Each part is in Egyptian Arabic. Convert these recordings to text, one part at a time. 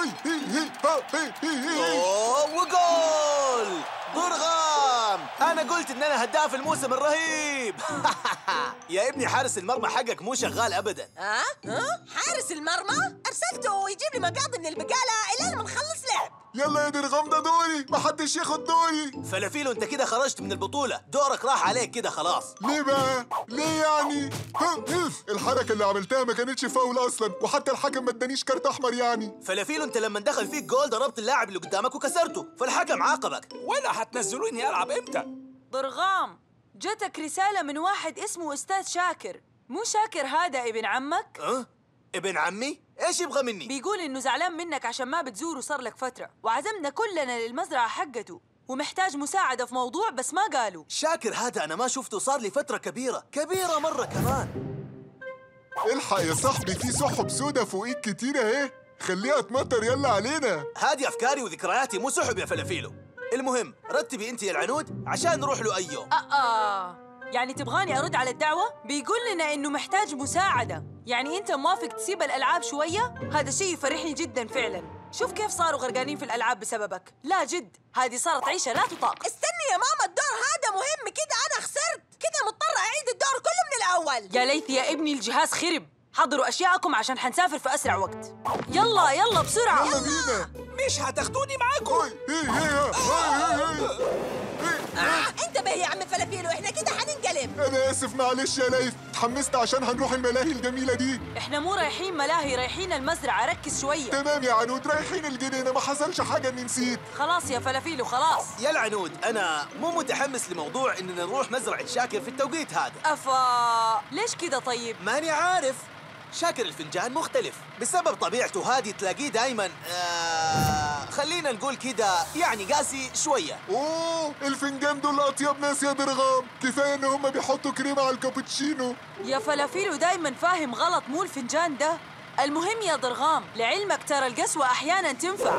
اوه وجول درغام انا قلت ان انا هداف الموسم الرهيب يا ابني حارس المرمى حقك مو شغال ابدا ها؟ ها؟ حارس المرمى؟ أرسلته يجيب لي مقاضي من البقالة إلين ما نخلص لعب يلا يا درغام ده دوري محدش ياخد دوري فلافيلو انت كده خرجت من البطولة دورك راح عليك كده خلاص ليه بقى؟ ليه يعني؟ ها، اف الحركة اللي عملتها ما كانتش فاول أصلا وحتى الحكم ما ادانيش كارت أحمر يعني فلافيلو انت لما دخل فيك جول ضربت اللاعب اللي قدامك وكسرته فالحكم عاقبك ولا هتنزلوني العب امتى ضرغام جتك رسالة من واحد اسمه أستاذ شاكر مو شاكر هذا ابن عمك؟ أه؟ ابن عمي ايش يبغى مني بيقول إنه زعلان منك عشان ما بتزوره صار لك فترة وعزمنا كلنا للمزرعة حقته ومحتاج مساعدة في موضوع بس ما قالوا شاكر هذا انا ما شفته صار لي فترة كبيرة كبيرة مرة كمان الحق يا صاحبي في سحب سودا فوقيك كتير اهي خليها تمطر يلا علينا هذه افكاري وذكرياتي مو سحب يا فلافيلو المهم رتبي انت يا العنود عشان نروح له اي يوم آه آه يعني تبغاني أرد على الدعوة؟ بيقول لنا إنه محتاج مساعدة يعني أنت موافق تسيب الألعاب شوية؟ هذا شيء يفرحني جدا فعلا شوف كيف صاروا غرقانين في الألعاب بسببك لا جد هذه صارت عيشة لا تطاق استني يا ماما الدور هذا مهم كده أنا خسرت كده مضطرة أعيد الدور كله من الأول يا ليث يا ابني الجهاز خرب حضروا أشياءكم عشان حنسافر في أسرع وقت يلا يلا بسرعة يلا بينا مش هتاخدوني معاكم هوي هي هي هي هي آه انتبه يا عم فلافيلو احنا كده هننقلب انا اسف معلش يا ليث اتحمست عشان هنروح الملاهي الجميلة دي احنا مو رايحين ملاهي رايحين المزرعة ركز شوية تمام يا عنود رايحين الجنينة ما حصلش حاجة اني نسيت خلاص يا فلافيلو خلاص يا العنود انا مو متحمس لموضوع اننا نروح مزرعة شاكر في التوقيت هذا أفا ليش كده طيب؟ ماني عارف شاكر الفنجان مختلف بسبب طبيعته هذه تلاقيه دايما آه خلينا نقول كده يعني قاسي شوية اوه الفنجان دول اطيب ناس يا درغام كفاية ان هم بيحطوا كريمة على الكابتشينو يا فلافيلو دايما فاهم غلط مو الفنجان ده المهم يا ضرغام لعلمك ترى القسوة أحيانا تنفع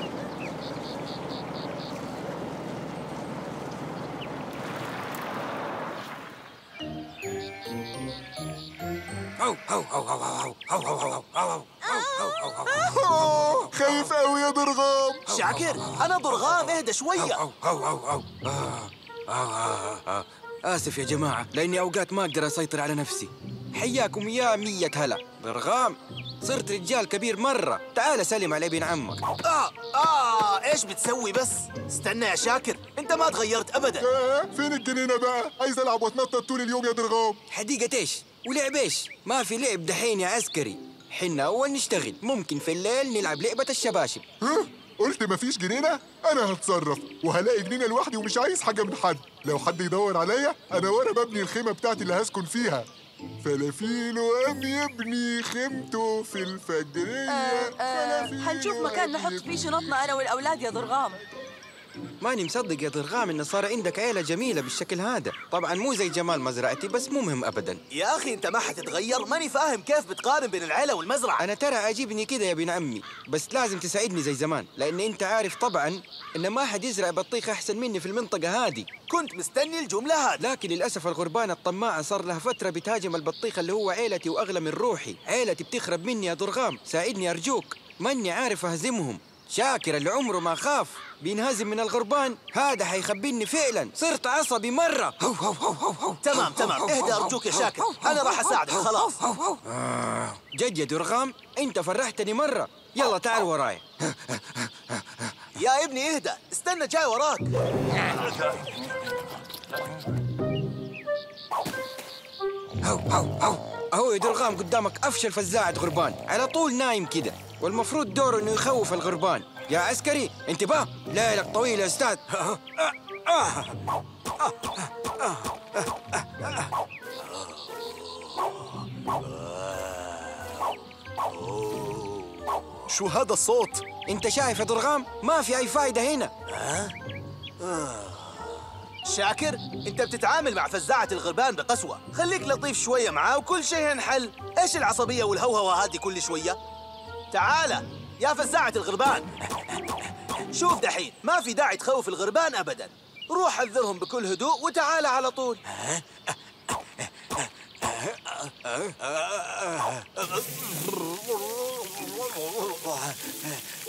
هو هو هو هو هو هو هو هو هو هو هو أوه، خايف قوي يا درغام شاكر انا ضرغام اهدى شوية هو هو هو هو آه، آه، آه. آسف يا جماعة لأني أوقات ما أقدر أسيطر على نفسي حياكم يا مية هلا ضرغام صرت رجال كبير مرة تعال سلم على ابن عمك آه آه إيش بتسوي بس؟ استنى يا شاكر أنت ما تغيرت أبدا آه، فين الجنينة بقى عايز العب واتنطط طول اليوم يا درغام حديقة إيش ولعب إيش ما في لعب دحين يا عسكري حنا أول نشتغل ممكن في الليل نلعب لعبة الشباشب ها؟ قلت مفيش جنينة؟ أنا هتصرف وهلاقي جنينة لوحدي ومش عايز حاجة من حد لو حد يدور عليا أنا وأنا ببني الخيمة بتاعتي اللي هسكن فيها فلافيلو قام يبني خيمته في الفجرية آه آه فلافيلو حنشوف مكان قام نحط يبني- فيه شنطنا أنا والأولاد يا ضرغام ماني مصدق يا ضرغام إن صار عندك عيلة جميلة بالشكل هذا طبعا مو زي جمال مزرعتي بس مو مهم أبدا يا أخي أنت ما حتتغير ماني فاهم كيف بتقارن بين العيلة والمزرعة أنا ترى عجبني كده يا ابن عمي بس لازم تساعدني زي زمان لأن أنت عارف طبعا إن ما حد يزرع بطيخ أحسن مني في المنطقة هذه كنت مستني الجملة هذه لكن للأسف الغربانة الطماعة صار لها فترة بتهاجم البطيخ اللي هو عيلتي وأغلى من روحي عيلتي بتخرب مني يا ضرغام ساعدني أرجوك ماني عارف أهزمهم شاكر اللي عمره ما خاف بينهزم من الغربان هذا حيخبيني فعلا صرت عصبي مرة هو هو هو هو هو تمام تمام اهدى أرجوك يا شاكر أنا راح أساعدك خلاص آه، جد يا درغام انت فرحتني مرة يلا تعال وراي يا ابني اهدى استنى جاي وراك هو هو هو اهو يا درغام قدامك افشل فزاعة غربان على طول نايم كده والمفروض دوره انه يخوف الغربان يا عسكري انتباه ليلك طويل يا استاذ شو هذا الصوت؟ انت شايف يا درغام ما في اي فايدة هنا شاكر انت بتتعامل مع فزاعة الغربان بقسوة خليك لطيف شوية معاه وكل شيء ينحل ايش العصبية والهوهوة هذه كل شوية تعال يا فزاعة الغربان شوف دحين ما في داعي تخوف الغربان ابدا روح حذرهم بكل هدوء وتعال على طول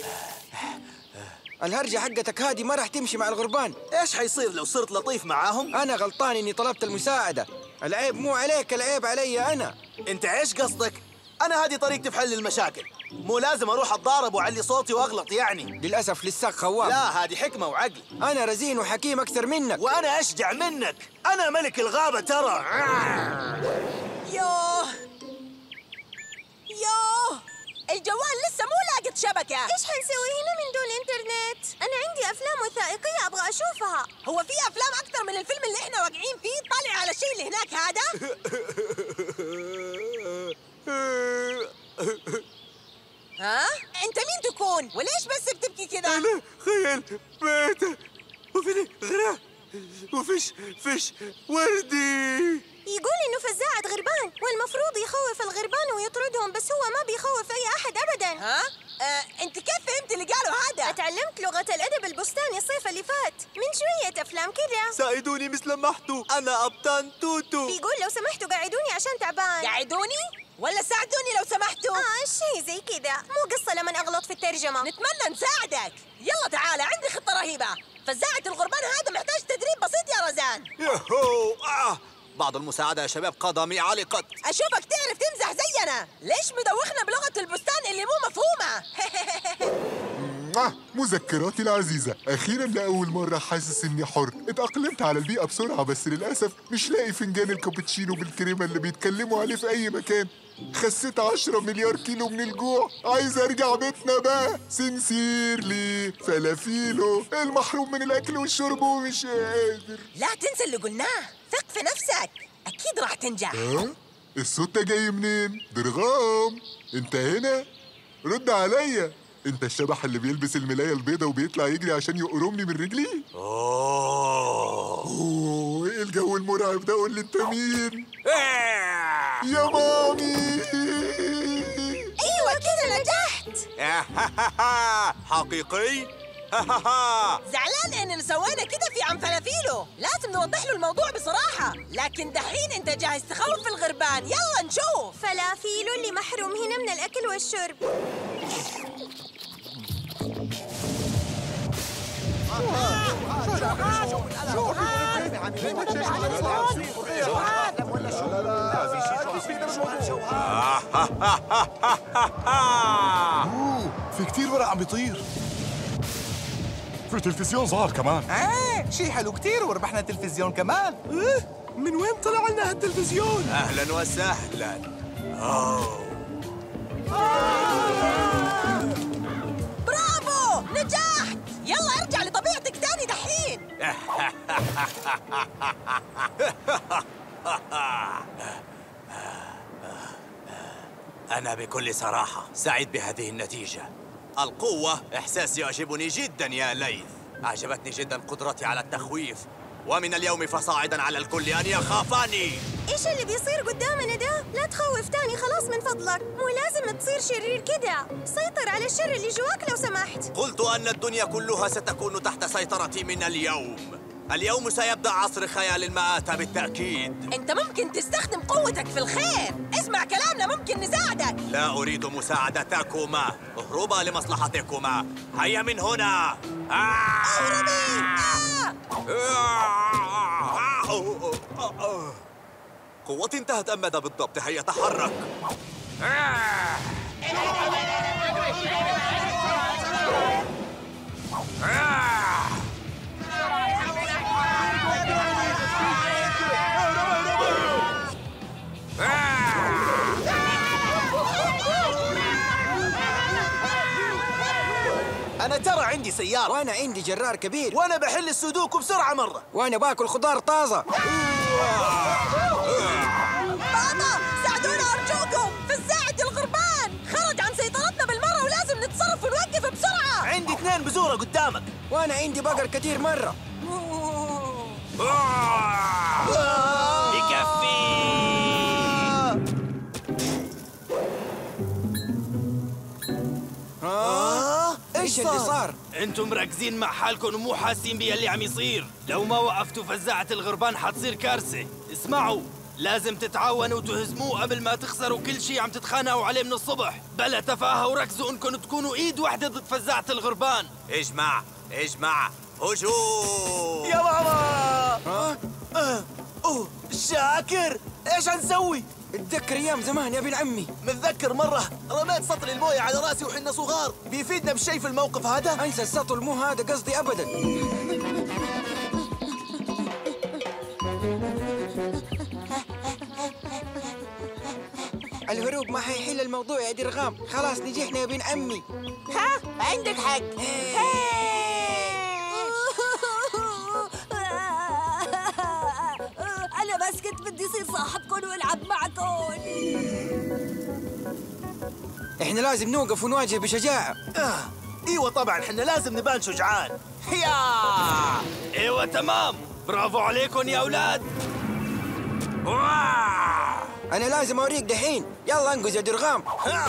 الهرجة حقتك هذه ما راح تمشي مع الغربان ايش حيصير لو صرت لطيف معاهم؟ أنا غلطان إني طلبت المساعدة العيب مو عليك العيب علي أنا انت ايش قصدك؟ انا هذه طريقتي في حل المشاكل مو لازم اروح اتضارب واعلي صوتي واغلط يعني للأسف لساك خواب لا هذه حكمة وعقل أنا رزين وحكيم أكثر منك وانا اشجع منك انا ملك الغابة ترى يوه يوه الجوال لسه مو لاقط شبكة ايش حنسوي هنا من دون انترنت؟ انا عندي افلام وثائقية ابغى اشوفها هو في أفلام أكثر من الفيلم اللي إحنا واقعين فيه طالع على الشيء اللي هناك هذا ها؟ أنت مين تكون؟ وليش بس بتبكي كذا؟ خيل مات وفي غراه وفيش فيش وردي يقول انه فزاعة غربان والمفروض يخوف الغربان ويطردهم بس هو ما بيخوف اي احد ابدا ها؟ آه، أنت كيف فهمت اللي قاله هذا؟ اتعلمت لغة الادب البستاني الصيف اللي فات من شوية افلام كذا ساعدوني مثل ما احتو انا ابطان توتو بيقول لو سمحتوا قاعدوني عشان تعبان قاعدوني؟ ولا ساعدوني لو سمحتوا؟ اه شيء زي كذا مو قصة لما اغلط في الترجمة نتمنى نساعدك يلا تعال عندي خطة رهيبة فزاعة الغربان هذا محتاج تدريب بسيط يا رزان يهو آه. بعض المساعدة يا شباب قدمي علقت أشوفك تعرف تمزح زينا ليش مدوخنا بلغة البستان اللي مو مفهومة موah! مذكراتي العزيزة أخيرا لأول مرة حاسس إني حر اتأقلمت على البيئة بسرعة بس للأسف مش لاقي فنجان الكابتشينو بالكريمة اللي بيتكلموا عليه في أي مكان خسيت عشرة مليار كيلو من الجوع عايز أرجع بيتنا بقى سنسيرلي فلافيلو المحروم من الأكل والشرب ومش قادر لا تنسى اللي قلناه ثق في نفسك أكيد راح تنجح ها؟ الصوت ده جاي منين؟ درغام انت هنا؟ رد عليا انت الشبح اللي بيلبس الملاية البيضة وبيطلع يجري عشان يقرمني من رجلي؟ اوه ايه الجو المرعب ده قول لي انت مين؟ يا مامي أيوة كذا نجحت حقيقي زعلان إننا سوينا كده في عم فلافيلو لازم نوضح له الموضوع بصراحة لكن دحين أنت جاهز تخوف الغربان يلا نشوف فلافيلو اللي محروم هنا من الاكل والشرب في كتير ورق عم بيطير في تلفزيون ظهر كمان ايه شي حلو كتير وربحنا تلفزيون كمان من وين طلع لنا هالتلفزيون؟ اهلا وسهلا برافو نجحت يلا ارجع لطبيعتك تاني دحين أنا بكل صراحة سعيد بهذه النتيجة القوة إحساس يعجبني جدا يا ليث أعجبتني جدا قدرتي على التخويف ومن اليوم فصاعدا على الكل أن يخافني ايش اللي بيصير قدامنا ده؟ لا تخوف تاني خلاص من فضلك مو لازم تصير شرير كده سيطر على الشر اللي جواك لو سمحت قلت أن الدنيا كلها ستكون تحت سيطرتي من اليوم اليوم سيبدأ عصر خيال المآتة بالتأكيد انت ممكن تستخدم قوتك في الخير اسمع كلامنا ممكن نساعدك لا أريد مساعدتكما اهربا لمصلحتكما هيا من هنا اهربي آه! قوتي انتهت أم ماذا بالضبط هيا تحرك أنا ترى عندي سيارة وأنا عندي جرار كبير وأنا بحل السودوكو بسرعة مرة وأنا باكل خضار طازة بابا ساعدونا ارجوكم فزاعة الغربان خرج عن سيطرتنا بالمرة ولازم نتصرف ونوقفه بسرعة عندي اثنين بزورة قدامك وأنا عندي بقر كتير مرة آه إيش اللي صار؟ انتم مركزين مع حالكم ومو حاسين باللي عم يصير لو ما وقفتوا فزاعة الغربان حتصير كارثة اسمعوا لازم تتعاونوا وتهزموه قبل ما تخسروا كل شيء عم تتخانقوا عليه من الصبح بلا تفاهة وركزوا انكم تكونوا ايد واحدة ضد فزاعة الغربان اجمع اجمع هجوم يا ماما ها آه، اوه شاكر ايش هنسوي؟ اتذكر ايام زمان يا ابن عمي متذكر مرة رميت سطل الموية على راسي وحنا صغار بيفيدنا بشيء في الموقف هذا؟ انسى السطل مو هذا قصدي ابدا الهروب ما حيحل الموضوع يا درغام خلاص نجحنا يا ابن عمي ها عندك حق أنا بس كنت بدي أصير صاحبكم وألعب معكم احنا لازم نوقف ونواجه بشجاعة آه. ايوه طبعا حنا لازم نبان شجعان يا ايوه تمام برافو عليكم يا اولاد واو. انا لازم اوريك دحين يلا انقز يا درغام ها.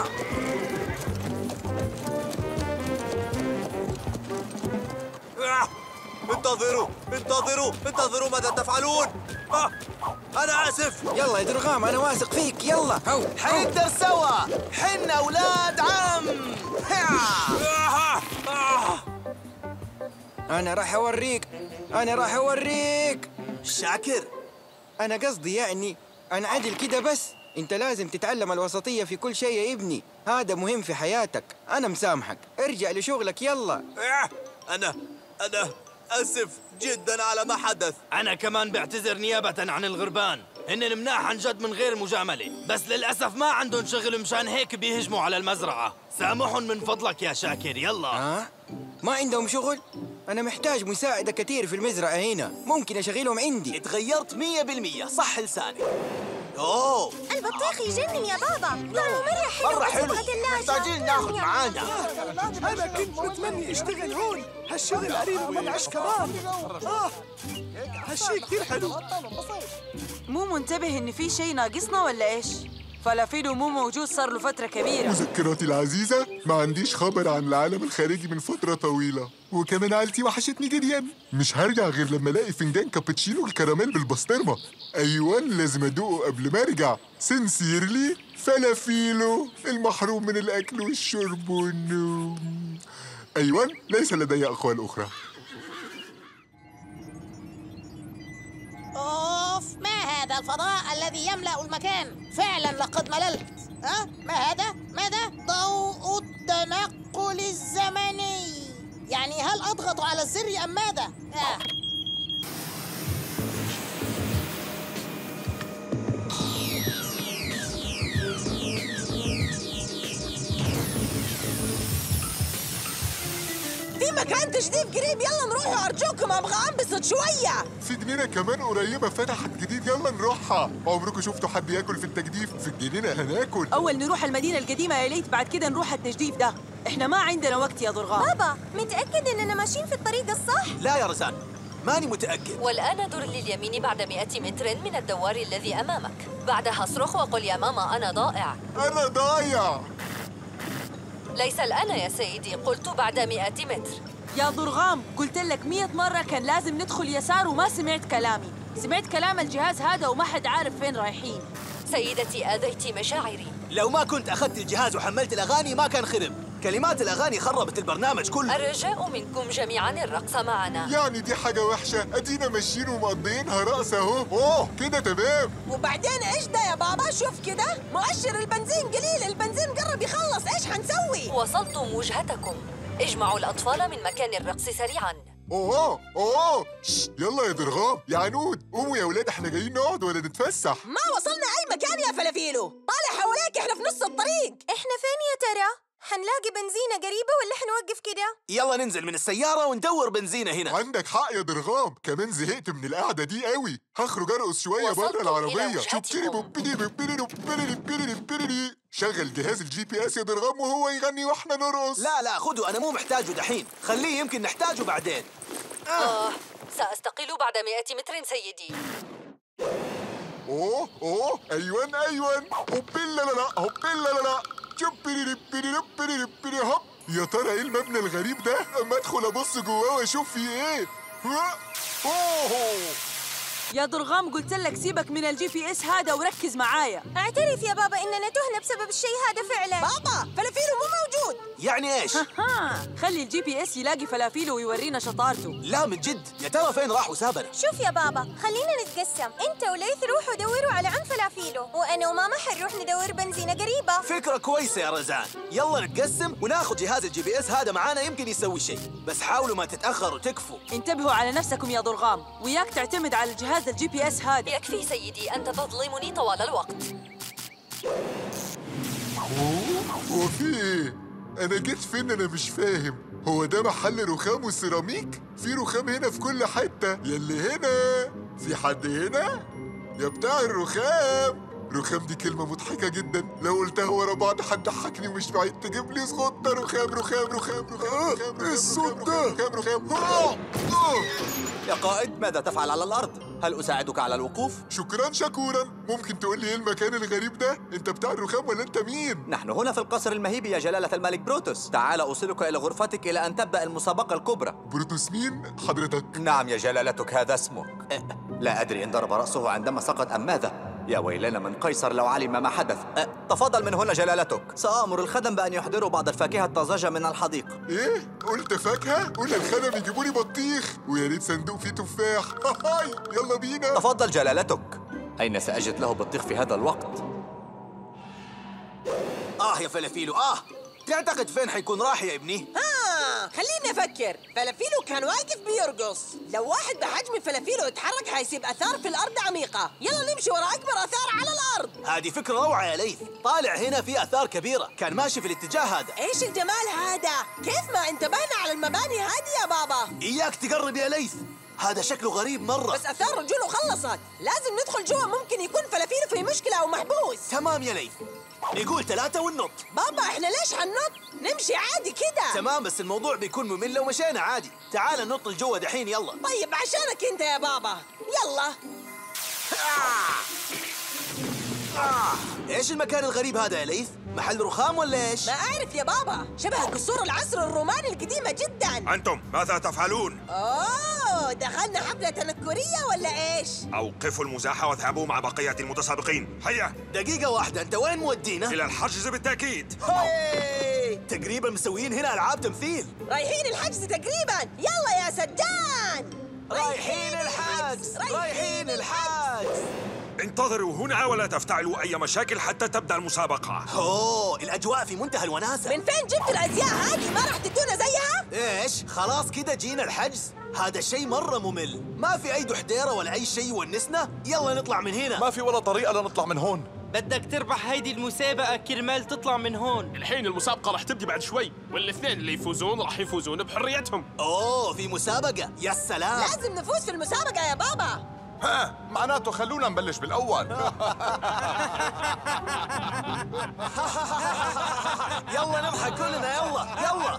آه. انتظروا انتظروا انتظروا ماذا تفعلون آه. انا اسف يلا يا درغام انا واثق فيك يلا هو حنقدر سوا حنا اولاد عم آه. آه. انا راح اوريك انا راح اوريك شاكر انا قصدي يعني انا عدل كده بس انت لازم تتعلم الوسطية في كل شيء يا ابني هذا مهم في حياتك انا مسامحك ارجع لشغلك يلا آه. انا انا اسف جدا على ما حدث انا كمان بعتذر نيابة عن الغربان هن مناح عن جد من غير مجاملة بس للأسف ما عندهم شغل مشان هيك بيهجموا على المزرعة سامحهم من فضلك يا شاكر يلا ها ما عندهم شغل انا محتاج مساعدة كثير في المزرعة هنا ممكن اشغلهم عندي اتغيرت مية بالمية صح لساني اوه البطيخ يجنن يا بابا طعمه مرة حلو مرة بس حلو يبغى ثلاجة محتاجين ناخذ معانا انا كنت متمني اشتغل هون هالشغل قريب من العش كمان اه هالشي كثير حلو مو منتبه إن في شيء ناقصنا ولا إيش؟ فلافيلو مو موجود صار له فترة كبيرة مذكراتي العزيزة ما عنديش خبر عن العالم الخارجي من فترة طويلة وكمان عيلتي وحشتني جدا مش هرجع غير لما الاقي فنجان كابتشينو الكراميل بالبسطرمة ايوه لازم ادوقه قبل ما ارجع سنسيرلي فلافيلو المحروم من الاكل والشرب والنوم ايوه ليس لدي اقوال اخرى أوف ما هذا الفضاء الذي يملأ المكان فعلا لقد مللت ها ما هذا ماذا ضوء التنقل الزمني يعني هل أضغط على الزر أم ماذا آه. في مكان تجديد قريب يلا نروح أرجوكم أبغى أنبسط شوية في جنينة كمان قريبة فتحت جديد يلا نروحها عمركم شفتوا حد ياكل في التجديف في الجنينة هناكل أول نروح المدينة القديمة يا ليت بعد كده نروح التجديف ده إحنا ما عندنا وقت يا ضرغام بابا متأكد إننا ماشيين في الطريق الصح؟ لا يا رزان ماني متأكد والآن در لليمين بعد 100 متر من الدوار الذي أمامك بعدها اصرخ وقل يا ماما أنا ضائع أنا ضايع ليس الآن يا سيدي قلت بعد 100 متر يا ضرغام قلت لك مية مرة كان لازم ندخل يسار وما سمعت كلامي سمعت كلام الجهاز هذا وما حد عارف فين رايحين سيدتي آذيت مشاعري لو ما كنت أخذت الجهاز وحملت الأغاني ما كان خرب كلمات الأغاني خربت البرنامج كله الرجاء منكم جميعا الرقص معنا يعني دي حاجة وحشة أدينا ماشيين ومقضيينها رقص أهو أوه كده تمام وبعدين إيش ده يا بابا شوف كده مؤشر البنزين قليل البنزين قرب يخلص إيش حنسوي وصلتم وجهتكم اجمعوا الأطفال من مكان الرقص سريعا أوه أوه شش، يلا يا درغام يا عنود قوموا يا ولاد احنا جايين نقعد ولا نتفسح ما وصلنا أي مكان يا فلافيلو طالع حواليك إحنا في نص الطريق إحنا فين يا ترى؟ حنلاقي بنزينة قريبة ولا حنوقف كده؟ يلا ننزل من السيارة وندور بنزينة هنا عندك حق يا درغام كمان زهقت من القعدة دي قوي هخرج أرقص شوية وصلتم بره إلى العربية وجهتكم. شوبتيري بوبيدي بوبيدي بوبيدي بوبيدي بوبيدي. شغل جهاز الجي بي اس يا درغام وهو يغني واحنا نرقص لا لا خذوا أنا مو محتاجه دحين خليه يمكن نحتاجه بعدين آه سأستقيل بعد 100 متر سيدي اوه اوه ايوان ايوان هوبيلا لا لا هوبيلا لا لا شوبيري بيري بيري بيري هوب يا ترى ايه المبنى الغريب ده اما ادخل ابص جواه واشوف فيه ايه ها؟ اوه يا ضرغام قلت لك سيبك من الجي بي اس هذا وركز معايا اعترف يا بابا إننا تهنا بسبب الشيء هذا فعلا بابا فلافيلو مو موجود يعني ايش؟ ها خلي الجي بي اس يلاقي فلافيله ويورينا شطارته لا من جد يا ترى فين راح وسابنا؟ شوف يا بابا خلينا نتقسم انت وليث روحوا دوروا على عم فلافيلو وانا وماما حنروح ندور بنزينة قريبة فكرة كويسة يا رزان يلا نتقسم وناخذ جهاز الجي بي اس هذا معانا يمكن يسوي شيء بس حاولوا ما تتأخروا وتكفوا انتبهوا على نفسكم يا ضرغام وياك تعتمد على جهاز الجي بي اس هذا يكفي سيدي أنت تظلمني طوال الوقت هو في ايه؟ انا جيت فين انا مش فاهم هو ده محل رخام وسيراميك؟ في رخام هنا في كل حتة يلي هنا في حد هنا؟ يا بتاع الرخام رخام دي كلمة مضحكة جدا لو قلتها ورا بعض هتضحكني ومش بعيد تجيب لي صوت رخام رخام رخام رخام رخام ايه الصوت ده؟ رخام رخام آه! آه! يا قائد ماذا تفعل على الأرض؟ هل أساعدك على الوقوف؟ شكرا شكورا ممكن تقول لي ايه المكان الغريب ده؟ انت بتاع الرخام ولا انت مين؟ نحن هنا في القصر المهيب يا جلالة الملك بروتوس تعال أوصلك إلى غرفتك إلى أن تبدأ المسابقة الكبرى بروتوس مين؟ حضرتك نعم يا جلالتك هذا اسمك أه، لا أدري إن ضرب رأسه عندما سقط أم ماذا يا ويلنا من قيصر لو علم ما حدث أه، تفضل من هنا جلالتك سآمر الخدم بأن يحضروا بعض الفاكهة الطازجة من الحديقة ايه؟ قلت فاكهة؟ قول للخدم يجيبوا لي بطيخ ويا ريت صندوق فيه تفاح هاي يلا بينا تفضل جلالتك أين سأجد له بطيخ في هذا الوقت؟ اه يا فلافيلو اه تعتقد فين حيكون راح يا ابني؟ ها خليني افكر فلافيلو كان واقف بيرقص لو واحد بحجم فلافيلو يتحرك حيسيب اثار في الارض عميقه يلا نمشي ورا اكبر اثار على الارض هذه فكرة روعة يا ليث طالع هنا في آثار كبيرة كان ماشي في الاتجاه هذا ايش الجمال هذا كيف ما انتبهنا على المباني هذه يا بابا إياك تقرب يا ليث هذا شكله غريب مرة بس اثار رجوله خلصت لازم ندخل جوا ممكن يكون فلافيلو في مشكله او محبوس تمام يا ليث نقول ثلاثة وننط بابا احنا ليش حننط نمشي عادي كده تمام بس الموضوع بيكون ممل لو مشينا عادي تعال ننط لجوا دحين يلا طيب عشانك انت يا بابا يلا ايش المكان الغريب هذا يا ليث؟ محل رخام ولا ايش؟ ما اعرف يا بابا شبه قصور العصر الروماني القديمه جدا أنتم ماذا تفعلون؟ اوه دخلنا حفله تنكريه ولا ايش أوقفوا المزاح واذهبوا مع بقية المتسابقين هيا دقيقة واحدة أنت وين مودينا؟ إلى الحجز بالتأكيد هاي! تقريبا مسويين هنا ألعاب تمثيل رايحين الحجز تقريبا يلا يا سجان رايحين الحجز رايحين الحجز انتظروا هنا ولا تفتعلوا أي مشاكل حتى تبدأ المسابقة اوه الأجواء في منتهى الوناسة من فين جبت الازياء هذه ما راح تدونا زيها ايش؟ خلاص كده جينا الحجز؟ هذا الشيء مرة ممل ما في أي دحديرة ولا أي شيء يونسنا يلا نطلع من هنا ما في ولا طريقة لنطلع من هون بدك تربح هيدي المسابقة كرمال تطلع من هون الحين المسابقة راح تبدي بعد شوي والاثنين اللي يفوزون راح يفوزون بحريتهم اوه في مسابقة يا سلام لازم نفوز في المسابقه يا بابا ها معناته خلونا نبلش بالأول يلا نضحك كلنا يلا يلا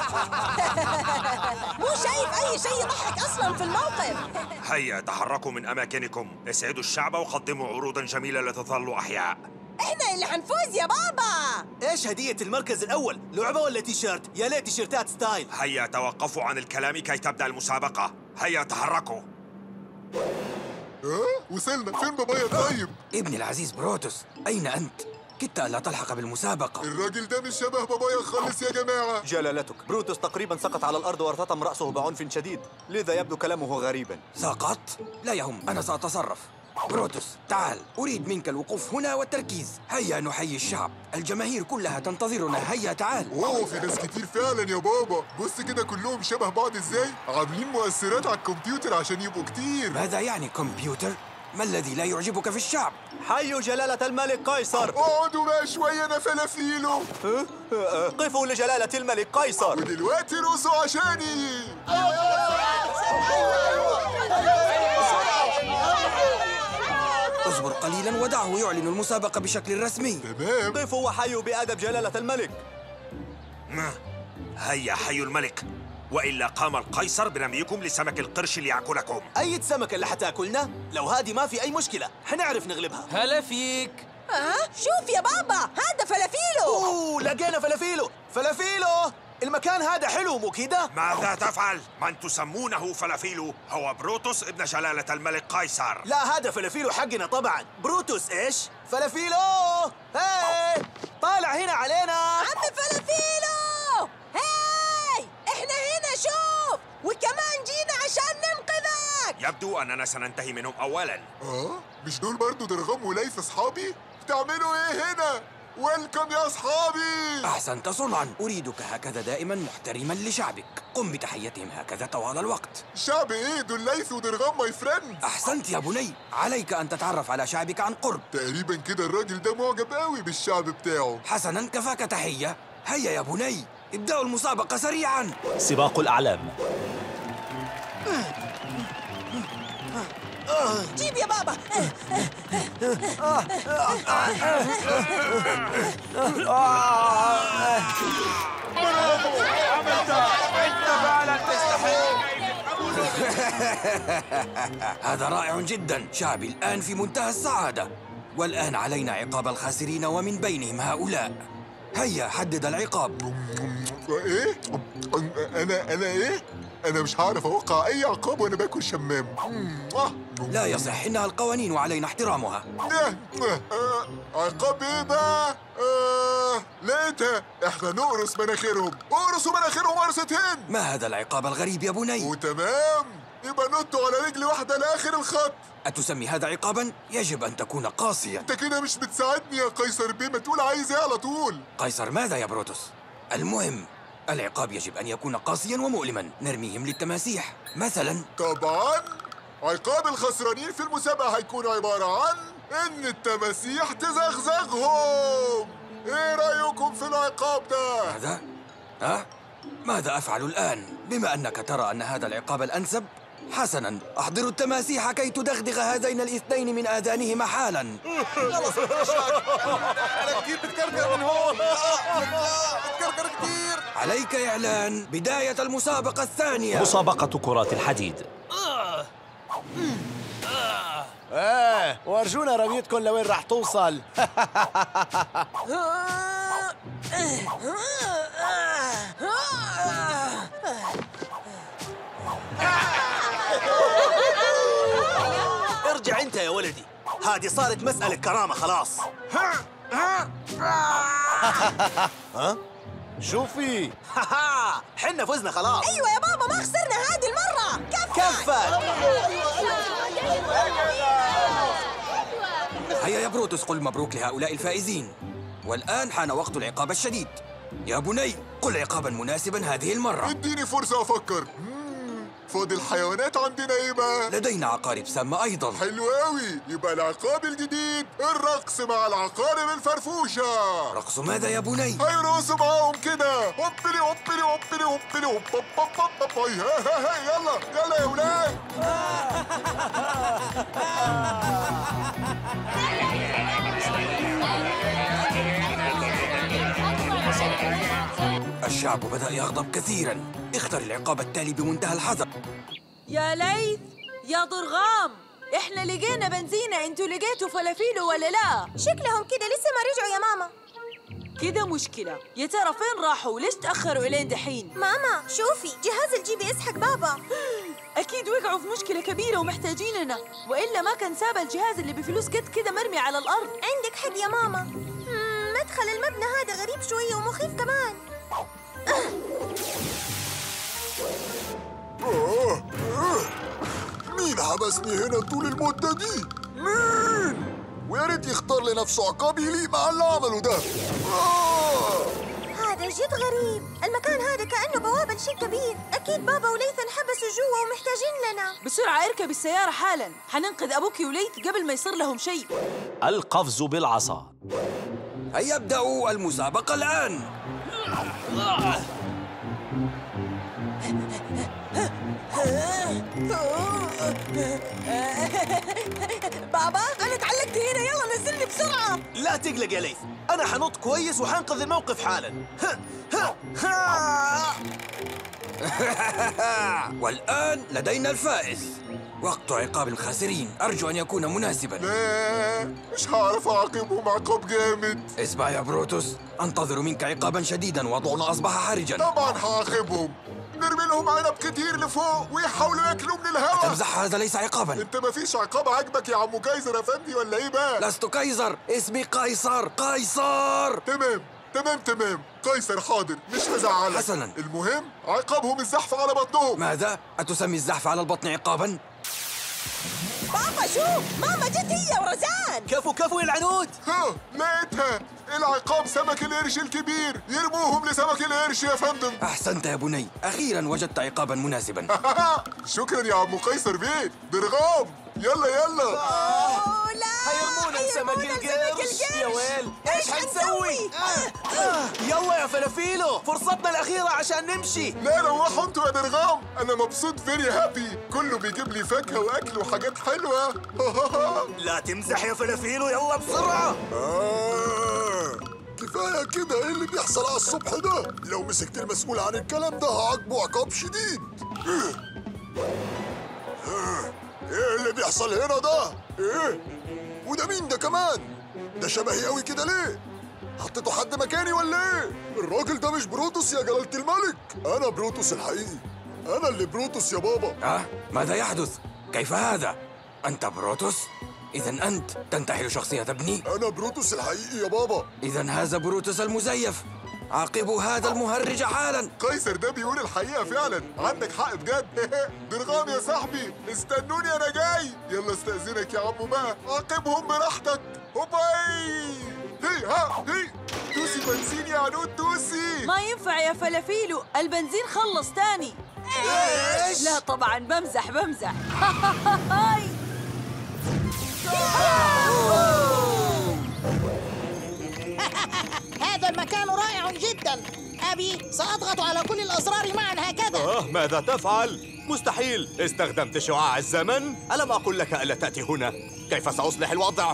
مو شايف اي شيء يضحك اصلا في الموقف هيا تحركوا من أماكنكم اسعدوا الشعب وقدموا عروضا جميلة لتظلوا أحياء احنا اللي حنفوز يا بابا ايش هدية المركز الأول؟ لعبة ولا تيشيرت؟ يا ليت تيشيرتات ستايل هيا توقفوا عن الكلام كي تبدأ المسابقة هيا تحركوا ها وصلنا فين بابايا طيب ابني العزيز بروتوس أين أنت؟ كدت ألا تلحق بالمسابقة الراجل ده مش شبه بابايا خالص يا جماعة جلالتك بروتوس تقريبا سقط على الأرض وارتطم رأسه بعنف شديد لذا يبدو كلامه غريبا سقط؟ لا يهم أنا سأتصرف بروتوس تعال أريد منك الوقوف هنا والتركيز هيا نحيي الشعب الجماهير كلها تنتظرنا هيا تعال اوه في ناس كتير فعلا يا بابا بص كده كلهم شبه بعض ازاي عاملين مؤثرات على الكمبيوتر عشان يبقوا كتير ماذا يعني كمبيوتر؟ ما الذي لا يعجبك في الشعب؟ حيوا جلالة الملك قيصر اقعدوا بقى شوية انا فلافيلو ها؟ آه، قفوا لجلالة الملك قيصر ودلوقتي رقصوا عشاني اصبر قليلا ودعه يعلن المسابقة بشكل رسمي تمام قفوا وحيوا بأدب جلالة الملك ما. هيا حيوا الملك وإلا قام القيصر برميكم لسمك القرش ليأكلكم أي سمكة اللي حتاكلنا؟ لو هذه ما في أي مشكلة حنعرف نغلبها هلا فيك ها شوف يا بابا هذا فلافيلو اوه لقينا فلافيلو فلافيلو المكان هذا حلو مو كده؟ ماذا تفعل؟ من تسمونه فلافيلو هو بروتوس ابن جلالة الملك قيصر لا هذا فلافيلو حقنا طبعا بروتوس ايش؟ فلافيلو هاي طالع هنا علينا عم فلافيلو هاي احنا هنا شوف وكمان جينا عشان ننقذك يبدو أننا سننتهي منهم أولا اه مش دول برضو درغام وليث اصحابي بتعملوا ايه هنا ويلكم يا اصحابي أحسنت صنعا أريدك هكذا دائما محترما لشعبك قم بتحيتهم هكذا طوال الوقت شعب ايه دول ليث ودرغام ماي فريند أحسنت يا بني عليك أن تتعرف على شعبك عن قرب تقريبا كده الراجل ده معجب قوي بالشعب بتاعه حسنا كفاك تحية هيا يا بني ابدأوا المسابقة سريعا سباق الأعلام جيب يا بابا هذا رائع جدا شعبي الآن في منتهى السعادة والآن علينا عقاب الخاسرين ومن بينهم هؤلاء هيا حدد العقاب ايه انا انا ايه انا مش هعرف اوقع اي عقاب وانا باكل شمام آه. لا يصح إنها القوانين وعلينا احترامها آه، آه، عقاب ايه بقى آه، لقيتها احنا نقرص مناخيرهم اقرصوا مناخيرهم قرصتين ما هذا العقاب الغريب يا بني وتمام يبقى نطوا على رجل واحدة لآخر الخط أتسمي هذا عقابا؟ يجب أن تكون قاسيا انت كده مش بتساعدني يا قيصر بيه ما تقول عايز ايه على طول قيصر ماذا يا بروتوس؟ المهم العقاب يجب أن يكون قاسيا ومؤلما نرميهم للتماسيح مثلا طبعا عقاب الخسرانين في المسابقة هيكون عبارة عن إن التماسيح تزغزغهم إيه رأيكم في العقاب ده؟ ماذا؟ ها؟ ماذا أفعل الآن؟ بما أنك ترى أن هذا العقاب الأنسب حسنا أحضر التماسيح كي تدغدغ هذين الاثنين من آذانهما حالا خلص انا كتير بتكركر من هون بتكركر كتير عليك إعلان بداية المسابقة الثانية مسابقة كرات الحديد ايه ورجونا رميتكم لوين راح توصل ارجع انت يا ولدي هذه صارت مسألة كرامة خلاص ها شوفي حنا فزنا خلاص ايوه يا بابا ما خسرنا هذه المرة كفى كفى هيا يا بروتوس قل مبروك لهؤلاء الفائزين والآن حان وقت العقاب الشديد يا بني قل عقابا مناسبا هذه المرة اديني فرصة أفكر مم، فاضل حيوانات عندنا إيه بقى؟ لدينا عقارب سامة أيضا حلو قوي يبقى العقاب الجديد الرقص مع العقارب الفرفوشة رقص ماذا يا بني؟ هيرقصوا معاهم كده هوبلي هوبلي هوبلي هوبلي هوب هوب هوب هوب هوب ها ها ها يلا يلا يا ولاد الشعب بدأ يغضب كثيرا اختر العقاب التالي بمنتهى الحذر يا ليث يا ضرغام احنا لقينا بنزينة انتوا لقيتوا فلافيلو ولا لا؟ شكلهم كده لسه ما رجعوا يا ماما كده مشكلة يا ترى فين راحوا وليش تأخروا إلين دحين؟ ماما شوفي جهاز الجي بي اس حق بابا أكيد وقعوا في مشكلة كبيرة ومحتاجيننا وإلا ما كان ساب الجهاز اللي بفلوس قد كده مرمي على الأرض عندك حق يا ماما مم، مدخل المبنى هذا غريب شوية ومخيف كمان آه، آه. مين حبسني هنا طول المدة دي؟ مين؟ ويا ريت يختار لنفسه عقاب يليق مع اللي عمله ده آه. هذا جد غريب المكان هذا كأنه بوابة لشيء كبير أكيد بابا وليث انحبسوا جوا ومحتاجين لنا بسرعة اركب السيارة حالا حننقذ أبوك وليث قبل ما يصير لهم شيء القفز بالعصا هيا ابدأوا المسابقة الآن بابا انا تعلقت هنا يلا نزلني بسرعة لا تقلق يا ليث انا حنط كويس وحنقذ الموقف حالا ها ها ها والآن لدينا الفائز وقت عقاب الخاسرين أرجو أن يكون مناسبا لا مش هعرف اعاقبهم عقاب جامد اسمع يا بروتوس أنتظر منك عقابا شديدا وضعنا أصبح حرجا طبعا هعاقبهم نرمي لهم عنب كتير لفوق ويحاولوا ياكلوا من الهواء تمزح هذا ليس عقابا انت مفيش عقاب عاجبك يا عمو كايزر افندي ولا ايه بقى لست قيصر اسمي قيصر قيصر تمام تمام تمام قيصر حاضر مش هزعلك حسنا. المهم عقابهم الزحف على بطنهم ماذا؟ أتسمي الزحف على البطن عقابا؟ بابا شوف ماما جت هي ورزان كفو كفو يا العنود ها لقيتها العقاب سمك القرش الكبير يرموهم لسمك القرش يا فندم أحسنت يا بني أخيرا وجدت عقابا مناسبا شكرا يا عمو قيصر بيه درغام يلا يلا أوه لا هيرمونا لسمك القرش يا ويل ايش حنسوي آه، يلا يا فلافيلو فرصتنا الأخيرة عشان نمشي لا روحوا انتوا يا درغام انا مبسوط فيري هابي كله بيجيب لي فاكهه واكل وحاجات حلوه لا تمزح يا فلافيلو يلا بسرعة آه، كفاية كده ايه اللي بيحصل على الصبح ده؟ لو مسكت المسؤول عن الكلام ده هعاقبه عقاب شديد. آه، ايه اللي بيحصل هنا ده؟ ايه؟ وده مين ده كمان؟ ده شبهي قوي كده ليه؟ حطيتوا حد مكاني ولا ايه؟ الراجل ده مش بروتوس يا جلالة الملك، أنا بروتوس الحقيقي. أنا اللي بروتوس يا بابا. أه؟ ماذا يحدث؟ كيف هذا؟ أنت بروتوس؟ إذا أنت تنتحل شخصية ابني؟ أنا بروتوس الحقيقي يا بابا. إذا هذا بروتوس المزيف عاقبوا هذا المهرج حالا قيصر ده بيقول الحقيقه فعلا عندك حق بجد درغام يا صاحبي استنوني انا جاي يلا استاذنك يا عمو بقى عاقبهم براحتك هوباي هي ها هي دوسي بنزين يا عنود دوسي ما ينفع يا فلافيلو البنزين خلص تاني إيش؟ لا طبعا بمزح بمزح هاي. هذا المكان رائع جدا أبي سأضغط على كل الأزرار معا هكذا آه ماذا تفعل؟ مستحيل استخدمت شعاع الزمن ألم أقل لك ألا تأتي هنا كيف سأصلح الوضع؟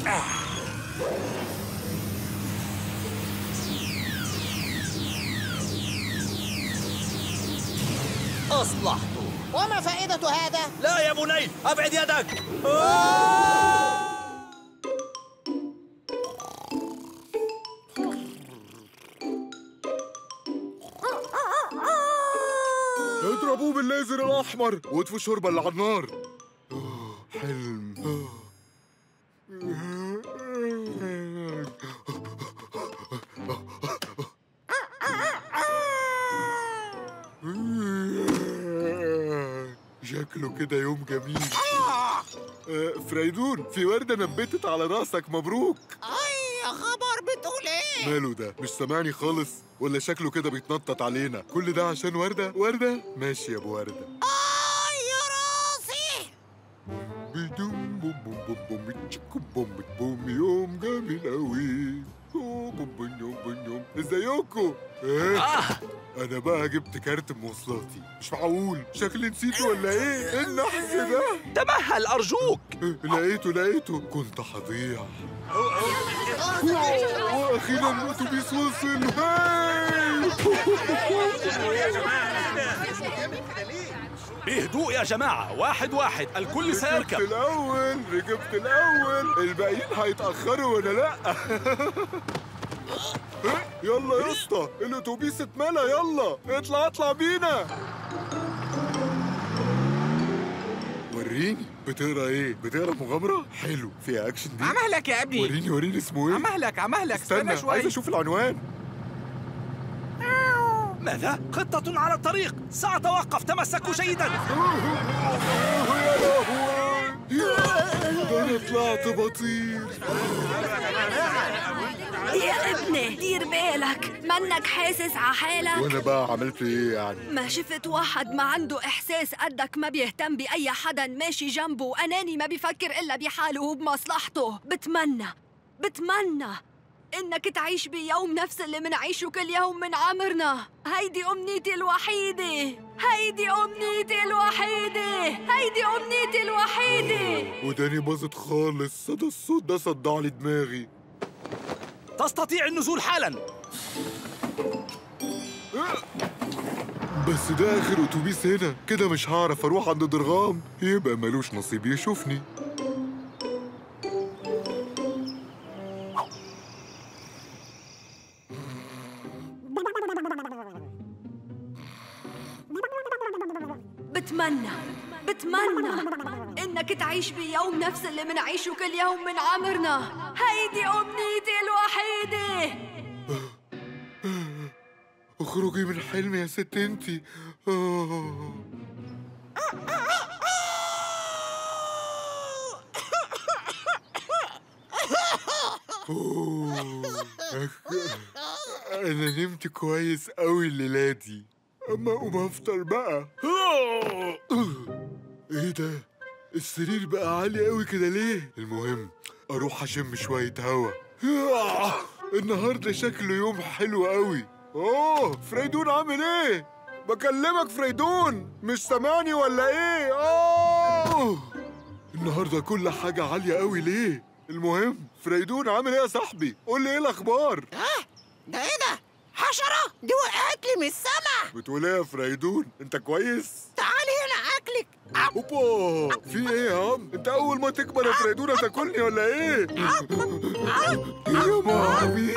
أصلحته وما فائدة هذا؟ لا يا بني أبعد يدك اضربوه بالليزر الاحمر واطفوا الشوربه اللي على النار آه، حلم شكله كده يوم جميل آه، فريدون في وردة نبتت على راسك مبروك أي يا خبر بتقول إيه؟ ماله ده مش سامعني خالص ولا شكله كده بيتنطط علينا كل ده عشان وردة وردة ماشي يا ابو وردة أي يا راسي بيدوم بوم بوم بوم بوم تشيكو بوم بوم يوم جميل قوي بوم بوم يوم بوم يوم ازيكم ايه انا بقى جبت كارت مواصلاتي مش معقول شكلي نسيته ولا ايه ايه النحس ده تمهل أرجوك لقيته لقيته كنت هضيع واخيرا الاتوبيس وصل هاي بهدوء يا جماعة واحد واحد الكل ركبت سيركب الاول ركبت الاول الباقيين هيتاخروا ولا لا يلا يا اسطى الاتوبيس اتملى يلا اطلع اطلع بينا وريني بتقرا ايه بتقرا مغامره حلو فيها اكشن دي عمهلك يا ابني وريني وريني اسمه ايه عمهلك عمهلك استنى استنى شوي عايز اشوف العنوان ماذا؟ خطة على الطريق سأتوقف تمسكوا جيدا ده انا طلعت بطير يا ابني دير بالك منك حاسس على حالك وانا بقى عملت ايه يعني ما شفت واحد ما عنده إحساس قدك ما بيهتم بأي حدا ماشي جنبه وأناني ما بيفكر إلا بحاله وبمصلحته بتمنى بتمنى إنك تعيش بيوم نفس اللي منعيشه كل يوم من عمرنا هيدي أمنيتي الوحيدة هيدي أمنيتي الوحيدة هيدي أمنيتي الوحيدة وداني باظت خالص صدى الصوت ده صدع لي دماغي تستطيع النزول حالا بس ده اخر اتوبيس هنا كده مش هعرف اروح عند درغام يبقى ملوش نصيب يشوفني بتمنى بتمنى انك تعيش بيوم نفس اللي منعيشه كل يوم من عمرنا هيدي امنيتي الوحيده اخرجي من حلمي يا ست انتي آه. أوه. انا نمت كويس قوي الليله دي اما اقوم افطر بقى ايه ده السرير بقى عالي قوي كده ليه المهم اروح اشم شويه هوا النهارده شكله يوم حلو قوي اوه فريدون عامل ايه بكلمك فريدون مش سامعني ولا ايه اوه النهارده كل حاجه عاليه قوي ليه المهم فريدون عامل ايه يا صاحبي قول لي ايه الاخبار ده ايه ده؟ حشرة دي وقعت لي من السما بتقول ايه يا فريدون انت كويس تعالي هنا اكلك اوبا في ايه يا عم انت اول ما تكبر يا فريدون هتاكلني ولا ايه يا مامي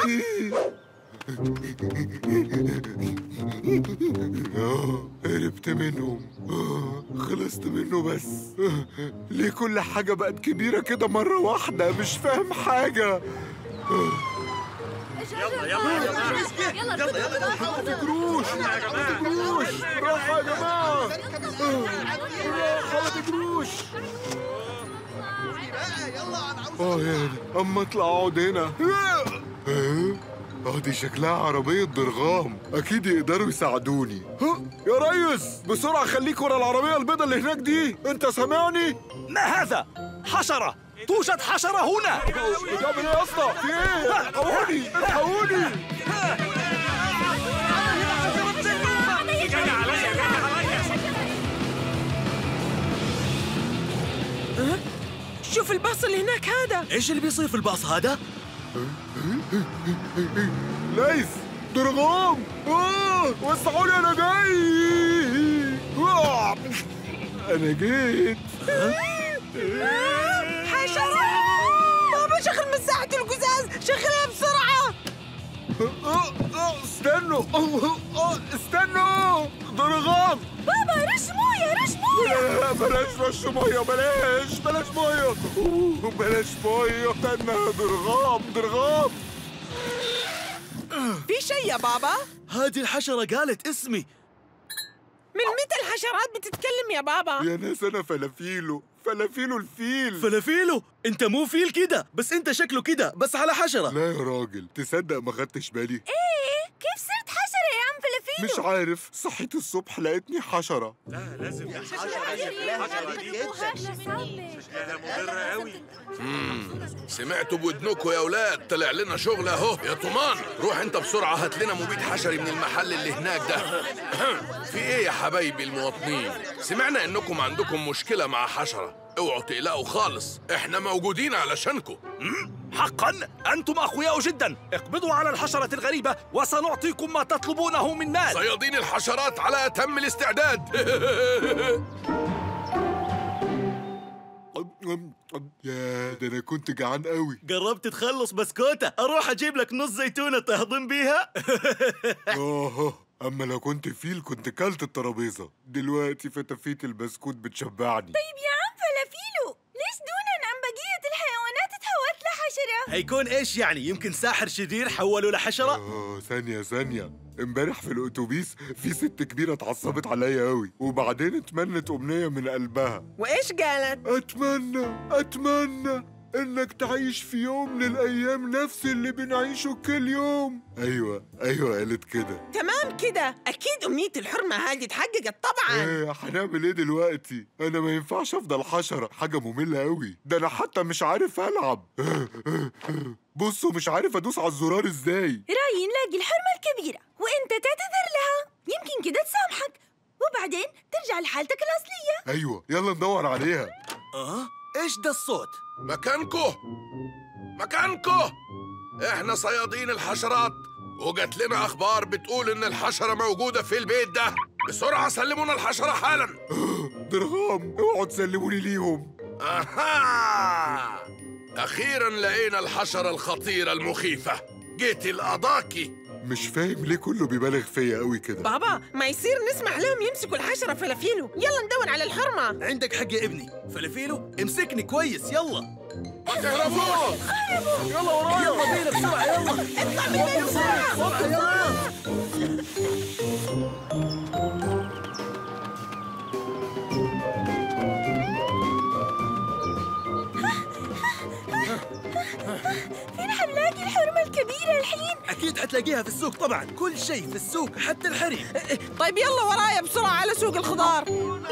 آه، هربت منهم آه، خلصت منه بس آه، ليه كل حاجة بقت كبيرة كده مرة واحدة مش فاهم حاجة يلا يلا يا جماعة يلا يلا يلا ما تجروش ما تجروش راحة يا جماعة راحة ما تجروش اه يا ده اما اطلع اقعد هنا اه اه دي شكلها عربية ضرغام اكيد يقدروا يساعدوني ها يا ريس بسرعة خليك ورا العربية البيضة اللي هناك دي انت سامعني؟ ما هذا؟ حشرة توجد حشرة هنا بتعمل ايه يا اسطى؟ في ايه؟ الحقوني الحقوني شوف الباص اللي هناك هذا ايش اللي بيصير في الباص هذا؟ ليس درغام آه وسعوني انا جاي آه. انا جيت حشرة بابا شغل مساحة القزاز شغلها بسرعة آه، آه، استنوا آه، آه، استنوا درغام بابا رش مويه رش مويه لا لا بلاش رش ميه بلاش بلاش ميه أوه، بلاش ميه استنى درغام درغام في شيء يا بابا هذه الحشرة قالت اسمي من متى الحشرات بتتكلم يا بابا يا ناس انا فلافيلو فلافيلو الفيل فلافيلو انت مو فيل كده بس انت شكله كده بس على حشرة لا يا راجل تصدق ما خدتش بالي ايه كيف صرت حشرة يا عم فلافيلو مش عارف صحيت الصبح لقيتني حشرة لا لازم يا حشرة دي الحشرة دي جدا مضرة قوي سمعتوا بودنكوا يا اولاد طلع لنا شغل اهو يا طومان روح انت بسرعه هات لنا مبيد حشري من المحل اللي هناك ده في ايه يا حبايبي المواطنين سمعنا انكم عندكم مشكله مع حشره اوعوا تقلقوا خالص احنا موجودين علشانكم حقا أنتم أقوياء جدا اقبضوا على الحشرة الغريبة وسنعطيكم ما تطلبونه من مال صيادين الحشرات على اتم الاستعداد يا ده انا كنت جعان قوي قربت تخلص بسكوتة أروح أجيب لك نص زيتونة تهضم بيها اه اما لو كنت فيل كنت كلت الترابيزه دلوقتي فتافيت البسكوت بتشبعني طيب يا عم فلافيلو ليش دونا عن بقية الحيوانات تحولت لحشرة هيكون إيش يعني يمكن ساحر شرير حوله لحشرة اه ثانيه ثانيه امبارح في الاتوبيس في ست كبيره اتعصبت عليا قوي وبعدين اتمنت امنيه من قلبها وايش قالت اتمنى اتمنى انك تعيش في يوم من الايام نفس اللي بنعيشه كل يوم ايوه ايوه قالت كده تمام كده اكيد امنية الحرمة هذه اتحققت طبعا ايه هنعمل ايه دلوقتي انا ما ينفعش افضل حشره حاجه ممله قوي ده انا حتى مش عارف العب بصوا مش عارف ادوس على الزرار ازاي رايي نلاقي الحرمة الكبيرة وانت تعتذر لها يمكن كده تسامحك وبعدين ترجع لحالتك الأصلية ايوه يلا ندور عليها اه ايش ده الصوت مكانكو مكانكو احنا صيادين الحشرات وجات لنا اخبار بتقول ان الحشره موجوده في البيت ده بسرعة سلمونا الحشرة حالا درغام اوعوا تسلموني ليهم أها أخيرا لقينا الحشرة الخطيرة المخيفة جيت الأضاكي مش فاهم ليه كله بيبالغ فيا قوي كده بابا ما يصير نسمح لهم يمسكوا الحشرة فلافيلو يلا ندور على الحرمة عندك حق يا ابني فلافيلو امسكني كويس يلا هربوا يلا ورايا يلا بينا بسرعة يلا اطلع من هنا بسرعة يلا فين حنلاقي الحرمة الكبيرة الحين؟ اكيد حتلاقيها في السوق طبعا كل شيء في السوق حتى الحريم طيب يلا ورايا بسرعة على سوق الخضار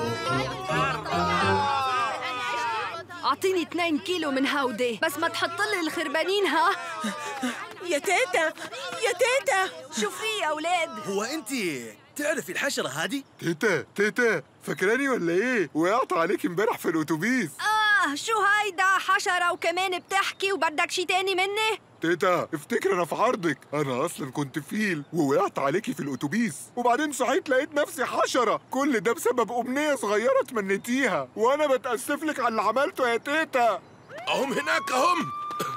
أعطيني 2 كيلو من هودي بس ما تحط لي الخربانين ها يا تيتا يا تيتا شو في يا أولاد هو انت تعرفي الحشرة هذه؟ تيتا تيتا فاكراني ولا ايه وقعت عليك امبارح في الاتوبيس آه شو هيدا حشرة وكمان بتحكي وبدك شي تاني مني تيتا افتكر انا في عرضك انا اصلا كنت فيل ووقعت عليكي في الاتوبيس وبعدين صحيت لقيت نفسي حشره كل ده بسبب امنيه صغيره تمنيتيها وانا بتاسف لك على اللي عملته يا تيتا أهم هناك أهم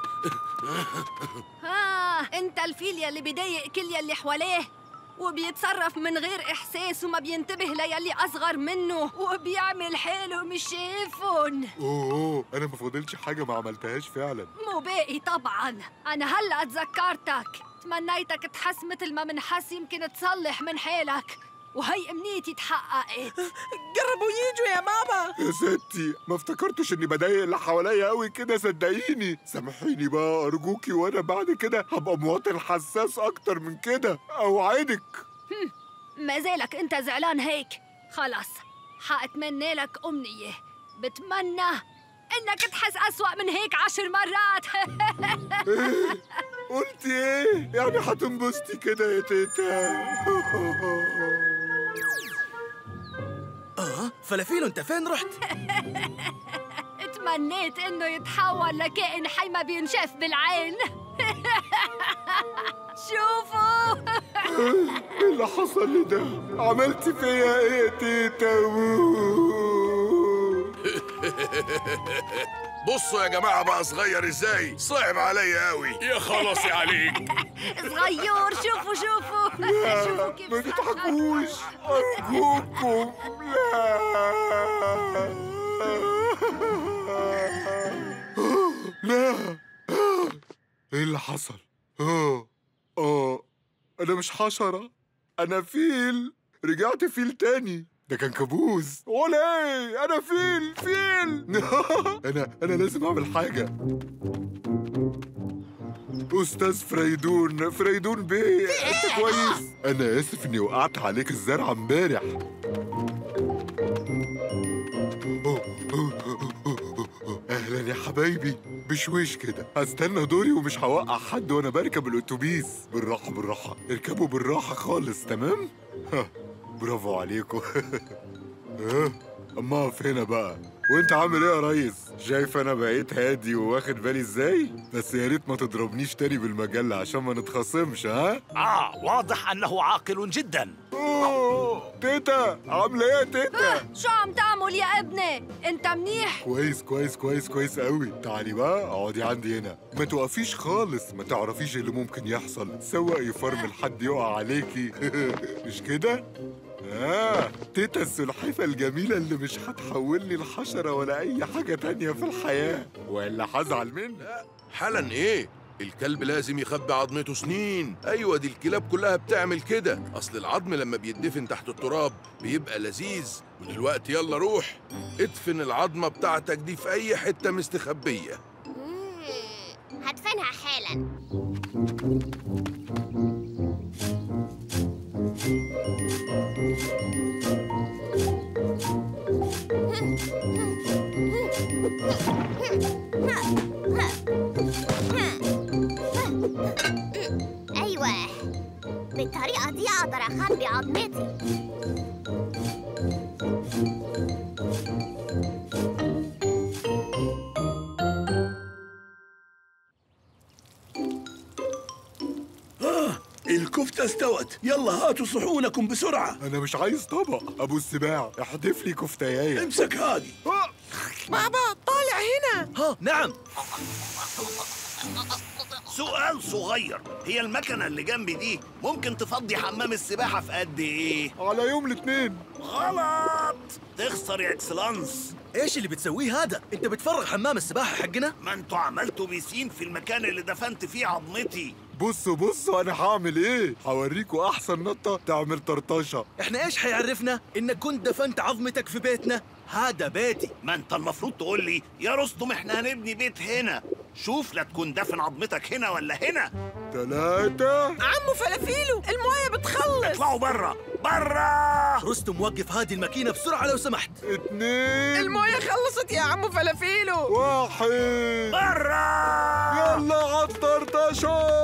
ها انت الفيل يلي بيضايق كل يلي حواليه وبيتصرف من غير احساس وما بينتبه ليلي اصغر منه وبيعمل حاله مش شايفهم اوه أوه، انا ما فاضلش حاجه ما عملتهاش فعلا مو باقي طبعا انا هلا تذكرتك تمنيتك تحس مثل ما منحس يمكن تصلح من حالك وهي امنيتي تحققت قربوا يجوا يا ماما يا ستي ما افتكرتش اني بضايق اللي حواليا قوي كده صدقيني سامحيني بقى ارجوكي وانا بعد كده هبقى مواطن حساس اكتر من كده اوعدك ما زالك انت زعلان هيك خلص حاتمنى لك امنيه بتمنى انك تحس اسوأ من هيك عشر مرات قلتي ايه يعني هتنبسطي كده يا تيتا اه فلافيلو انت فين رحت؟ تمنيت انه يتحول لكائن حي ما بينشاف بالعين شوفوا ايه اللي حصل لي ده عملتي فيا ايه يا تيتا بصوا يا جماعة بقى صغير ازاي صعب عليا قوي يا خلاصي عليك صغير شوفوا شوفوا شوفوا كيف ما تضحكوش ارجوكم لا لا ايه اللي حصل اه اه انا مش حشرة انا فيل رجعت فيل تاني ده كان كابوس ولا ايه انا فيل فيل انا انا لازم اعمل حاجة استاذ فريدون فريدون بيه انت كويس انا اسف اني وقعت عليك الزرعه امبارح اهلا يا حبايبي بشويش كده هستنى دوري ومش هوقع حد وانا بركب الاتوبيس بالراحه بالراحه اركبوا بالراحه خالص تمام ها، برافو عليكم ها، اما اقف هنا بقى وانت عامل ايه يا ريس شايف انا بقيت هادي وواخد بالي ازاي بس يا ريت ما تضربنيش تاني بالمجله عشان ما نتخاصمش ها آه واضح أنه عاقل جدا أوه، تيتا عامله ايه يا تيتا شو عم تعمل يا ابني انت منيح كويس كويس كويس كويس قوي تعالي بقى اقعدي عندي هنا ما توقفيش خالص ما تعرفيش اللي ممكن يحصل سواق يفرمل حد يقع عليكي مش كده آه تيتا السلحفة الجميلة اللي مش هتحولني لحشرة ولا أي حاجة تانية في الحياة وإلا هزعل منها حالا ايه الكلب لازم يخبي عظمته سنين ايوه دي الكلاب كلها بتعمل كده اصل العظم لما بيدفن تحت التراب بيبقى لذيذ ودلوقتي يلا روح ادفن العظمه بتاعتك دي في اي حته مستخبيه هدفنها حالا ايوه بالطريقه دي اقدر اخبي عظمتي الكفتة استوت يلا هاتوا صحونكم بسرعة انا مش عايز طبق ابو السباع احدف لي كفتايه امسك هادي بابا طالع هنا ها نعم سؤال صغير هي المكنة اللي جنبي دي ممكن تفضي حمام السباحة في قد ايه؟ على يوم الاثنين غلط تخسر يا اكسلانس ايش اللي بتسويه هذا؟ انت بتفرغ حمام السباحة حقنا؟ ما انتوا عملتوا بيسين في المكان اللي دفنت فيه عظمتي بصوا بصوا انا هعمل ايه هوريكوا احسن نطه تعمل طرطشه احنا ايش حيعرفنا انك كنت دفنت عظمتك في بيتنا؟ هذا بيتي ما انت المفروض تقول لي يا رستم احنا هنبني بيت هنا شوف لا تكون دفن عظمتك هنا ولا هنا ثلاثة عمو فلافيلو المويه بتخلص اطلعوا برا برا رستم وقف هذه الماكينة بسرعة لو سمحت اثنين المويه خلصت يا عمو فلافيلو واحد برا يلا عالطرطشه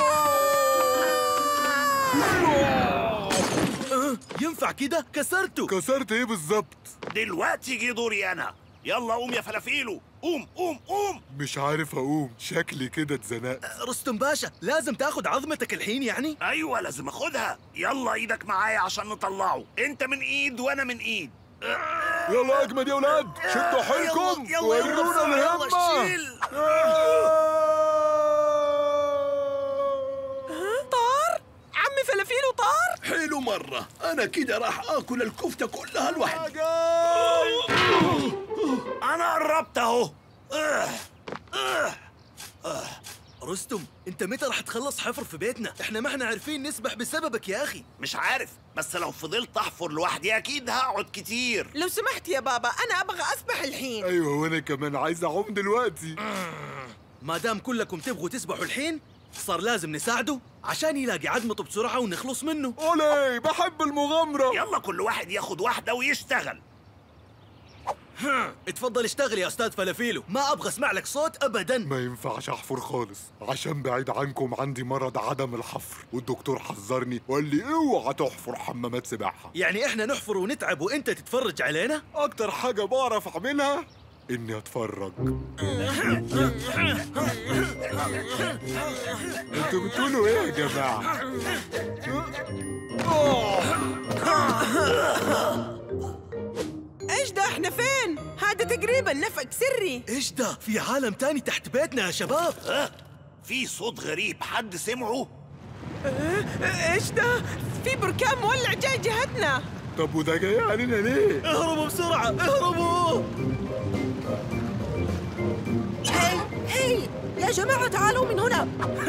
أه، ينفع كده؟ كسرته كسرت ايه بالظبط دلوقتي جه دوري انا يلا قوم يا فلافيلو قوم قوم قوم مش عارف اقوم شكلي كده اتزنقت رستم باشا لازم تاخد عظمتك الحين يعني؟ ايوه لازم اخدها يلا ايدك معايا عشان نطلعه انت من ايد وانا من ايد يلا اجمد يا ولاد شدوا حيلكم يلا- يلا- يلا ورونا بسرعة، يلا الهمه شيل. طار عمي فلافيلو طار حلو مرة أنا كده راح آكل الكفتة كلها لوحدي انا قربت اهو آه. آه. رستم انت متى راح تخلص حفر في بيتنا؟ احنا ما احنا عارفين نسبح بسببك يا اخي مش عارف بس لو فضلت احفر لوحدي اكيد هقعد كتير لو سمحت يا بابا انا ابغى اسبح الحين ايوه وانا كمان عايز اعوم دلوقتي ما دام كلكم تبغوا تسبحوا الحين صار لازم نساعده عشان يلاقي عظمته بسرعة ونخلص منه اولي بحب المغامره يلا كل واحد ياخد واحدة ويشتغل اتفضل اشتغل يا استاذ فلافيلو ما ابغى اسمع لك صوت ابدا ما ينفعش احفر خالص عشان بعيد عنكم عندي مرض عدم الحفر والدكتور حذرني وقال لي اوعى تحفر حمامات سباحه يعني احنا نحفر ونتعب وانت تتفرج علينا اكتر حاجه بعرف اعملها اني اتفرج انتوا بتقولوا ايه يا جماعه ايش ده احنا فين هذا تقريبا نفق سري ايش ده في عالم تاني تحت بيتنا يا شباب ها في صوت غريب حد سمعه اه، ايش ده في بركان مولع جاي جهتنا طب وده جاي علينا ليه اهربوا بسرعة اهربوا هي هي يا جماعة تعالوا من هنا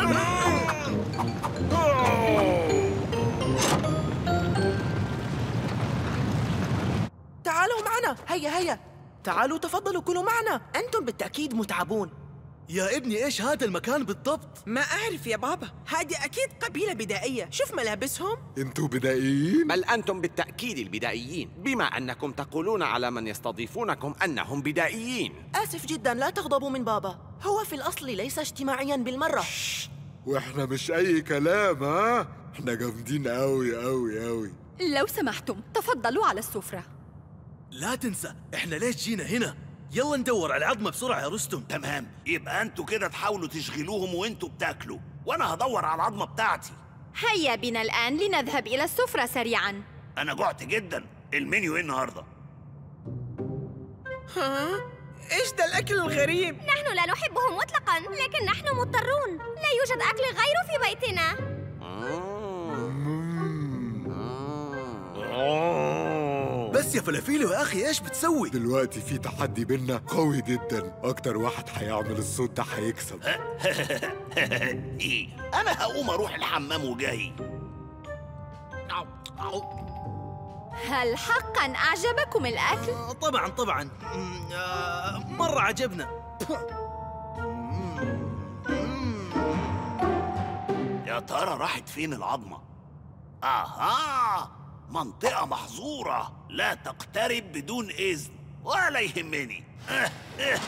تعالوا معنا هيا هيا تعالوا تفضلوا كلوا معنا أنتم بالتأكيد متعبون يا ابني ايش هذا المكان بالضبط ما أعرف يا بابا هذه أكيد قبيلة بدائية شوف ملابسهم انتوا بدائيين بل أنتم بالتأكيد البدائيين بما أنكم تقولون على من يستضيفونكم أنهم بدائيين آسف جدا لا تغضبوا من بابا هو في الأصل ليس اجتماعيا بالمرة واحنا مش اي كلام ها احنا جامدين قوي قوي قوي لو سمحتم تفضلوا على السفرة لا تنسى احنا ليش جينا هنا يلا ندور على العظمة بسرعة يا رستم تمام يبقى انتوا كده تحاولوا تشغلوهم وانتوا بتاكلوا وانا هدور على العظمة بتاعتي هيا بنا الآن لنذهب إلى السفرة سريعا انا جعت جدا المنيو ايه النهارده ها إيش ده الأكل الغريب نحن لا نحبه مطلقا لكن نحن مضطرون لا يوجد أكل غيره في بيتنا بس يا فلافيلو يا اخي ايش بتسوي دلوقتي في تحدي بينا قوي جدا اكتر واحد هيعمل الصوت ده هيكسب ايه انا هقوم اروح الحمام وجاي هل حقا أعجبكم الأكل؟ طبعا طبعا مم، آه، مرة عجبنا يا ترى راحت فين العظمة اها منطقة محظورة لا تقترب بدون اذن ولا يهمني اه اه.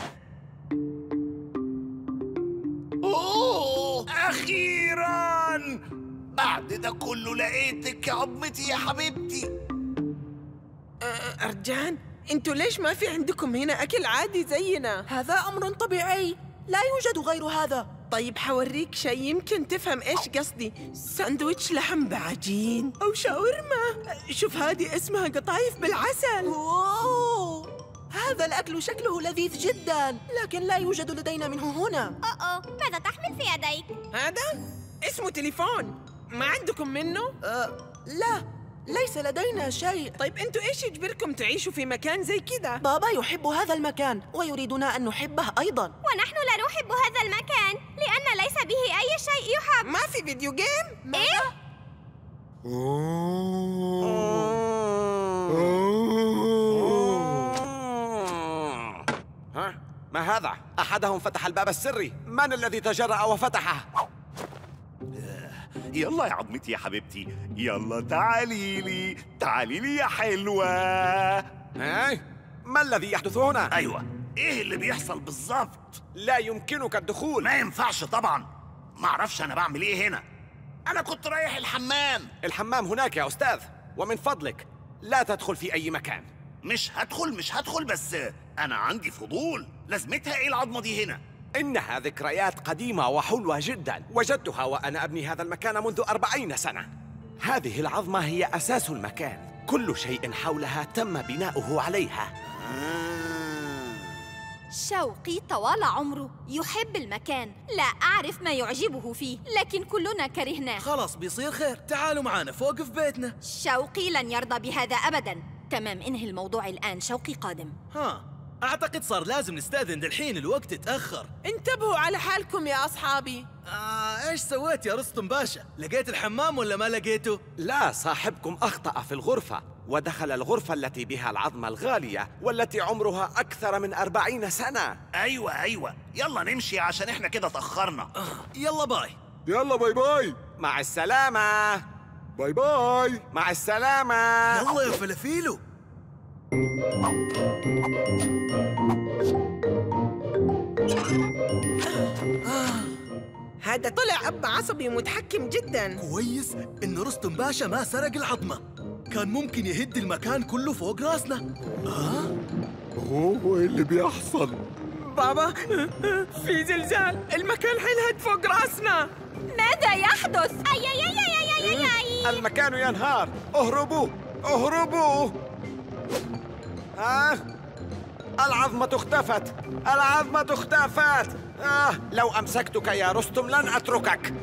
اوه اخيرا بعد ده كله لقيتك يا عظمتي يا حبيبتي أه، أرجان أنتوا ليش ما في عندكم هنا أكل عادي زينا؟ هذا أمر طبيعي لا يوجد غير هذا طيب حوريك شيء يمكن تفهم ايش قصدي ساندويتش لحم بعجين او شاورما شوف هذه اسمها قطايف بالعسل أوه. هذا الأكل شكله لذيذ جدا لكن لا يوجد لدينا منه هنا أوه ماذا تحمل في يديك؟ هذا اسمه تليفون ما عندكم منه؟ أه لا ليس لدينا شيء طيب انتوا ايش يجبركم تعيشوا في مكان زي كذا؟ بابا يحب هذا المكان ويريدنا أن نحبه أيضا ونحن لا نحب هذا المكان لأن ليس به أي شيء يحب ما في فيديو جيم؟ إيه؟ ها؟ ما هذا؟ أحدهم فتح الباب السري من الذي تجرأ وفتحه؟ يلا يا عظمتي يا حبيبتي يلا تعالي لي تعالي لي يا حلوة هاي ما الذي يحدث هنا؟ أيوة إيه اللي بيحصل بالظبط؟ لا يمكنك الدخول ما ينفعش طبعا ما أعرفش أنا بعمل إيه هنا أنا كنت رايح الحمام الحمام هناك يا أستاذ ومن فضلك لا تدخل في أي مكان مش هدخل مش هدخل بس أنا عندي فضول لازمتها إيه العظمة دي هنا؟ إنها ذكريات قديمة وحلوة جدا وجدتها وأنا أبني هذا المكان منذ أربعين سنة هذه العظمة هي أساس المكان كل شيء حولها تم بناؤه عليها شوقي طوال عمره يحب المكان لا أعرف ما يعجبه فيه لكن كلنا كرهناه خلاص بيصير خير تعالوا معنا فوق في بيتنا شوقي لن يرضى بهذا أبدا تمام انهي الموضوع الآن شوقي قادم ها أعتقد صار لازم نستأذن دحين الوقت اتأخر انتبهوا على حالكم يا أصحابي آه إيش سويت يا رستم باشا؟ لقيت الحمام ولا ما لقيته؟ لا صاحبكم أخطأ في الغرفة ودخل الغرفة التي بها العظمة الغالية والتي عمرها أكثر من أربعين سنة أيوة أيوة يلا نمشي عشان إحنا كده تأخرنا يلا باي يلا باي باي مع السلامة باي باي مع السلامة يلا يا فلافيلو هذا طلع أب عصبي متحكم جدا كويس إن رستم باشا ما سرق العظمة كان ممكن يهد المكان كله فوق راسنا آه؟ هو إيه اللي بيحصل بابا في زلزال المكان حينهد فوق راسنا ماذا يحدث؟ أي أي أي أي أي أي أي المكان ينهار اهربوا اهربوا آه العظمة اختفت العظمة اختفت آه لو أمسكتك يا رستم لن أتركك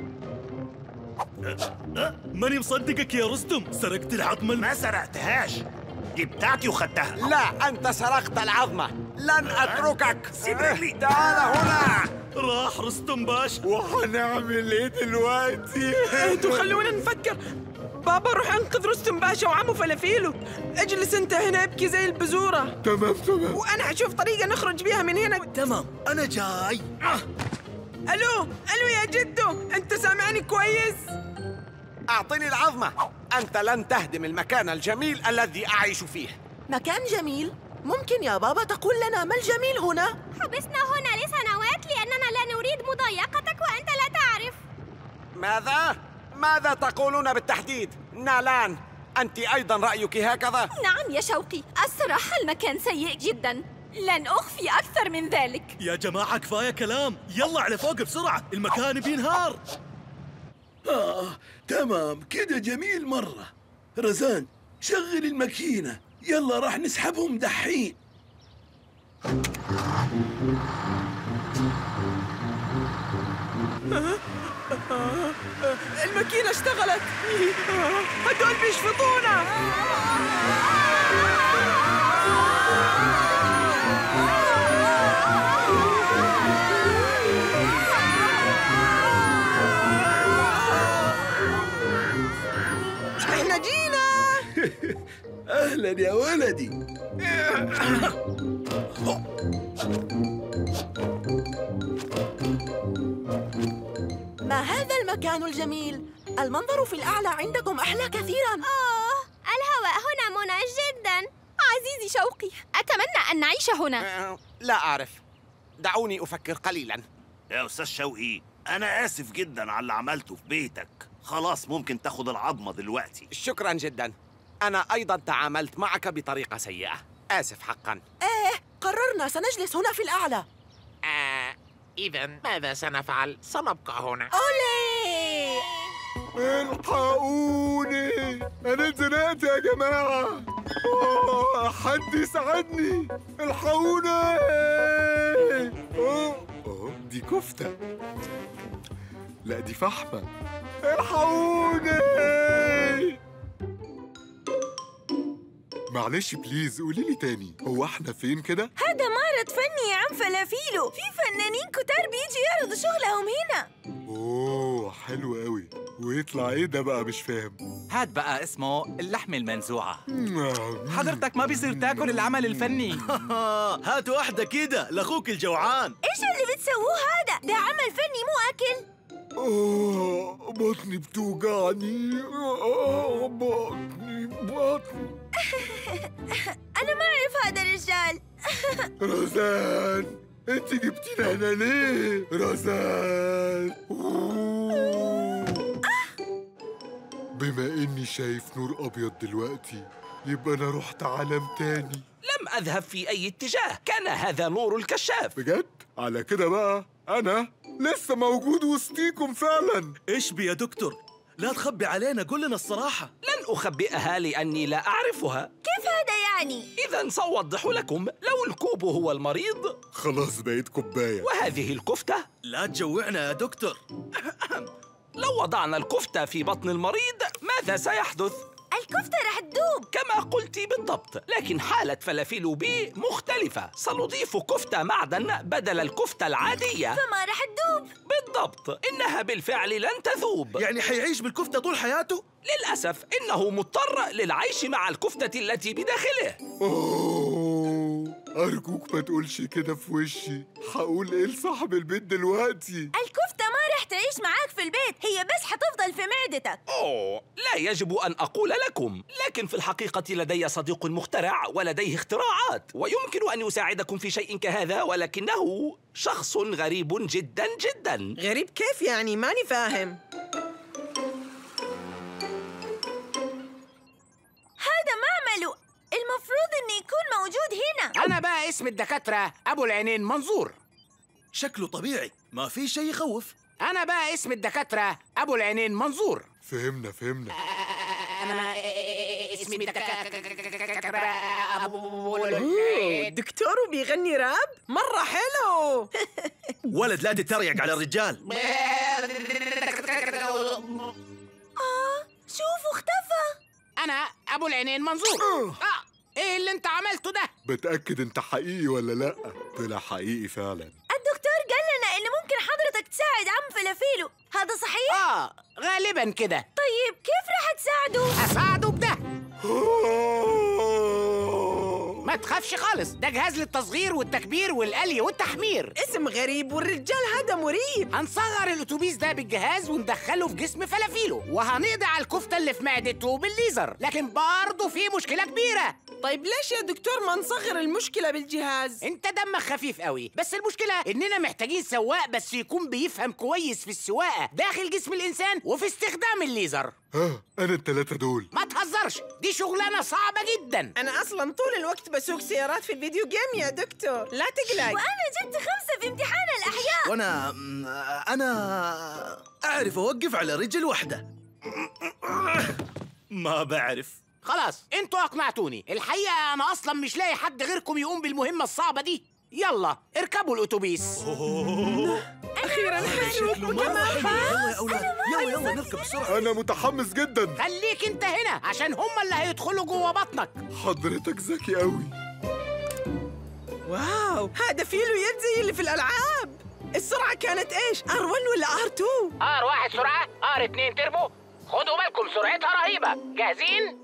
ماني مصدقك يا رستم سرقت العظمة ما سرقتهاش دي بتاعتي وخدتها لا أنت سرقت العظمة لن أتركك سيب رجلي تعال هنا راح رستم باش وهنعمل ايه دلوقتي؟ انتوا خلونا نفكر بابا روح انقذ رستم باشا وعمو فلافيلو اجلس انت هنا ابكي زي البزورة تمام تمام وانا حشوف طريقة نخرج بيها من هنا تمام أنا جاي آه. الو الو يا جدو انت سامعني كويس أعطني العظمة أنت لن تهدم المكان الجميل الذي أعيش فيه مكان جميل ممكن يا بابا تقول لنا ما الجميل هنا؟ حبسنا هنا لسنوات لأننا لا نريد مضايقتك وأنت لا تعرف ماذا؟ ماذا تقولون بالتحديد؟ نالان أنت أيضا رأيك هكذا؟ نعم يا شوقي الصراحة المكان سيء جدا لن أخفي أكثر من ذلك يا جماعة كفاية كلام يلا على فوق بسرعة المكان بينهار آه تمام كده جميل مرة رزان شغل الماكينة يلا راح نسحبهم دحين الماكينة اشتغلت هدول بيشفطونا احنا جينا أهلا يا ولدي ما هذا المكان الجميل؟ المنظر في الأعلى عندكم أحلى كثيرا أوه الهواء هنا منعش جدا عزيزي شوقي أتمنى أن نعيش هنا آه، لا أعرف دعوني أفكر قليلا يا أستاذ شوقي أنا آسف جدا على اللي عملته في بيتك خلاص ممكن تاخد العظمة دلوقتي شكرا جدا أنا أيضا تعاملت معك بطريقة سيئة آسف حقا إيه قررنا سنجلس هنا في الأعلى آه إذا ماذا سنفعل؟ سنبقى هنا أولي الحقوني انا اتزنقت يا جماعه آه، حد يساعدني الحقوني آه، آه، دي كفته لا دي فحمه الحقوني معلش بليز قولي لي تاني هو احنا فين كده هذا معرض فني يا عم فلافيلو في فنانين كتار بيجي يعرضوا شغلهم هنا اوه حلو قوي ويطلع ايه ده بقى مش فاهم هاد بقى اسمه اللحمة المنزوعة حضرتك ما بيصير تاكل العمل الفني هات واحدة كده لأخوك الجوعان ايش اللي بتسووه هذا؟ ده عمل فني مو أكل آه، بطني بتوجعني آه، بطني بطني أنا ما أعرف هذا الرجال رزان انت جبتينا هنا ليه رزان بما اني شايف نور ابيض دلوقتي يبقى انا رحت عالم تاني لم أذهب في أي اتجاه كان هذا نور الكشاف بجد على كده بقى انا لسه موجود وسطيكم فعلا ايش بي يا دكتور لا تخبي علينا قول لنا الصراحة لن أخبئها لأني لا أعرفها كيف هذا يعني؟ إذا سأوضح لكم لو الكوب هو المريض خلاص بقيت كوبايه وهذه الكفتة لا تجوعنا يا دكتور لو وضعنا الكفتة في بطن المريض ماذا سيحدث؟ الكفتة رح تذوب كما قلت بالضبط لكن حالة فلافيل بي مختلفة سنضيف كفتة معدن بدل الكفتة العادية فما رح تذوب بالضبط إنها بالفعل لن تذوب يعني حيعيش بالكفتة طول حياته؟ للأسف إنه مضطر للعيش مع الكفتة التي بداخله اوه ارجوك ما تقولش كده في وشي هقول ايه لصاحب البيت دلوقتي الكفتة ما رح تعيش معاك في البيت هي بس حتفضل في معدتك أوه لا يجب أن أقول لكم لكن في الحقيقة لدي صديق مخترع ولديه اختراعات ويمكن أن يساعدكم في شيء كهذا ولكنه شخص غريب جدا جدا غريب كيف يعني ماني فاهم هذا معمله المفروض انه يكون موجود هنا أنا بقى اسم الدكاترة أبو العينين منظور شكله طبيعي ما في شيء يخوف أنا بقى اسم الدكاترة أبو العينين منظور فهمنا فهمنا أنا اسمي الدكاترة أبو أوه، دكتور وبيغني راب مرة حلو ولد لا تتريق على الرجال آه شوفوا اختفى أنا أبو العينين منظور آه إيه اللي أنت عملته ده؟ بتاكد انت حقيقي ولا لا طلع حقيقي فعلا الدكتور قال لنا انه ممكن حضرتك تساعد عم فلافيلو هذا صحيح؟ آه غالبا كده طيب كيف رح تساعده؟ أساعده بده ما تخافش خالص ده جهاز للتصغير والتكبير والقلي والتحمير اسم غريب والرجال هذا مريب هنصغر الاتوبيس ده بالجهاز وندخله في جسم فلافيلو وهنقضي على الكفته اللي في معدته بالليزر لكن برضه في مشكله كبيره طيب ليش يا دكتور ما نصغر المشكلة بالجهاز؟ انت دمك خفيف قوي بس المشكله اننا محتاجين سواق بس يكون بيفهم كويس في السواقه داخل جسم الانسان وفي استخدام الليزر ها انا التلاتة دول ما تهزرش دي شغلانه صعبه جدا أنا أصلا طول الوقت بسوق سيارات في الفيديو جيم يا دكتور لا تقلق وأنا جبت خمسة في امتحان الأحياء وانا انا اعرف اوقف على رجل واحدة ما بعرف خلاص انتوا اقنعتوني الحقيقه انا اصلا مش لاقي حد غيركم يقوم بالمهمه الصعبه دي يلا اركبوا الاتوبيس أخيرا حنشوفكم كمان يلا يا اولاد يلا يلا نركب بسرعة انا متحمس جدا خليك انت هنا عشان هم اللي هيدخلوا جوه بطنك حضرتك ذكي قوي واو هذا فيلو يد زي اللي في الألعاب السرعة كانت إيش؟ R1 ولا R2؟ ار واحد سرعه ار اتنين تربو خدوا بالكم سرعتها رهيبه جاهزين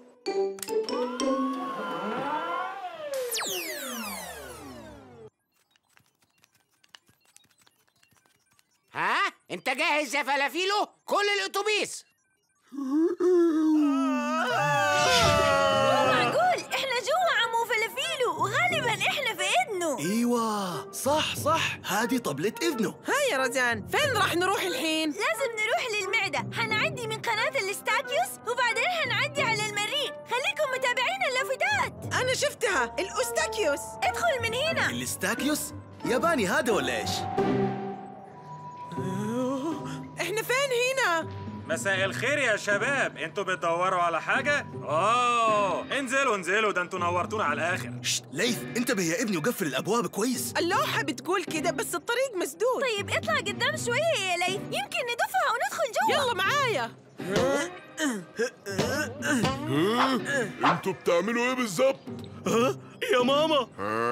ها انت جاهز يا فلافيلو كل الاتوبيس مو معقول احنا جوا عمو فلافيلو وغالبا احنا في اذنه ايوه صح صح هذه طبلة اذنه ها يا رزان فين راح نروح الحين؟ لازم نروح للمعدة حنعدي من قناة الاستاكيوس وبعدين حنعدي على المريء خليكم متابعين اللافتات أنا شفتها الأوستاكيوس ادخل من هنا الاستاكيوس ياباني هذا ولا ايش مساء الخير يا شباب انتوا بتدوروا على حاجة؟ اوه انزلوا انزلوا ده انتوا نورتونا على الاخر ليث انتبه يا ابني وقفل الابواب كويس اللوحة بتقول كده بس الطريق مسدود طيب اطلع قدام شوية يا ليث يمكن ندفها وندخل جوا يلا معايا ها؟ انتوا بتعملوا ايه بالظبط؟ ها؟ يا ماما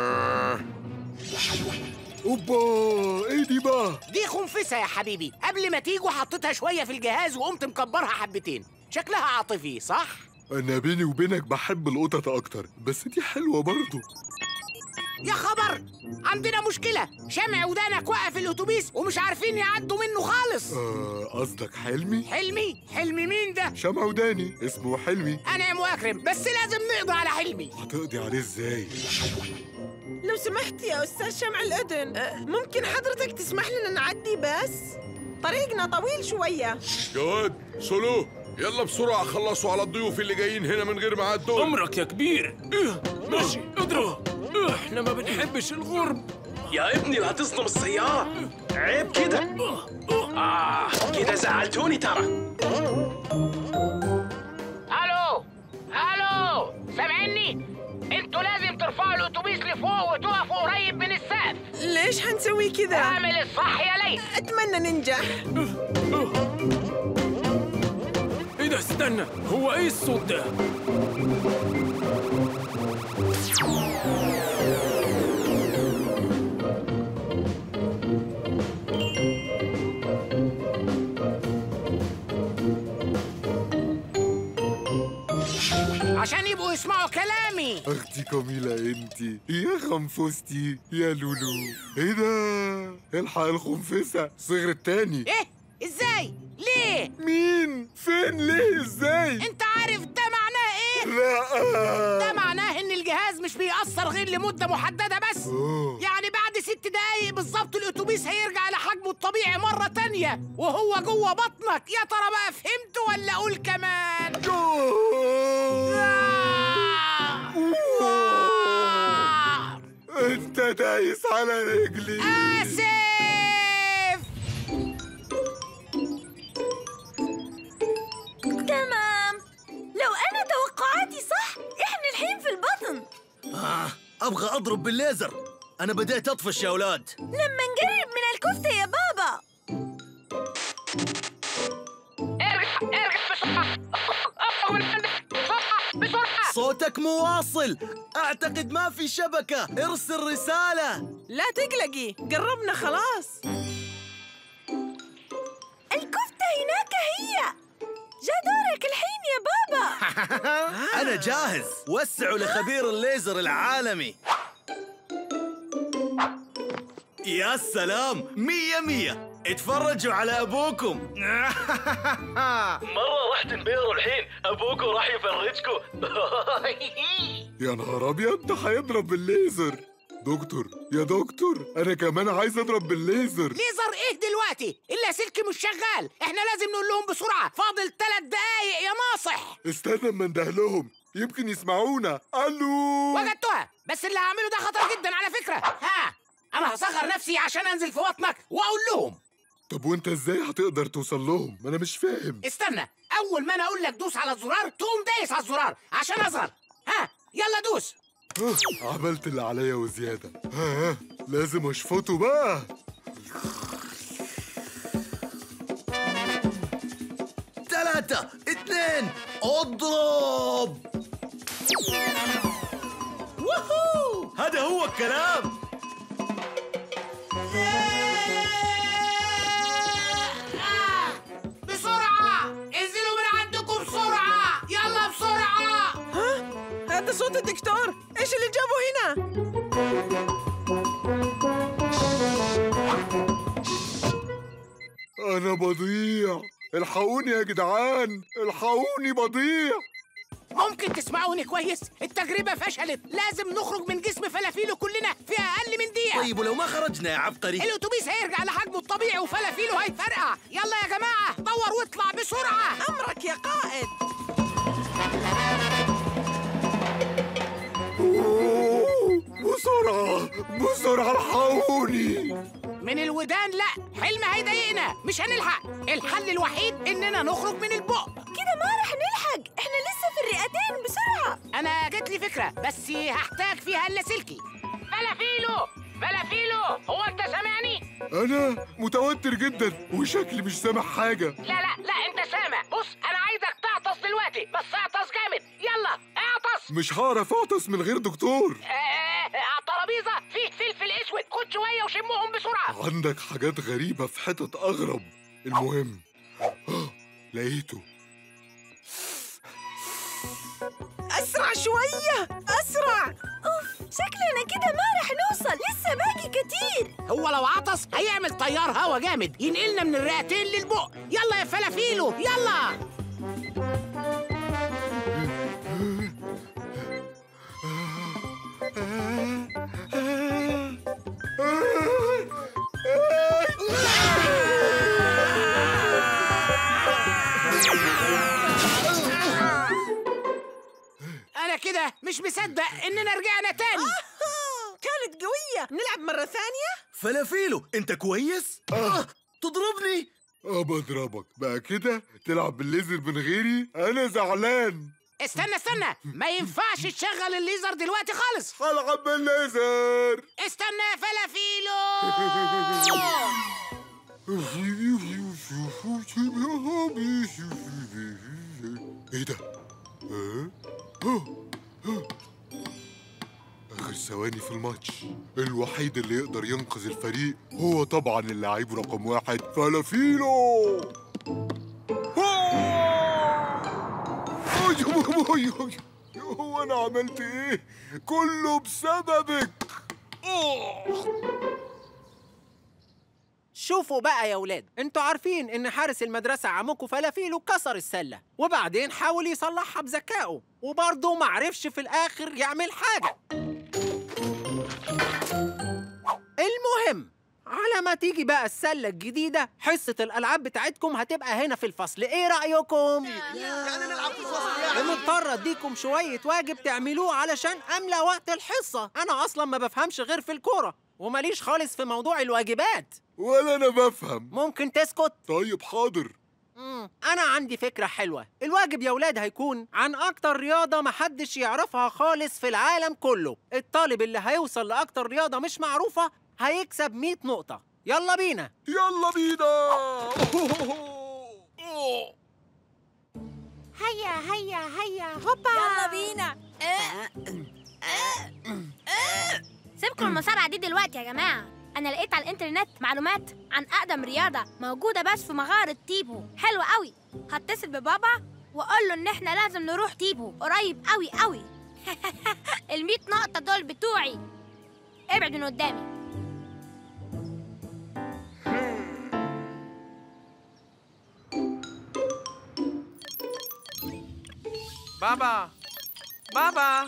اوبا ايه دي بقى؟ دي خنفسة يا حبيبي قبل ما تيجوا حطيتها شوية في الجهاز وقمت مكبرها حبتين شكلها عاطفي صح؟ انا بيني وبينك بحب القطط اكتر بس دي حلوه برضه يا خبر عندنا مشكلة شمع ودانك وقف الأتوبيس ومش عارفين يعدوا منه خالص آه قصدك حلمي حلمي حلمي مين ده؟ شمع وداني اسمه حلمي أنا يا مكرم بس لازم نقضي على حلمي هتقضي عليه ازاي لو سمحت يا أستاذ شمع الأذن أه، ممكن حضرتك تسمح لنا نعدي بس؟ طريقنا طويل شوية جواد سولو يلا بسرعة خلصوا على الضيوف اللي جايين هنا من غير ميعاد دول عمرك يا كبير ماشي اضرب احنا ما بنحبش الغرب يا ابني لا تصدم السيارة عيب كده آه كده زعلتوني ترى الو الو سامعني انتوا لازم ترفعوا الاتوبيس لفوق وتقفوا قريب من السقف ليش هنسوي كذا؟ اعمل الصح يا ليث أتمنى ننجح ايه ده استنى هو ايه الصوت ده عشان يبقوا يسمعوا كلامي اختي جميلة انتي يا خنفستي يا لولو ايه ده الحق الخنفسة صغر التاني ايه ازاي ليه مين فين ليه ازاي انت عارف ده معناه ايه لا ده معناه ان الجهاز مش بيأثر غير لمدة محددة بس أوه. يعني بعد ست دقايق بالظبط الاتوبيس هيرجع لحجمه الطبيعي مرة تانية وهو جوه بطنك يا ترى بقى فهمت ولا اقول كمان انت دايس على رجلي آسف تمام لو أنا توقعاتي صح إحنا الحين في البطن آه ابغى اضرب بالليزر انا بديت اطفش يا اولاد لما نقرب من الكفتة يا بابا ارجع ارجع بسرعة بسرعة صوتك مو واصل اعتقد ما في شبكة ارسل رسالة لا تقلقي قربنا خلاص الكفتة هناك هي جا دورك الحين يا بابا انا جاهز وسعوا لخبير الليزر العالمي يا سلام مية مية اتفرجوا على ابوكم مرة راح تنبهروا الحين أبوكوا راح يفرجكوا يا نهار ابيض ده هيضرب بالليزر دكتور يا دكتور انا كمان عايز اضرب بالليزر ليزر ايه دلوقتي اللاسلكي مش شغال احنا لازم نقول لهم بسرعة فاضل ثلاث دقايق يا ناصح استنى اما انده لهم يمكن يسمعونا الو وجدتها بس اللي هعمله ده خطر جدا على فكرة ها انا هصغر نفسي عشان انزل في بطنك واقول لهم طب وانت ازاي هتقدر توصل لهم ما انا مش فاهم استنى اول ما انا اقول لك دوس على الزرار تقوم دايس على الزرار عشان اصغر ها يلا دوس آه، عملت اللي عليا وزيادة ها ها لازم اشفطه بقى ثلاثة اثنين اضرب ووهو هذا هو الكلام بسرعة انزلوا من عندكم بسرعة يلا بسرعة ها هذا صوت الدكتور ايش اللي جابه هنا انا بضيع الحقوني يا جدعان الحقوني بضيع ممكن تسمعوني كويس التجربة فشلت لازم نخرج من جسم فلافيلو كلنا في أقل من دقيقة طيب ولو ما خرجنا يا عبقري الأتوبيس هيرجع لحجمه الطبيعي وفلافيلو هيفرقع يلا يا جماعة دور واطلع بسرعة أمرك يا قائد أوه، بسرعة بسرعة الحقوني من الودان لا حلم هيضايقنا مش مش هنلحق الحل الوحيد اننا نخرج من البق كده ما رح نلحق احنا لسه في الرئتين بسرعة انا جت لي فكره بس هحتاج فيها اللاسلكي فلافيلو فلافيلو هو انت سامعني انا متوتر جدا وشكلي مش سامع حاجه لا لا لا انت سامع بص انا عايزك تعطس دلوقتي بس اعطس جامد يلا اعطس مش هعرف اعطس من غير دكتور آه، على الترابيزه فيه فلفل اسود خد شويه وشمهم بسرعه عندك حاجات غريبه في حتت اغرب المهم لقيته أسرع شوية أسرع أوف شكلنا كده ما رح نوصل لسه باقي كتير هو لو عطس هيعمل تيار هوا جامد ينقلنا من الرئتين للبق يلا يا فلافيلو يلا انا كده مش مصدق اننا رجعنا تاني كانت قوية نلعب مرة ثانية فلافيلو انت كويس؟ آه تضربني اه بضربك بقى كده تلعب بالليزر من غيري انا زعلان استنى استنى ما ينفعش تشغل الليزر دلوقتي خالص هلعب بالليزر استنى يا فلافيلو ايه ده؟ ها؟ ها؟ ها؟ آخر ثواني في الماتش الوحيد اللي يقدر ينقذ الفريق هو طبعا اللاعب رقم واحد فلافيلو هو انا عملت ايه؟ كله بسببك شوفوا بقى يا ولاد انتوا عارفين ان حارس المدرسة عمكم فلافيلو كسر السلة وبعدين حاول يصلحها بذكائه وبرضه معرفش في الآخر يعمل حاجة المهم على ما تيجي بقى السلة الجديدة حصة الألعاب بتاعتكم هتبقى هنا في الفصل إيه رأيكم؟ يعني نلعب في الفصل يعني مضطر اديكم شوية واجب تعملوه علشان املى وقت الحصة انا اصلا ما بفهمش غير في الكورة وماليش خالص في موضوع الواجبات ولا انا بفهم ممكن تسكت طيب حاضر مم. انا عندي فكرة حلوة الواجب يا ولاد هيكون عن اكتر رياضة محدش يعرفها خالص في العالم كله الطالب اللي هيوصل لاكتر رياضة مش معروفة هيكسب 100 نقطة يلا بينا يلا بينا هيا هيا هيا هوبا يلا بينا سيبكم المصارعة دي دلوقتي يا جماعة أنا لقيت على الإنترنت معلومات عن أقدم رياضة موجودة بس في مغارة تيبو حلوة قوي هتصل ببابا وأقول له إن إحنا لازم نروح تيبو قريب قوي قوي المية نقطة دول بتوعي ابعد من قدامي بابا بابا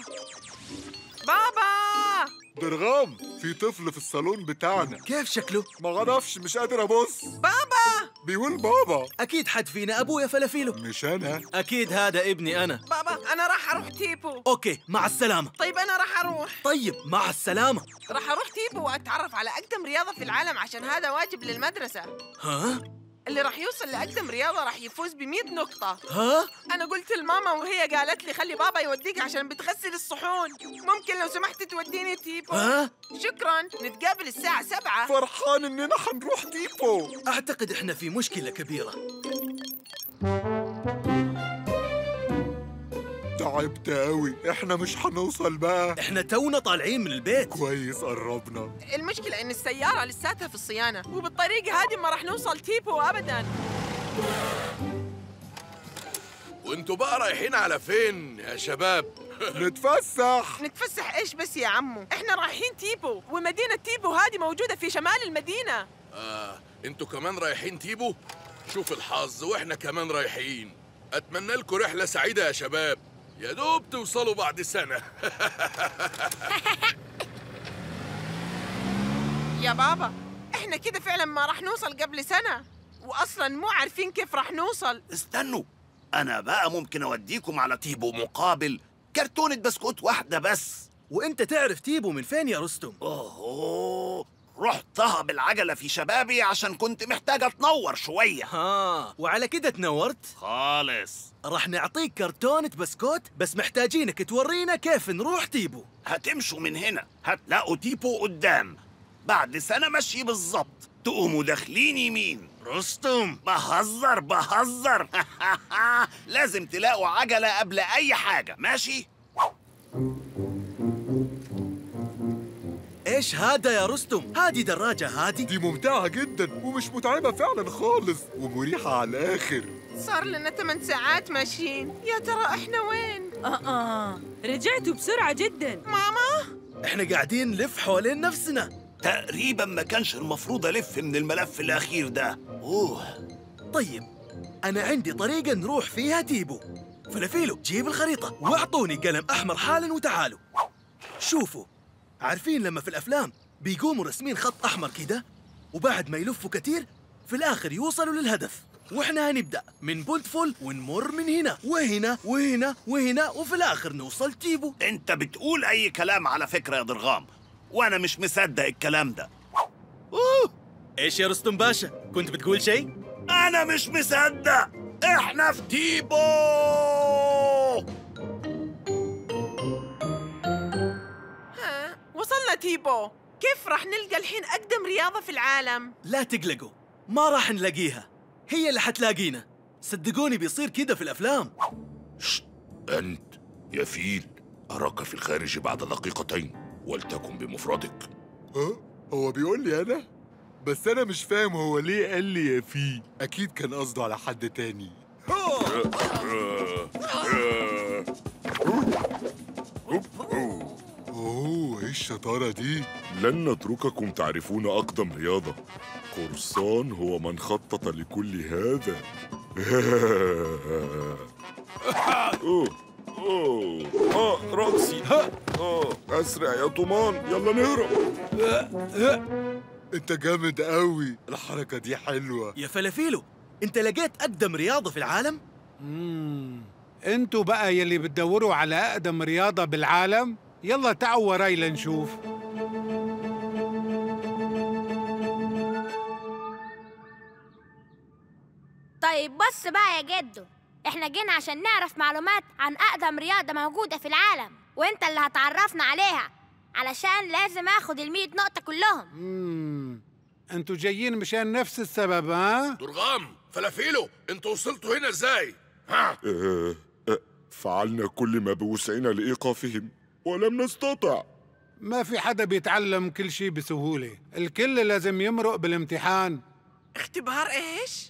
بابا درغام في طفل في الصالون بتاعنا كيف شكله؟ ما اعرفش مش قادر ابص بابا بيقول بابا اكيد حد فينا ابويا فلافيلو مش انا اكيد هذا ابني انا بابا انا راح اروح تيبو اوكي مع السلامه طيب انا راح اروح طيب مع السلامه راح اروح تيبو واتعرف على اقدم رياضة في العالم عشان هذا واجب للمدرسة ها اللي راح يوصل لأقدم رياضة راح يفوز ب 100 نقطة ها أنا قلت لماما وهي قالت لي خلي بابا يوديك عشان بتغسل الصحون ممكن لو سمحت توديني تيبو ها؟ شكرا نتقابل الساعة سبعة فرحان اننا حنروح تيبو اعتقد احنا في مشكله كبيره تعبت قوي احنا مش هنوصل بقى احنا تونا طالعين من البيت كويس قربنا المشكلة إن السيارة لساتها في الصيانة وبالطريقة هذه ما راح نوصل تيبو أبدا وانتوا بقى رايحين على فين يا شباب؟ نتفسح نتفسح إيش بس يا عمو إحنا رايحين تيبو ومدينة تيبو هذه موجودة في شمال المدينة آه انتوا كمان رايحين تيبو؟ شوف الحظ واحنا كمان رايحين اتمنى لكم رحلة سعيدة يا شباب يا دوب توصلوا بعد سنة يا بابا إحنا كده فعلا ما راح نوصل قبل سنة وأصلا مو عارفين كيف راح نوصل استنوا انا بقى ممكن اوديكم على تيبو مقابل كرتونة بسكوت واحدة بس وانت تعرف تيبو من فين يا رستم اوه رحتها بالعجلة في شبابي عشان كنت محتاج اتنور شوية ها وعلى كده تنورت خالص راح نعطيك كرتونة بسكوت بس محتاجينك تورينا كيف نروح تيبو هتمشوا من هنا هتلاقوا تيبو قدام بعد سنة مشي بالظبط تقوموا داخلين يمين رستم بهزر بهزر لازم تلاقوا عجلة قبل أي حاجة ماشي؟ ايش هذا يا رستم؟ هذه دراجة هذه دي ممتعة جدا ومش متعبة فعلا خالص ومريحة على الآخر صار لنا ثمان ساعات ماشيين يا ترى احنا وين اه اه رجعتوا بسرعة جدا ماما احنا قاعدين نلف حوالين نفسنا تقريبا ما كانش المفروض ألف من الملف الأخير ده أوه طيب أنا عندي طريقة نروح فيها تيبو فلفيلو جيب الخريطة واعطوني قلم أحمر حالا وتعالوا شوفوا عارفين لما في الأفلام بيقوموا رسمين خط أحمر كده وبعد ما يلفوا كتير في الآخر يوصلوا للهدف واحنا هنبدأ من بونتفول ونمر من هنا وهنا وهنا وهنا وفي الآخر نوصل تيبو أنت بتقول أي كلام على فكرة يا ضرغام وأنا مش مصدق الكلام ده أوه. إيش يا رستم باشا كنت بتقول شيء؟ أنا مش مصدق إحنا في تيبو ها وصلنا تيبو كيف راح نلقى الحين أقدم رياضة في العالم لا تقلقوا ما راح نلاقيها هي اللي حتلاقينا صدقوني بيصير كده في الأفلام أنت يا فيل أراك في الخارج بعد دقيقتين ولتكن بمفردك ها هو بيقول لي أنا بس أنا مش فاهم هو ليه قال لي يا فيل أكيد كان قصده على حد تاني أوه إيه الشطارة دي لن نترككم تعرفون أقدم رياضة قرصان هو من خطط لكل هذا أوه أوه آه رأسي ها آه أسرع يا طومان يلا نهرب أنت جامد قوي الحركة دي حلوة يا فلافيلو أنت لقيت أقدم رياضة في العالم؟ مم. انتوا بقى يلي بتدوروا على أقدم رياضة بالعالم يلا تعوا وراي لنشوف طيب بص بقى يا جدو احنا جينا عشان نعرف معلومات عن أقدم رياضة موجودة في العالم وانت اللي هتعرفنا عليها علشان لازم اخد المية نقطة كلهم مم. انتوا جايين مشان نفس السبب ها؟ درغام فلافيلو انتوا وصلتوا هنا ازاي؟ ها؟ آه آه فعلنا كل ما بوسعنا لإيقافهم ولم نستطع ما في حدا بيتعلم كل شيء بسهولة الكل لازم يمرق بالامتحان اختبار ايش؟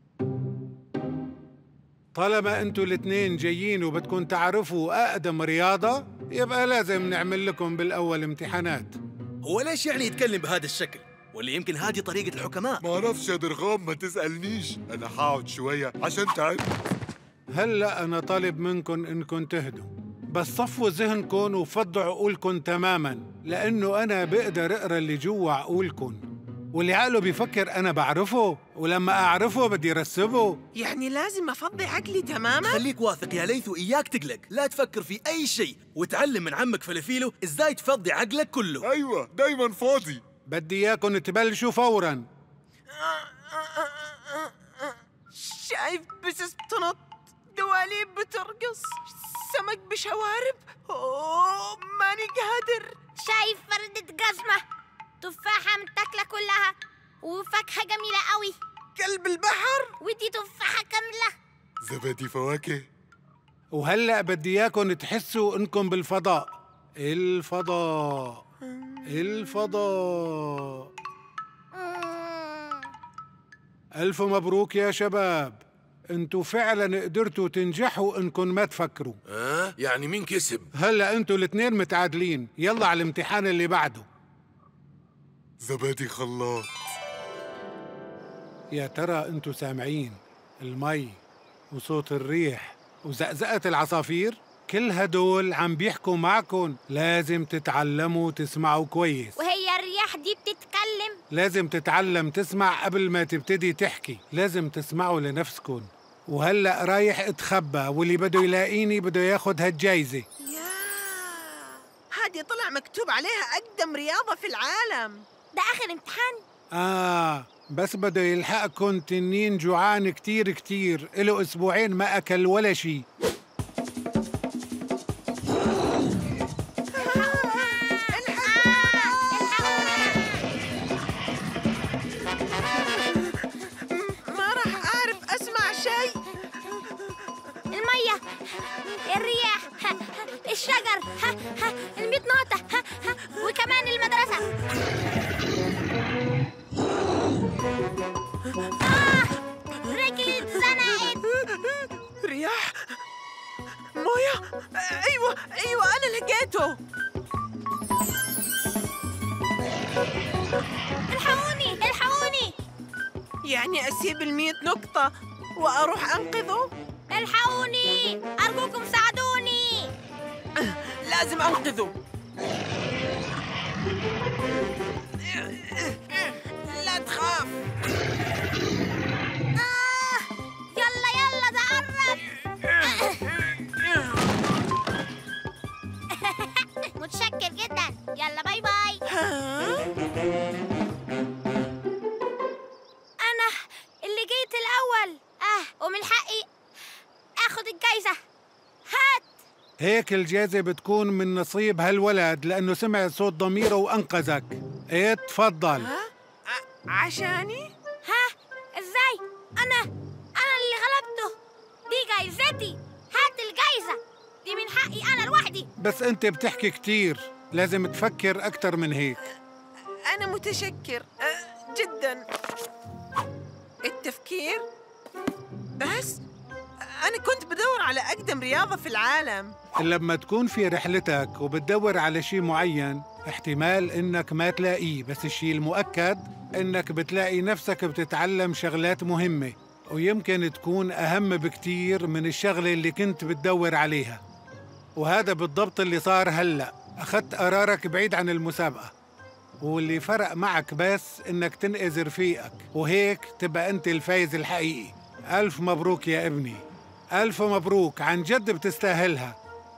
طالما انتوا الاثنين جايين وبدكم تعرفوا أقدم رياضة يبقى لازم نعمل لكم بالأول امتحانات هو ليش يعني يتكلم بهذا الشكل؟ ولا يمكن هذه طريقة الحكماء ما اعرفش يا درغام ما تسألنيش أنا هقعد شوية عشان تعرف هلا أنا طالب منكم إنكم تهدوا بس صفوا ذهنكم وفضوا عقولكم تماما لأنه أنا بقدر أقرأ اللي جوا عقولكم واللي عقله بيفكر أنا بعرفه ولما أعرفه بدي رسبه يعني لازم أفضي عقلي تماما؟ خليك واثق يا ليث وإياك تقلق لا تفكر في أي شيء وتعلم من عمك فلافيلو إزاي تفضي عقلك كله أيوة دايما فاضي بدي إياكم تبلشوا فوراً شايف بسس بتنط دواليب بترقص سمك بشوارب أوه ماني قادر شايف فردة جزمة تفاحة متاكلة كلها وفاكهة جميلة قوي كلب البحر ودي تفاحة كاملة زبادي فواكه وهلا بدي إياكم تحسوا إنكم بالفضاء الفضاء الفضاء ألف مبروك يا شباب انتوا فعلا قدرتوا تنجحوا انكم ما تفكروا ها؟ يعني مين كسب؟ هلا انتوا الاثنين متعادلين يلا على الامتحان اللي بعده زبادي خلاط يا ترى انتوا سامعين المي وصوت الريح وزقزقة العصافير كل هدول عم بيحكوا معكم لازم تتعلموا تسمعوا كويس وهي الرياح دي بتتكلم لازم تتعلم تسمع قبل ما تبتدي تحكي لازم تسمعوا لنفسكم وهلأ رايح اتخبى واللي بده يلاقيني بده ياخد هالجايزة هذه طلع مكتوب عليها أقدم رياضة في العالم ده آخر امتحان آه بس بده يلحقكم تنين جوعان كتير كتير إله أسبوعين ما أكل ولا شي ما راح أعرف أسمع شيء المية الرياح ها، ها، الشجر ها، ها، الميت نقطة ها، ها، وكمان المدرسة آه رجلي اتزنقت رياح مويه أيوة أيوة أنا لقيته الحقوني الحقوني يعني أسيب المية نقطة وأروح أنقذه الحقوني أرجوكم ساعدوني لازم أنقذه لا تخاف آه يلا يلا ده قرب متشكر جدا يلا باي باي أنا اللي جيت الأول آه ومن حقي آخد الجايزة هات هيك الجائزة بتكون من نصيب هالولد لأنه سمع صوت ضميره وأنقذك إيه تفضل عشاني ها ازاي انا انا اللي غلبته دي جايزتي هات الجايزة دي من حقي انا لوحدي بس أنت بتحكي كتير لازم تفكر أكتر من هيك أنا متشكر أه، جدا التفكير بس أنا كنت بدور على أقدم رياضة في العالم لما تكون في رحلتك وبتدور على شيء معين احتمال انك ما تلاقيه بس الشيء المؤكد انك بتلاقي نفسك بتتعلم شغلات مهمة ويمكن تكون اهم بكتير من الشغلة اللي كنت بتدور عليها وهذا بالضبط اللي صار هلأ أخذت قرارك بعيد عن المسابقة واللي فرق معك بس انك تنقذ رفيقك وهيك تبقى انت الفايز الحقيقي ألف مبروك يا ابني ألف مبروك عن جد بتستاهلها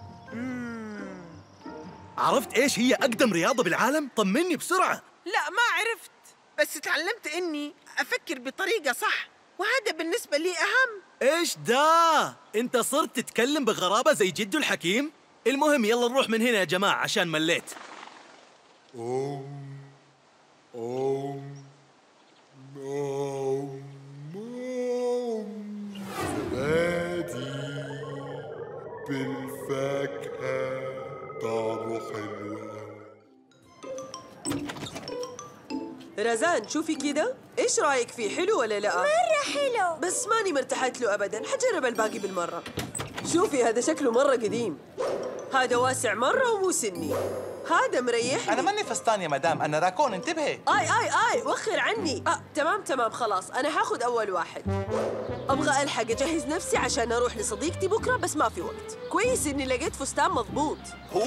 عرفت ايش هي اقدم رياضه بالعالم طمني بسرعه لا ما عرفت بس تعلمت إني أفكر بطريقة صح وهذا بالنسبة لي أهم ايش ده انت صرت تتكلم بغرابه زي جدو الحكيم المهم يلا نروح من هنا يا جماعه عشان مليت أوم أوم أوم أوم زبادي بالفاكهة طعمه حلو أوي رزان شوفي كده ايش رايك فيه حلو ولا لا مرة حلو بس ماني مرتاحت له ابدا حجرب الباقي بالمره شوفي هذا شكله مره قديم هذا واسع مره ومو سني هذا مريح أنا ماني فستان يا مدام أنا راكون انتبهي اي اي اي وخر عني آه تمام تمام خلاص انا هاخد اول واحد ابغى الحق اجهز نفسي عشان اروح لصديقتي بكره بس ما في وقت كويس اني لقيت فستان مضبوط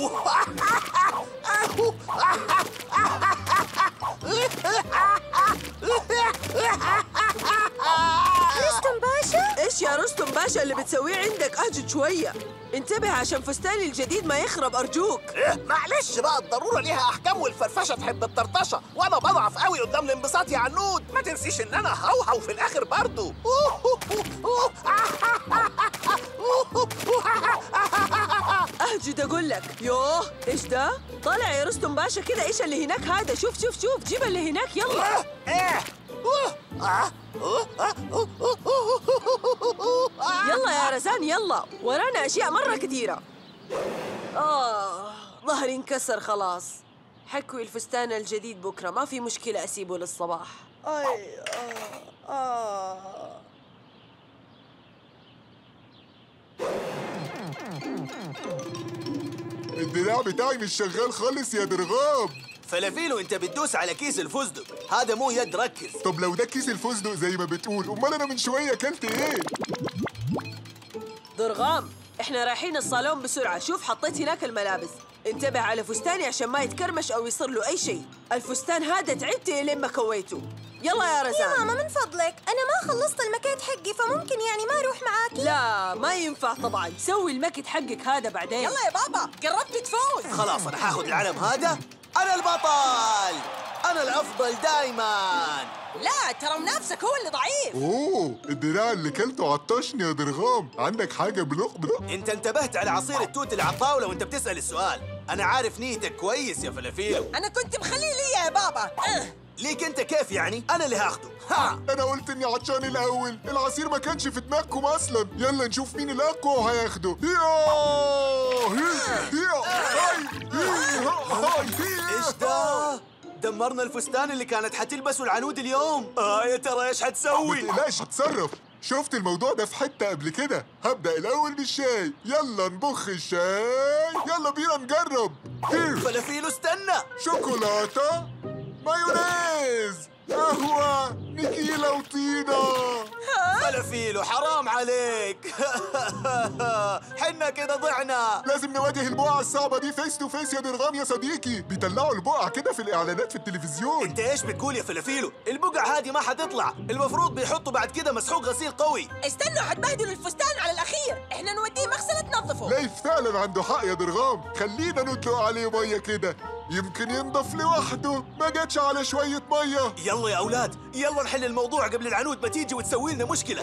رستم باشا ايش يا رستم باشا اللي بتسويه عندك اهجد شويه انتبه عشان فستاني الجديد ما يخرب ارجوك إيه معلش بقى الضرورة ليها أحكام والفرفشة تحب الطرطشة وأنا بضعف قوي قدام الانبساط يا عنود ما تنسيش إن أنا هوهو في الآخر برضو اهجد اقول لك يوه ايش ده طالع يا رستم باشا كده ايش اللي هناك هذا شوف شوف شوف جيب اللي هناك يلا ايه يلا يا رزان يلا ورانا اشياء مره كثيره اه ظهري انكسر خلاص حكوي الفستان الجديد بكره ما في مشكله اسيبه للصباح اي آه آه. الدراع بتاعي مش شغال خالص يا درغام فلافيلو انت بتدوس على كيس الفستق هذا مو يد ركز طب لو ده كيس الفستق زي ما بتقول امال انا من شويه اكلت ايه درغام احنا رايحين الصالون بسرعه شوف حطيت هناك الملابس انتبه على فستاني عشان ما يتكرمش او يصير له اي شيء الفستان هذا تعبت لين ما كويته يلا يا رزان يا ماما من فضلك أنا ما خلصت المكات حقي فممكن يعني ما أروح معاكي لا ما ينفع طبعا سوي المكت حقك هذا بعدين يلا يا بابا قربت تفوز خلاص انا هاخذ العلم هذا انا البطل انا الافضل دايما لا ترى منافسك هو اللي ضعيف اوه الدراع اللي كلته عطشني يا درغام عندك حاجه بلق بلق انت انتبهت على عصير التوت اللي على الطاوله وانت بتسال السؤال انا عارف نيتك كويس يا فلافيلو انا كنت مخليه لي يا بابا أه. ليك انت كيف يعني انا اللي هاخده ها انا قلت اني عطشان الاول العصير ما كانش في دماغكم اصلا يلا نشوف مين الاقوى وهياخده ياه هي- هي- هاي- هي- هاي- هي- ايش ده دمرنا الفستان اللي كانت حتلبسه العنود اليوم اه يا ترى ايش ما حتسوي تقلقش هتصرف شفت الموضوع ده في حتة قبل كده هبدأ الأول بالشاي يلا نبخ الشاي يلا بينا نجرب هير. فلافيلو استنى شوكولاتة مايونيز قهوة نجيلة وطينة فلافيلو حرام عليك حنا كده ضعنا لازم نواجه البقعة الصعبة دي فيس تو فيس يا درغام يا صديقي بيطلعوا البقعة كده في الإعلانات في التلفزيون انت ايش بتقول يا فلافيلو البقع هذه ما حتطلع المفروض بيحطوا بعد كده مسحوق غسيل قوي استنوا حتبهدلوا الفستان على الاخير احنا نوديه مغسله تنظفه ليث فعلا عنده حق يا درغام خلينا ندلق عليه مية كده يمكن ينضف لوحده ما جاتش على شوية مية يلا يا اولاد يلا نحل الموضوع قبل العنود ما تيجي وتسوي لنا مشكله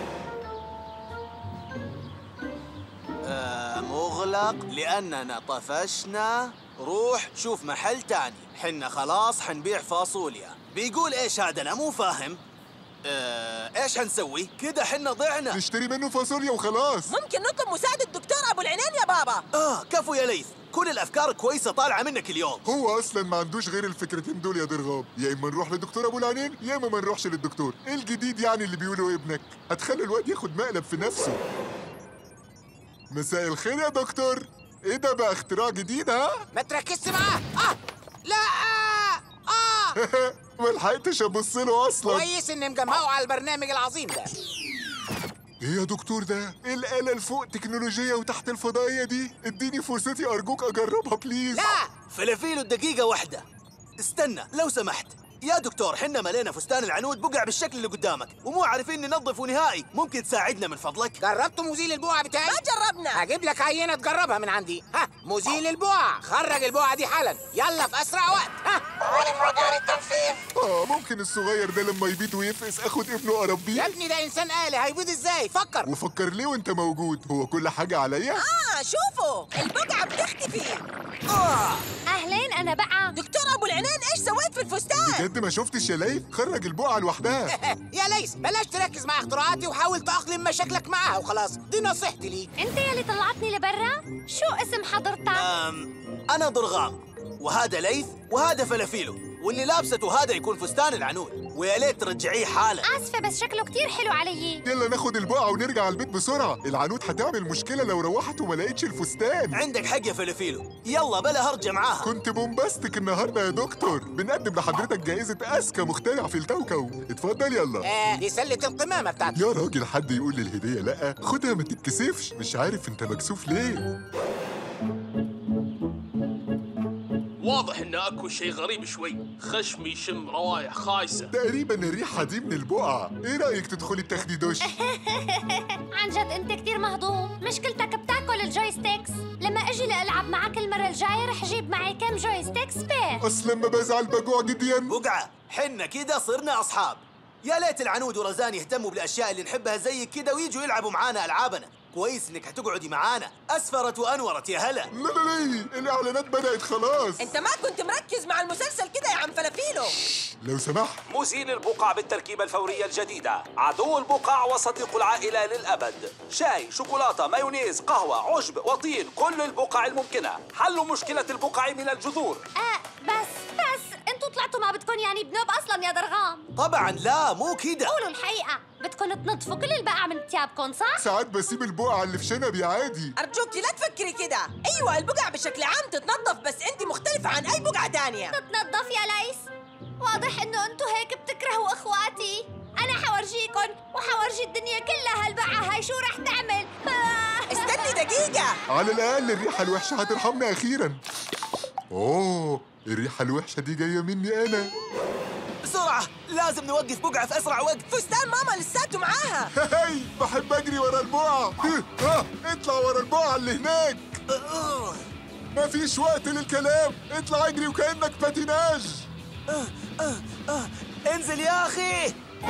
آه مغلق لاننا طفشنا روح شوف محل تاني حنا خلاص حنبيع فاصوليا بيقول ايش هذا انا مو فاهم آه ايش حنسوي كده حنا ضعنا نشتري منه فاصوليا وخلاص ممكن نطلب مساعدة الدكتور أبو العنان يا بابا اه كفو يا ليث كل الافكار كويسه طالعه منك اليوم هو اصلا ما عندوش غير الفكرتين دول يا درغام يا اما نروح لدكتور ابو العنين يا اما ما نروحش للدكتور ايه الجديد يعني اللي بيقوله ابنك هتخلي الواد ياخد مقلب في نفسه مساء الخير يا دكتور ايه ده بقى اختراع جديد ها ما تركزش معاه اه لا اه اه ما لحقتش ابص له اصلا كويس اني مجمعه على البرنامج العظيم ده ايه يا دكتور ده ايه الآلة الفوق تكنولوجية وتحت الفضائية دي اديني فرصتي ارجوك اجربها بليز لا فلافيلو دقيقه واحده استنى لو سمحت يا دكتور حنا ملينا فستان العنود بقع بالشكل اللي قدامك ومو عارفين ننظفه نهائي ممكن تساعدنا من فضلك جربتوا مزيل البقع بتاعي؟ ما جربنا هجيب لك عينة تجربها من عندي ها مزيل البقع خرج البقعة دي حالا يلا في أسرع وقت ها عارف مجال التنفيذ اه ممكن الصغير ده لما يبيض ويفقس اخد ابنه اربيه يا ابني ده إنسان آلي هيبيض إزاي فكر وفكر ليه وانت موجود هو كل حاجة عليا آه شوفوا البقعة بتختفي آه أهلين أنا بقى دكتور أبو العنان إيش سويت في الفستان؟ بجد ما شفتش يا ليث خرج البقعة لوحدها يا ليس بلاش تركز مع اختراعاتي وحاول تأقلم مشاكلك معاها وخلاص دي نصيحتي ليك أنت يلي طلعتني لبرا شو اسم حضرتك؟ أم انا ضرغام وهذا ليث وهذا فلافيلو واللي لابسته هذا يكون فستان العنود ويا ليت ترجعيه حالا آسفة بس شكله كتير حلو علي يلا ناخد البقعة ونرجع البيت بسرعة العنود هتعمل مشكلة لو روحت وما لقيتش الفستان عندك حق يا فلافيلو يلا بلا هرجة معاها كنت بومباستك النهاردة يا دكتور بنقدم لحضرتك جائزة أذكى مخترع في الكوكب اتفضل يلا آه دي سلة القمامة بتاعتي يا راجل حد يقول لي الهدية لأ خدها ما تتكسفش مش عارف انت مكسوف ليه واضح ان اكو شيء غريب شوي خشمي يشم روايح خايسه تقريبا الريحة دي من البقعة ايه رأيك تدخلي تاخدي دش عن جد أنت كتير مهضوم مشكلتك بتاكل الجويستيكس لما أجي لألعب معك المرة الجاية رح جيب معي كم جويستيك سبير أصلا ما بزعل بجوع جديا بقعة حنا كده صرنا أصحاب يا ليت العنود ورزان يهتموا بالأشياء اللي نحبها زي كده ويجوا يلعبوا معانا ألعابنا كويس إنك هتقعدي معانا أسفرت وأنورت يا هلا لا لا لا الإعلانات بدأت خلاص أنت ما كنت مركز مع المسلسل كده يا عم فلافيلو لو سمحت مزيل البقع بالتركيبة الفورية الجديدة عدو البقع وصديق العائلة للأبد شاي شوكولاتة مايونيز قهوة عشب وطين كل البقع الممكنة حل مشكلة البقع من الجذور آه بس بس انتوا طلعتوا ما بدكم يعني بنوب اصلا يا درغام طبعا لا مو كده قولوا الحقيقة بدكم تنظفوا كل البقع من ثيابكم صح؟ ساعات بسيب البقعة اللي في شنبي عادي أرجوكي لا تفكري كده أيوة البقع بشكل عام تتنظف بس أنت مختلفة عن أي بقعة تانية تتنظف يا ليس واضح انه انتوا هيك بتكرهوا اخواتي انا حورجيكم وحورجي الدنيا كلها هالبقعة هاي شو رح تعمل آه. استني دقيقة على الأقل الريحة الوحشة هترحمنا أخيرا أوه الريحة الوحشة دي جاية مني أنا بسرعة لازم نوقف بقعة في أسرع وقت فستان ماما لساته معاها هاي بحب أجري ورا البقعة ها اطلع ورا البقعة اللي هناك مفيش وقت للكلام اطلع اجري وكأنك باتيناج آه آه آه انزل يا أخي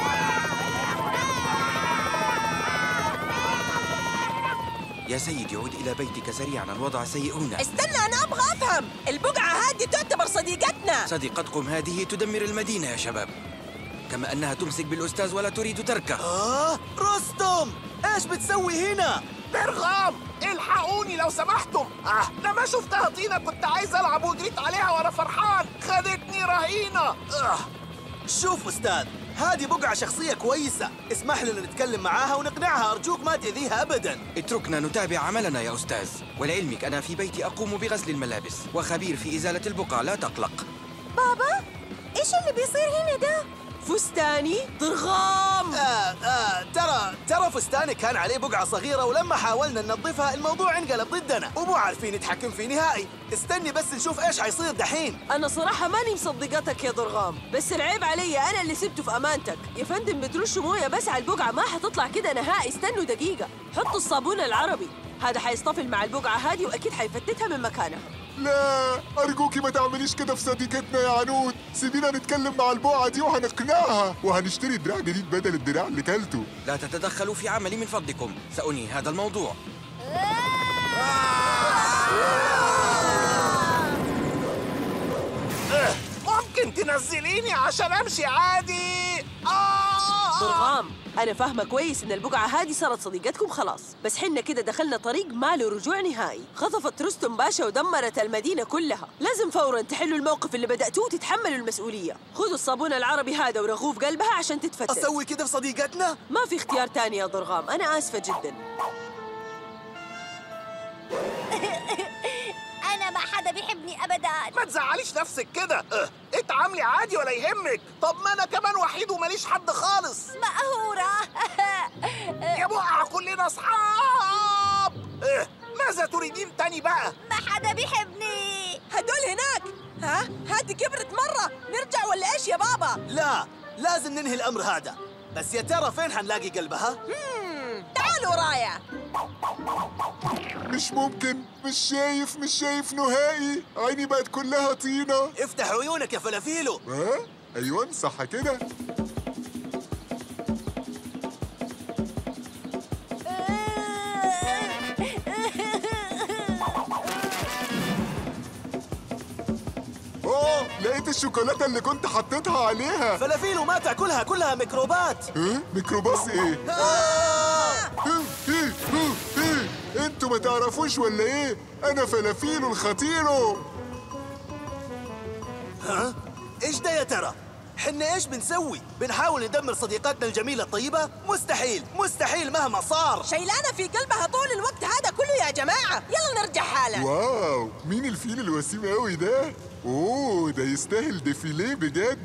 يا سيدي عد إلى بيتك سريعا الوضع سيء هنا استنى أنا أبغى أفهم البقعة هذه تعتبر صديقتنا صديقتكم هذه تدمر المدينة يا شباب كما أنها تمسك بالأستاذ ولا تريد تركه آه رستم إيش بتسوي هنا؟ برغام الحقوني لو سمحتم آه لما شفتها طينة كنت عايز ألعب وجريت عليها وأنا فرحان خدتني رهينة آه. شوف أستاذ هذه بقعة شخصية كويسة اسمح لنا نتكلم معاها ونقنعها أرجوك ما تأذيها أبدا اتركنا نتابع عملنا يا أستاذ ولعلمك أنا في بيتي أقوم بغسل الملابس وخبير في إزالة البقع لا تقلق بابا ايش اللي بيصير هنا ده فستاني ضرغام آه آه ترى ترى فستانك كان عليه بقعة صغيرة ولما حاولنا ننظفها الموضوع انقلب ضدنا ومو عارفين نتحكم فيه نهائي استني بس نشوف ايش حيصير دحين أنا صراحة ماني مصدقتك يا ضرغام بس العيب علي أنا اللي سبته في أمانتك يا فندم بترشوا موية بس على البقعة ما حتطلع كده نهائي استنوا دقيقة حطوا الصابون العربي هذا حيصطفل مع البقعة هذه وأكيد حيفتتها من مكانها لا أرجوكي ما تعمليش كده في صديقتنا يا عنود سيبينا نتكلم مع البقعة دي وهنقنعها وهنشتري دراع جديد بدل الدراع اللي كلته لا تتدخلوا في عملي من فضلكم سأنهي هذا الموضوع ممكن تنزليني عشان أمشي عادي آه ضرغام أنا فاهمة كويس إن البقعة هذه صارت صديقتكم خلاص بس حنا كده دخلنا طريق ما له رجوع نهائي خطفت رستم باشا ودمرت المدينة كلها لازم فورا تحلوا الموقف اللي بدأتوه وتتحملوا المسؤولية خذوا الصابون العربي هذا ورغوه في قلبها عشان تتفتت أسوي كده في صديقتنا؟ ما في اختيار تاني يا ضرغام أنا آسفة جدا أنا ما حدا بيحبني أبدا ما تزعليش نفسك كده اه، اتعاملي عادي ولا يهمك طب ما انا كمان وحيد وماليش حد خالص مقهورة يا بقعة كلنا اصحاب اه، ماذا تريدين تاني بقى ما حدا بيحبني هدول هناك ها هذه كبرت مرة نرجع ولا إيش يا بابا لا لازم ننهي الأمر هذا بس يا ترى فين حنلاقي قلبها؟ مم، تعالوا ورايا مش ممكن مش شايف مش شايف نهائي عيني بقت كلها طينة افتح عيونك يا فلافيلو ها أيوة صح كده أوه لقيت الشوكولاتة اللي كنت حطيتها عليها فلافيلو ما تاكلها كلها ميكروبات ها ميكروباص إيه؟ إيه إيه إيه إيه انتوا ما تعرفوش ولا ايه؟ انا فلافيلو الخطيرو ها؟ ايش ده يا ترى؟ حنا ايش بنسوي؟ بنحاول ندمر صديقاتنا الجميلة الطيبة؟ مستحيل، مستحيل مهما صار شيلانة في قلبها طول الوقت هذا كله يا جماعة يلا نرجع حالا واو مين الفيل الوسيم قوي ده؟ اوه ده يستاهل ديفيليه بجد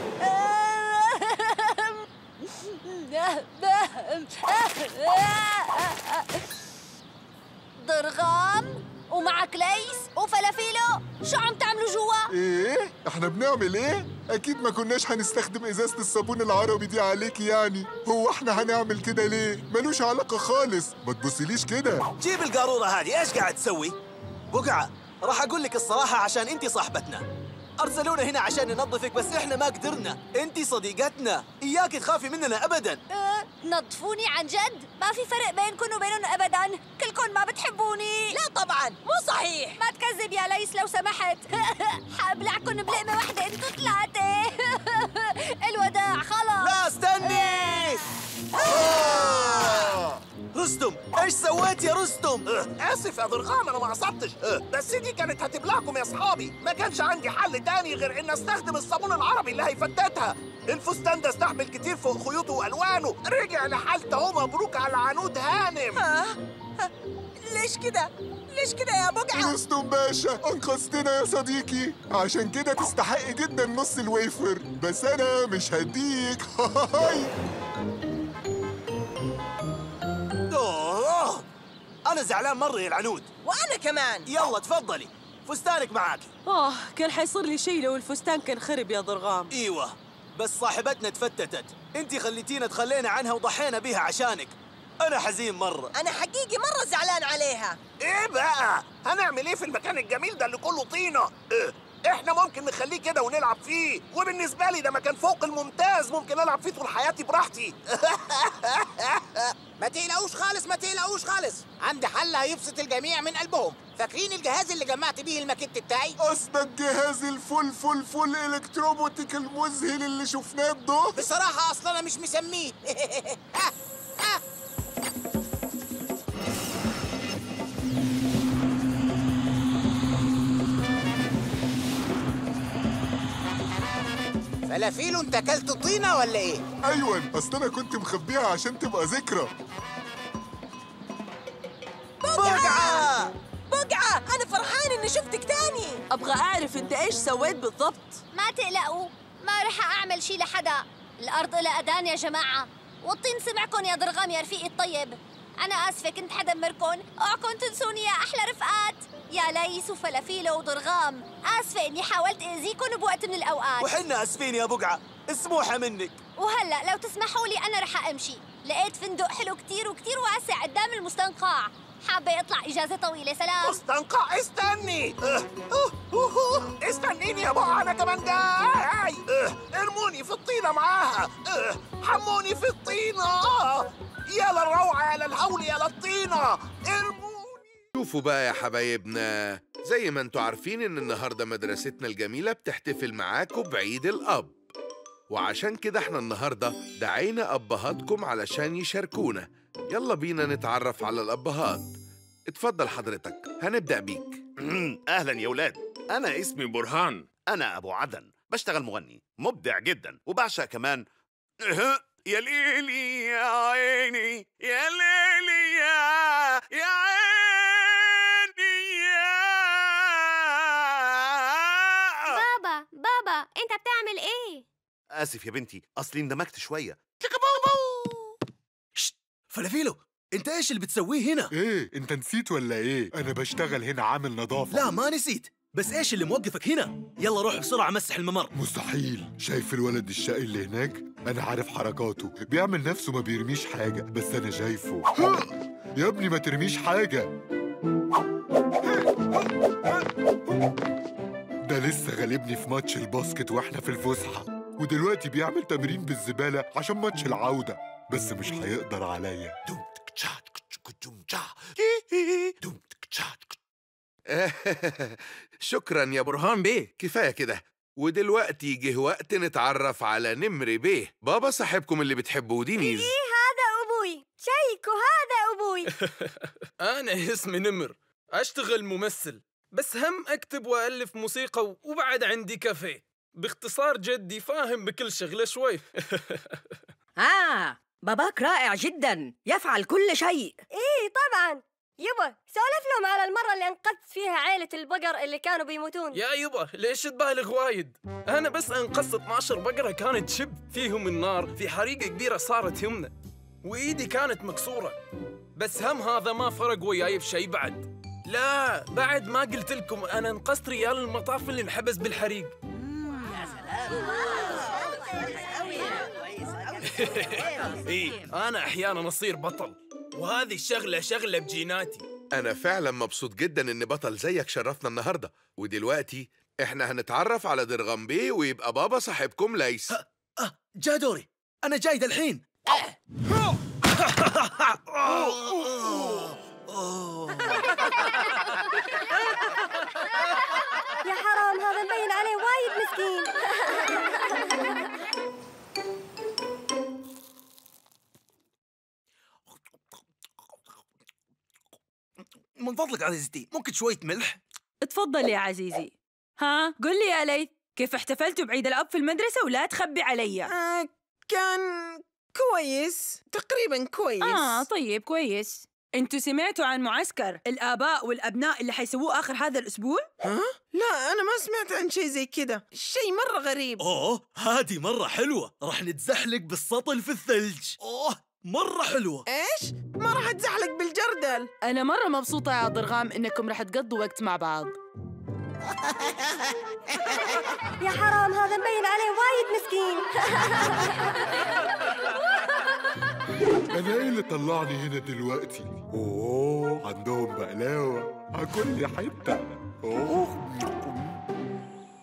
ضرغام ومعك ليس وفلافيلو شو عم تعملوا جوا؟ ايه؟ احنا بنعمل ايه؟ اكيد ما كناش هنستخدم ازازة الصابون العربي دي عليكي يعني هو احنا هنعمل كده ليه؟ ملوش علاقة خالص ما تبصيليش كده جيب القارورة هذه ايش قاعد تسوي؟ بقعة راح اقول لك الصراحة عشان انت صاحبتنا ارسلونا هنا عشان ننظفك بس احنا ما قدرنا انت صديقتنا اياك تخافي مننا ابدا أه، نظفوني عن جد؟ ما في فرق بينكم وبينهم ابدا كلكم ما بتحبوني لا طبعا مو صحيح ما تكذب يا ليس لو سمحت حابلعكم بلقمة واحدة انتوا ثلاثة الوداع خلاص لا استني آه! رستم ايش سويت يا رستم؟ اه، اسف يا ضرغام انا ما قصدتش اه، بس دي كانت هتبلعكم يا اصحابي ما كانش عندي حل تاني غير ان استخدم الصابون العربي اللي هيفتتها الفستان ده استحمل كتير فوق خيوطه والوانه رجع لحالته اهو مبروك على عنود هانم ها؟ ها؟ ليش كده؟ ليش كده يا بقعة؟ رستم باشا انقذتنا يا صديقي عشان كده تستحق جدا نص الويفر بس انا مش هديك هاي اوه انا زعلان مرة يا العنود وأنا كمان يلا تفضلي فستانك معاكي آه كان حيصير لي شيء لو الفستان كان خرب يا ضرغام ايوه بس صاحبتنا تفتتت انت خليتينا تخلينا عنها وضحينا بيها عشانك انا حزين مرة أنا حقيقي مرة زعلان عليها ايه بقى هنعمل ايه في المكان الجميل ده اللي كله طينه اه، احنا ممكن نخليه كده ونلعب فيه وبالنسبه لي ده مكان فوق الممتاز ممكن العب فيه طول حياتي براحتي ما تقلقوش خالص ما تقلقوش خالص عندي حل هيبسط الجميع من قلبهم فاكرين الجهاز اللي جمعت بيه الماكيت بتاعي اسمك جهاز الفل فل فل الكتروبوتيك المذهل اللي شفناه ده بصراحه اصلا انا مش مسميه فلافيلو انت اكلت طينه ولا ايه ايوه اصل انا كنت مخبيها عشان تبقى ذكرى بقعة بقعة أنا فرحان إني شفتك تاني ابغى اعرف انت ايش سويت بالضبط ما تقلقوا ما رح أعمل شي لحدا الأرض إلها أذان يا جماعة والطين سمعكن يا ضرغام يا رفيقي الطيب أنا آسفة كنت حدمركن اوعكن تنسوني يا أحلى رفقات يا ليس وفلافيلو وضرغام آسفة إني حاولت أذيكن بوقت من الأوقات وحنا اسفين يا بقعة اسموحة منك وهلا لو تسمحوا لي أنا رح أمشي لقيت فندق حلو كتير وكتير واسع قدام المستنقع حابة أطلع إجازة طويلة سلام مستنقع استني أه، أه، أه، أه، استنيني يا بقى انا كمان جاي أه، ارموني في الطينه معاها أه، حموني في الطينه يا للروعه يا للهول يا للطينه شوفوا بقى يا حبايبنا زي ما انتوا عارفين ان النهارده مدرستنا الجميله بتحتفل معاكم بعيد الاب وعشان كده احنا النهارده دعينا ابهاتكم علشان يشاركونا يلا بينا نتعرف على الابهات اتفضل حضرتك هنبدا بيك اهلا يا ولاد انا اسمي برهان انا ابو عدن بشتغل مغني مبدع جدا وبعشق كمان أه، يا ليلي يا عيني يا ليلي يا يا عيني يا بابا بابا انت بتعمل ايه اسف يا بنتي اصلي اندمجت شويه فلافيلو انت ايش اللي بتسويه هنا ايه انت نسيت ولا ايه انا بشتغل هنا عامل نظافه لا ما نسيت بس ايش اللي موقفك هنا يلا روح بسرعه مسح الممر مستحيل شايف الولد الشقي اللي هناك انا عارف حركاته بيعمل نفسه ما بيرميش حاجه بس انا شايفه يا ابني ما ترميش حاجه ده لسه غالبني في ماتش الباسكت واحنا في الفسحه ودلوقتي بيعمل تمرين بالزباله عشان ماتش العوده بس مش هيقدر عليا شكرا يا برهان بيه كفايه كده ودلوقتي جه وقت نتعرف على نمر بيه بابا صاحبكم اللي بتحبوه دينيز ايه هذا ابوي شيكو هذا ابوي أنا اسمي نمر أشتغل ممثل بس هم أكتب وألف موسيقى وبعد عندي كافيه باختصار جدي فاهم بكل شغلة شوي آه باباك رائع جدا يفعل كل شيء ايه طبعا يبا سولف لهم على المرة اللي انقذت فيها عيلة البقر اللي كانوا بيموتون يا يبا ليش تبالغ وايد أنا بس أنقذت 12 بقرة كانت شب فيهم النار في حريقة كبيرة صارت يمنا وإيدي كانت مكسورة بس هم هذا ما فرق وياي بشي بعد لا بعد ما قلت لكم أنا انقذت ريال المطاف اللي انحبس بالحريق إيه أنا أحيانا أصير بطل وهذه الشغلة شغلة بجيناتي انا فعلا مبسوط جدا ان بطل زيك شرفنا النهارده ودلوقتي احنا هنتعرف على درغام بيه ويبقى بابا صاحبكم ليس جا دوري انا جاي دالحين يا حرام هذا مبين عليه وايد مسكين من فضلك عزيزتي ممكن شويه ملح اتفضل يا عزيزي ها قل لي يا ليث كيف احتفلتوا بعيد الأب في المدرسة ولا تخبي علي آه كان كويس تقريبا كويس آه طيب كويس انتوا سمعتوا عن معسكر الآباء والأبناء اللي حيسووه آخر هذا الأسبوع؟ ها؟ لا أنا ما سمعت عن شيء زي كده شيء مرة غريب اوه هذه مره حلوه راح نتزحلق بالسطل في الثلج اوه مره حلوه ايش؟ ما راح اتزحلق بالجردل أنا مرة مبسوطة يا ضرغام إنكم رح تقضوا وقت مع بعض يا حرام هذا مبين عليه وايد مسكين انا ايه اللي طلعني هنا دلوقتي اوه عندهم بقلاوه على كل حته اوه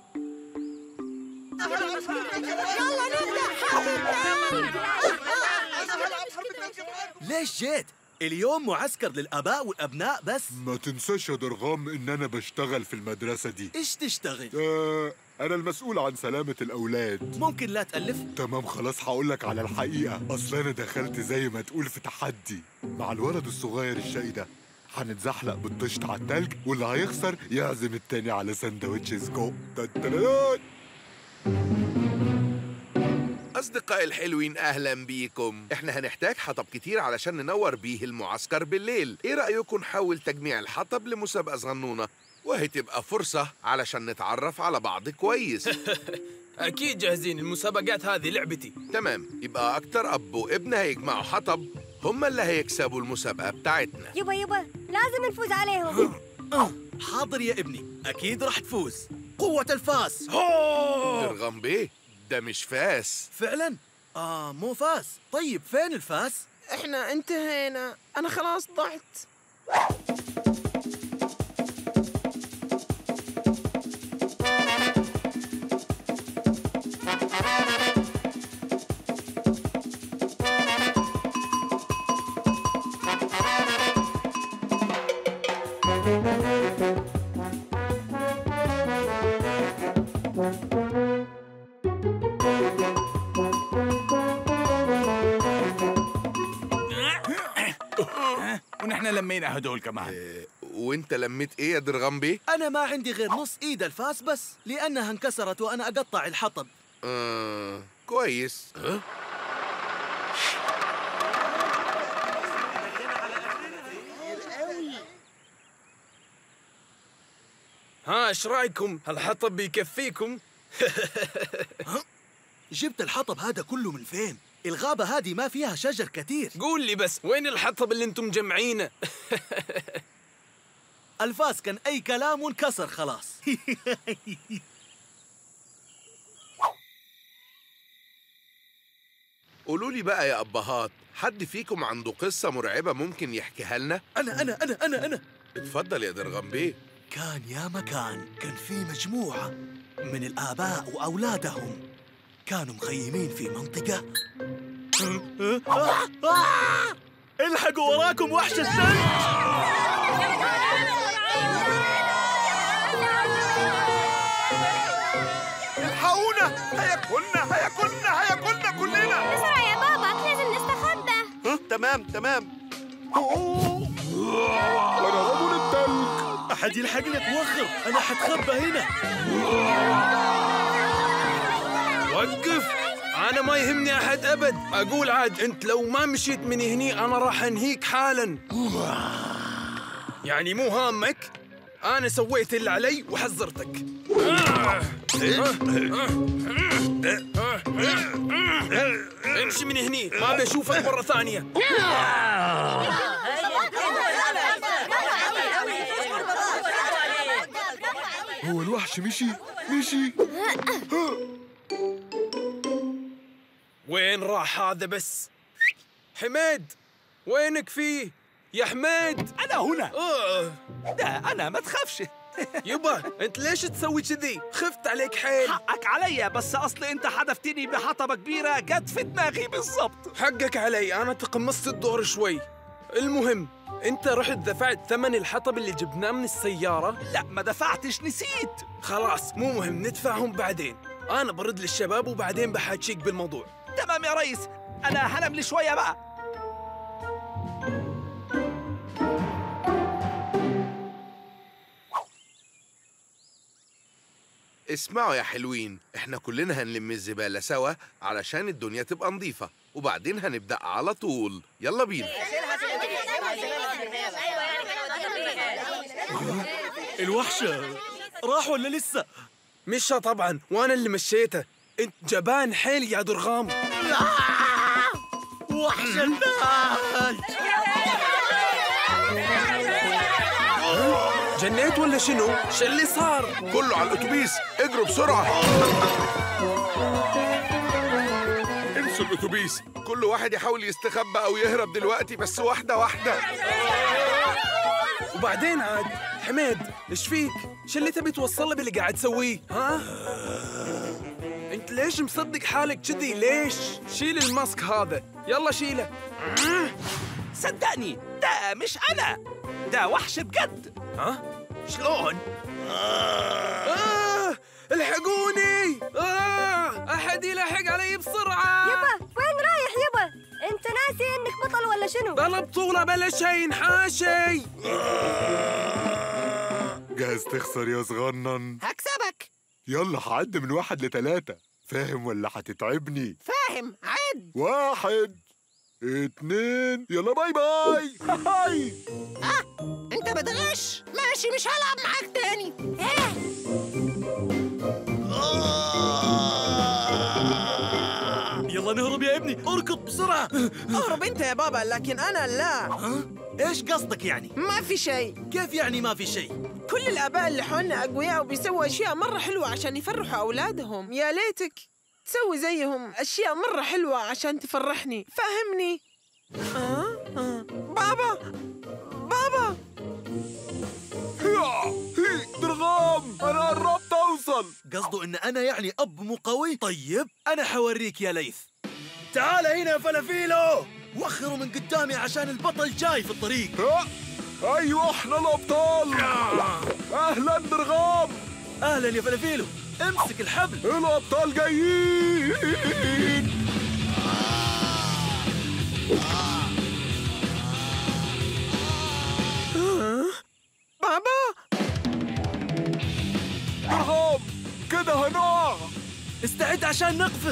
ليش جيت؟ اليوم معسكر للآباء والأبناء بس ما تنساش يا درغام ان انا بشتغل في المدرسة دي إيش تشتغل؟ آه انا المسؤول عن سلامة الاولاد ممكن لا تألف؟ تمام خلاص هقولك على الحقيقة اصل انا دخلت زي ما تقول في تحدي مع الولد الصغير الشقي ده هنتزحلق بالطشت على التلج واللي هيخسر يعزم التاني على سندوتش سجق تترات. أصدقائي الحلوين أهلا بيكم إحنا هنحتاج حطب كتير علشان ننور بيه المعسكر بالليل إيه رأيكم نحاول تجميع الحطب لمسابقة صغنونة وهي تبقى فرصة علشان نتعرف على بعض كويس أكيد جاهزين المسابقات هذه لعبتي تمام يبقى أكتر أب وابن هيجمعوا حطب هم اللي هيكسبوا المسابقة بتاعتنا يبا يبا لازم نفوز عليهم حاضر يا ابني أكيد راح تفوز قوة الفاس درغم بيه ده مش فاس فعلا؟ آه مو فاس طيب فين الفاس؟ احنا انتهينا انا خلاص ضعت ونحن لمينا هدول كمان وانت لميت ايه يا درغم بيه؟ أنا ما عندي غير نص إيد الفاس بس لأنها انكسرت وأنا أقطع الحطب آه كويس ها؟ ها ايش رايكم؟ هالحطب بيكفيكم؟ جبت الحطب هذا كله من فين؟ الغابة هذه ما فيها شجر كثير قول لي بس وين الحطب اللي انتم مجمعينه؟ الفاس كان أي كلام وانكسر خلاص قولوا لي بقى يا أبهات حد فيكم عنده قصة مرعبة ممكن يحكيها لنا؟ أنا أنا أنا أنا أنا اتفضل يا درغم بيه كان يا مكان كان في مجموعة من الآباء وأولادهم كانوا مخيمين في منطقة الحقوا وراكم وحش الثلج الحقونا هياكلنا هياكلنا هياكلنا كلنا بسرعة يا بابا لازم نستخبى ها تمام تمام انا رجل التلج أحد يلحقني أتوخر أنا حتخبى هنا وقف انا ما يهمني احد ابد اقول عاد انت لو ما مشيت من هني انا راح انهيك حالا يعني مو هامك انا سويت اللي علي وحذرتك امشي من هني ما بشوفك مرة ثانية هو الوحش مشي مشي وين راح هذا بس حميد وينك فيه يا حميد أنا هنا آه. لا أنا ما تخافش يبا انت ليش تسوي كذي خفت عليك حيل حقك علي بس أصلي أنت حدفتني بحطبة كبيرة جت في دماغي بالضبط حقك علي انا تقمصت الدور شوي المهم انت رحت دفعت ثمن الحطب اللي جبناه من السيارة لا ما دفعتش نسيت خلاص مو مهم ندفعهم بعدين انا برد للشباب وبعدين بحاجيك بالموضوع تمام يا ريس أنا هنام لي شوية بقى اسمعوا يا حلوين احنا كلنا هنلم الزبالة سوا علشان الدنيا تبقى نظيفة وبعدين هنبدأ على طول يلا بينا الوحش راح ولا لسه؟ مشى طبعا وانا اللي مشيته انت جبان حيل يا درغام وحش الثلج جنيت ولا شنو؟ شو اللي صار؟ كله على الأتوبيس اجروا بسرعة انسوا الأتوبيس كل واحد يحاول يستخبى أو يهرب دلوقتي بس واحدة واحدة وبعدين عاد حميد ايش فيك؟ شو اللي تبي توصل له باللي قاعد تسويه؟ ها؟ انت ليش مصدق حالك كذي ليش؟ شيل الماسك هذا يلا شيله صدقني ده مش انا ده وحش بجد ها شلون آه الحقوني آه أحد يلحق علي بسرعة يبا وين رايح يبا انت ناسي انك بطل ولا شنو بلا بطولة بلا شيء نحاشي جاهز تخسر يا صغنن هكسبك يلا هعد من واحد لتلاتة فاهم ولا هتتعبني فاهم عد واحد اتنين يلا باي باي هاي اه انت بتغش ماشي مش هلعب معاك تاني يلا نهرب يا ابني اركض بسرعة اهرب انت يا بابا لكن انا لا ايش قصدك يعني؟ ما في شيء كيف يعني ما في شيء؟ كل الآباء اللي حولنا أقوياء وبيسووا أشياء مرة حلوة عشان يفرحوا أولادهم يا ليتك تسوي زيهم أشياء مرة حلوة عشان تفرحني فهمني آه؟ آه. بابا بابا درغام انا قربت اوصل قصده ان انا يعني اب مو قوي طيب انا حوريك يا ليث تعال هنا يا فلافيلو وخروا من قدامي عشان البطل جاي في الطريق ايوه احنا الابطال اهلا درغام اهلا يا فلافيلو امسك الحبل الابطال جايين آه؟ بابا درغام كده هنقع استعد عشان نقفز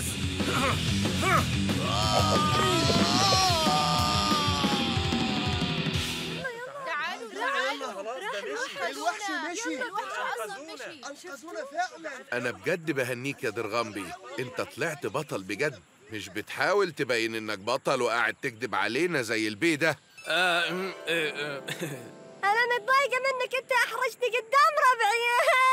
الوحش مشي انقذونا فعلا أنا بجد بهنيك يا درغامبي أنت طلعت بطل بجد مش بتحاول تبين إنك بطل وقاعد تكذب علينا زي البي ده آه أم، آه، آه. انا متضايقه منك انت احرجتني قدام ربعي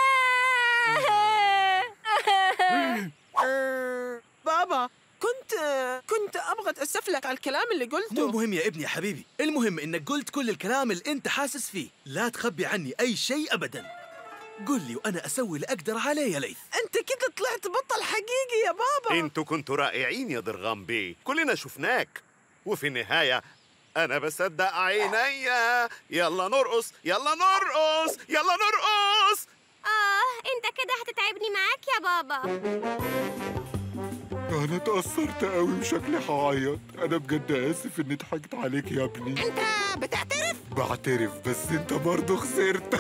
آه، بابا كنت كنت أبغى أتأسف لك على الكلام اللي مو قلته مهم يا ابني يا حبيبي المهم انك قلت كل الكلام اللي انت حاسس فيه لا تخبي عني اي شيء ابدا قل لي وانا اسوي اللي اقدر عليه يا ليث أنت كده طلعت بطل حقيقي يا بابا انتوا كنتوا رائعين يا درغام بيه كلنا شفناك وفي النهاية أنا بصدق عيني يلا نرقص يلا نرقص يلا نرقص اه انت كده هتتعبني معاك يا بابا انا اتأثرت قوي وشكلي هعيط انا بجد اسف اني ضحكت عليك يا ابني انت بتعترف بعترف بس انت برضه خسرت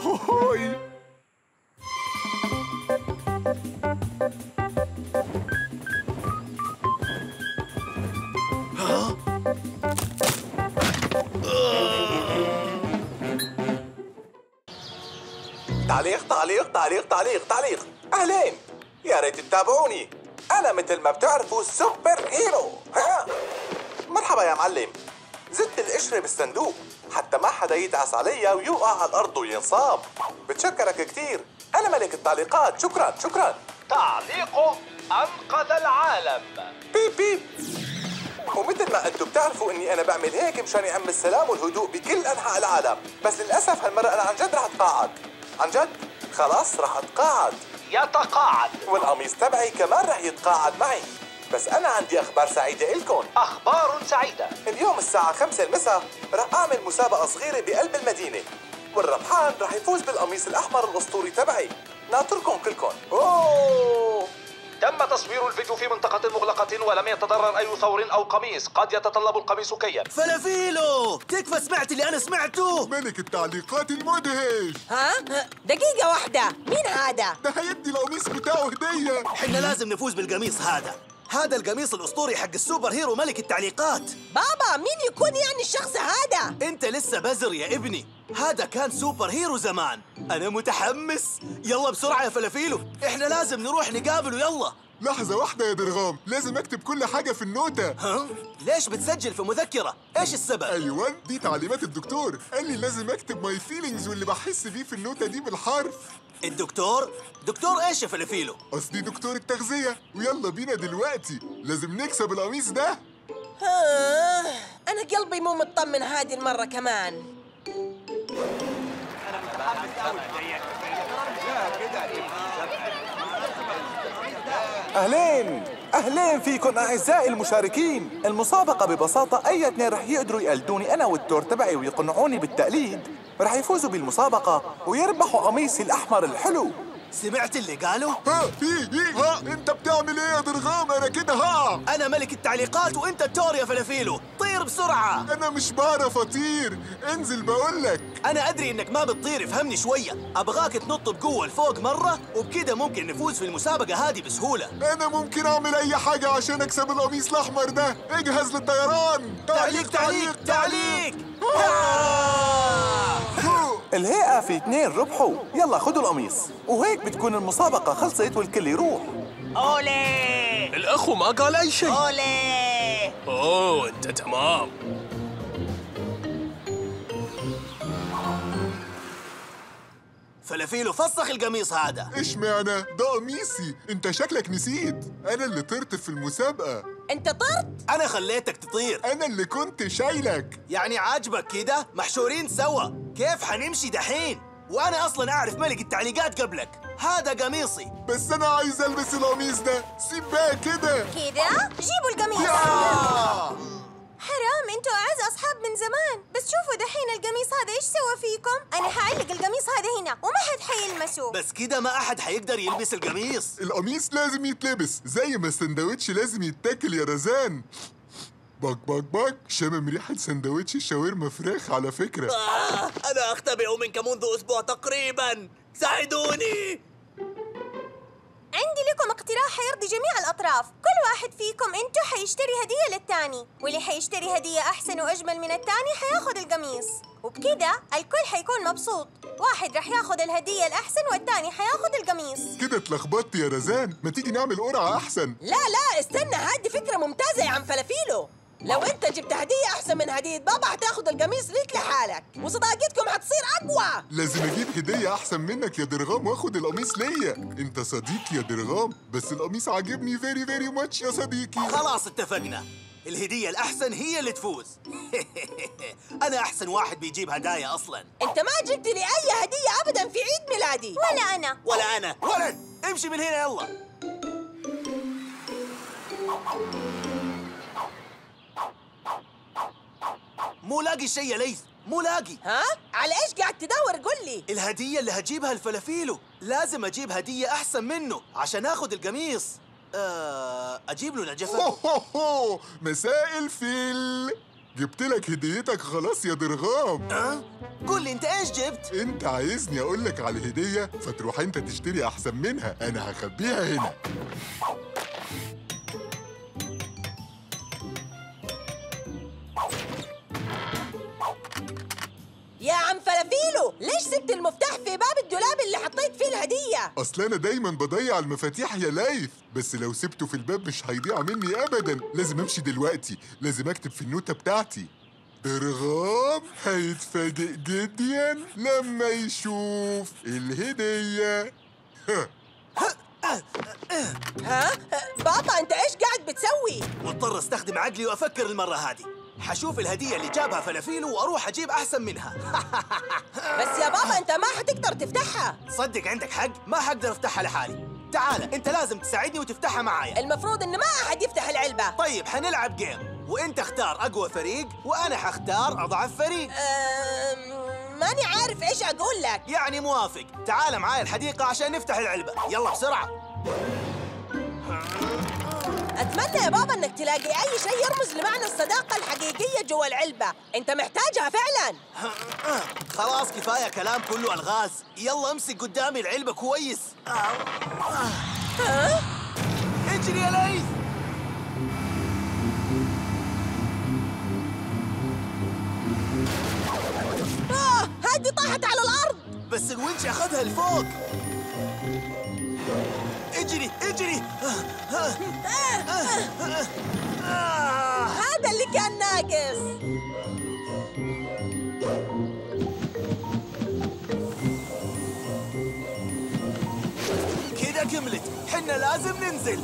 تعليق تعليق تعليق تعليق تعليق اهلين يا ريت تتابعوني انا مثل ما بتعرفوا سوبر هيرو ها مرحبا يا معلم زدت القشرة بالصندوق حتى ما حدا يدعس عليا ويوقع على الارض وينصاب بتشكرك كتير انا ملك التعليقات شكرا شكرا تعليقه أنقذ العالم بيب بيب ومثل ما انتم بتعرفوا اني انا بعمل هيك مشان يعم السلام والهدوء بكل انحاء العالم بس للاسف هالمره انا عن جد رح اتقاعد عن جد خلاص رح اتقاعد يتقاعد والقميص تبعي كمان رح يتقاعد معي بس انا عندي اخبار سعيده الكم أخبار سعيدة اليوم الساعه 5 المساء رح اعمل مسابقه صغيره بقلب المدينه والربحان رح يفوز بالقميص الاحمر الاسطوري تبعي ناطركم كلكم اوه تم تصوير الفيديو في منطقة مغلقة ولم يتضرر أي ثور أو قميص قد يتطلب القميص كيا فلافيلو تكفى سمعت اللي انا سمعته ملك التعليقات المدهش ها دقيقة واحدة مين هذا؟ ده هيدي القميص بتاعه هدية احنا لازم نفوز بالقميص هذا هذا القميص الاسطوري حق السوبر هيرو ملك التعليقات بابا مين يكون يعني الشخص هذا؟ انت لسه بزر يا ابني هذا كان سوبر هيرو زمان انا متحمس يلا بسرعة يا فلافيلو احنا لازم نروح نقابله يلا لحظة واحدة يا درغام لازم اكتب كل حاجة في النوتة ها؟ ليش بتسجل في مذكرة؟ ايش السبب؟ ايوه دي تعليمات الدكتور قال لي لازم اكتب ماي فيلينجز واللي بحس بيه في النوتة دي بالحرف الدكتور؟ دكتور ايش يا فلافيلو؟ قصدي دكتور التغذية ويلا بينا دلوقتي لازم نكسب القميص ده آه، أنا قلبي مو مطمن هذه المرة كمان اهلين أهلين فيكم أعزائي المشاركين المسابقة ببساطة أي اثنين رح يقدروا يقلدوني أنا والدور تبعي ويقنعوني بالتقليد رح يفوزوا بالمسابقة ويربحوا قميصي الأحمر الحلو سمعت اللي قالوا؟ ها في في ها انت بتعمل ايه يا درغام انا كده ها انا ملك التعليقات وانت التور يا فلافيلو طير بسرعه انا مش بعرف اطير انزل بقول لك انا ادري انك ما بتطير افهمني شويه ابغاك تنط بقوه لفوق مره وبكده ممكن نفوز في المسابقه هذه بسهوله انا ممكن اعمل اي حاجه عشان اكسب القميص الاحمر ده اجهز للطيران تعليق تعليق تعليق الهيئة في اثنين ربحوا يلا خدوا القميص وهيك بتكون المسابقة خلصت والكل يروح أولي الأخو ما قال أي شيء أولي أوه أنت تمام فلافيلو فسخ القميص هذا ايش معنى ده قميصي انت شكلك نسيت انا اللي طرت في المسابقه انت طرت انا خليتك تطير انا اللي كنت شايلك يعني عاجبك كده محشورين سوا كيف حنمشي دحين وانا اصلا اعرف ملك التعليقات قبلك هذا قميصي بس انا عايز البس القميص ده سيب بقى كده كده جيبوا القميص يا! حرام انتوا اعز اصحاب من زمان بس شوفوا دحين القميص هذا ايش سوى فيكم انا حعلق القميص هذا هنا وما حد حيلمسه بس كده ما احد حيقدر يلبس القميص القميص لازم يتلبس زي ما السندوتش لازم يتاكل يا رزان باك باك باك شامم ريحة سندوتش الشاورما فراخ على فكرة آه أنا أختبئ منك منذ أسبوع تقريبا ساعدوني عندي لكم اقتراح حيرضي جميع الأطراف كل واحد فيكم انتو حيشتري هدية للتاني واللي حيشتري هدية أحسن وأجمل من التاني حياخد القميص وبكده الكل حيكون مبسوط واحد رح ياخد الهدية الأحسن والتاني حياخد القميص كده اتلخبطت يا رزان ما تيجي نعمل قرعة أحسن لا لا استنى هذه فكرة ممتازة يا عم فلافيلو لو انت جبت هدية أحسن من هدية بابا حتاخد القميص ليك لحالك وصداقتكم حتصير أقوى لازم أجيب هدية أحسن منك يا درغام وآخد القميص ليا أنت صديقي يا درغام بس القميص عاجبني فيري فيري ماتش يا صديقي خلاص اتفقنا الهدية الأحسن هي اللي تفوز أنا أحسن واحد بيجيب هدايا أصلا انت ما جبت لي أي هدية أبدا في عيد ميلادي ولا أنا ولا أنا ولد امشي من هنا يلا مو لاقي شيء يا ليث مو لاقي ها؟ على ايش قاعد تدور قل لي الهدية اللي هجيبها الفلافيلو لازم أجيب هدية أحسن منه عشان آخذ القميص آه، أجيب له نجفة هو هو هو مساء الفيل جبت لك هديتك خلاص يا درغام أه؟ قول لي أنت إيش جبت؟ انت عايزني اقول لك على الهدية فتروح انت تشتري احسن منها انا هخبيها هنا يا عم فلافيلو ليش سبت المفتاح في باب الدولاب اللي حطيت فيه الهدية اصل انا دايما بضيع المفاتيح يا ليث بس لو سبته في الباب مش هيضيع مني ابدا لازم امشي دلوقتي لازم اكتب في النوتة بتاعتي درغام هيتفاجئ جدا لما يشوف الهدية ها؟ بابا انت ايش قاعد بتسوي؟ مضطر استخدم عقلي وافكر المرة هذه حشوف الهدية اللي جابها فلافيلو واروح اجيب احسن منها بس يا بابا انت ما حتقدر تفتحها صدق عندك حق ما حقدر افتحها لحالي تعال انت لازم تساعدني وتفتحها معايا المفروض ان ما احد يفتح العلبة طيب حنلعب جيم وانت اختار اقوى فريق وانا حختار اضعف فريق أم... ماني عارف ايش اقول لك يعني موافق تعال معايا الحديقة عشان نفتح العلبة يلا بسرعة اتمنى يا بابا انك تلاقي اي شيء يرمز لمعنى الصداقة الحقيقية جوا العلبة انت محتاجها فعلا خلاص كفاية كلام كله الغاز يلا امسك قدامي العلبة كويس ها؟ اجري يا ليث آه هذه طاحت على الارض بس الونش اخذها لفوق اجري اجري هذا اللي كان ناقص كده كملت حنا لازم ننزل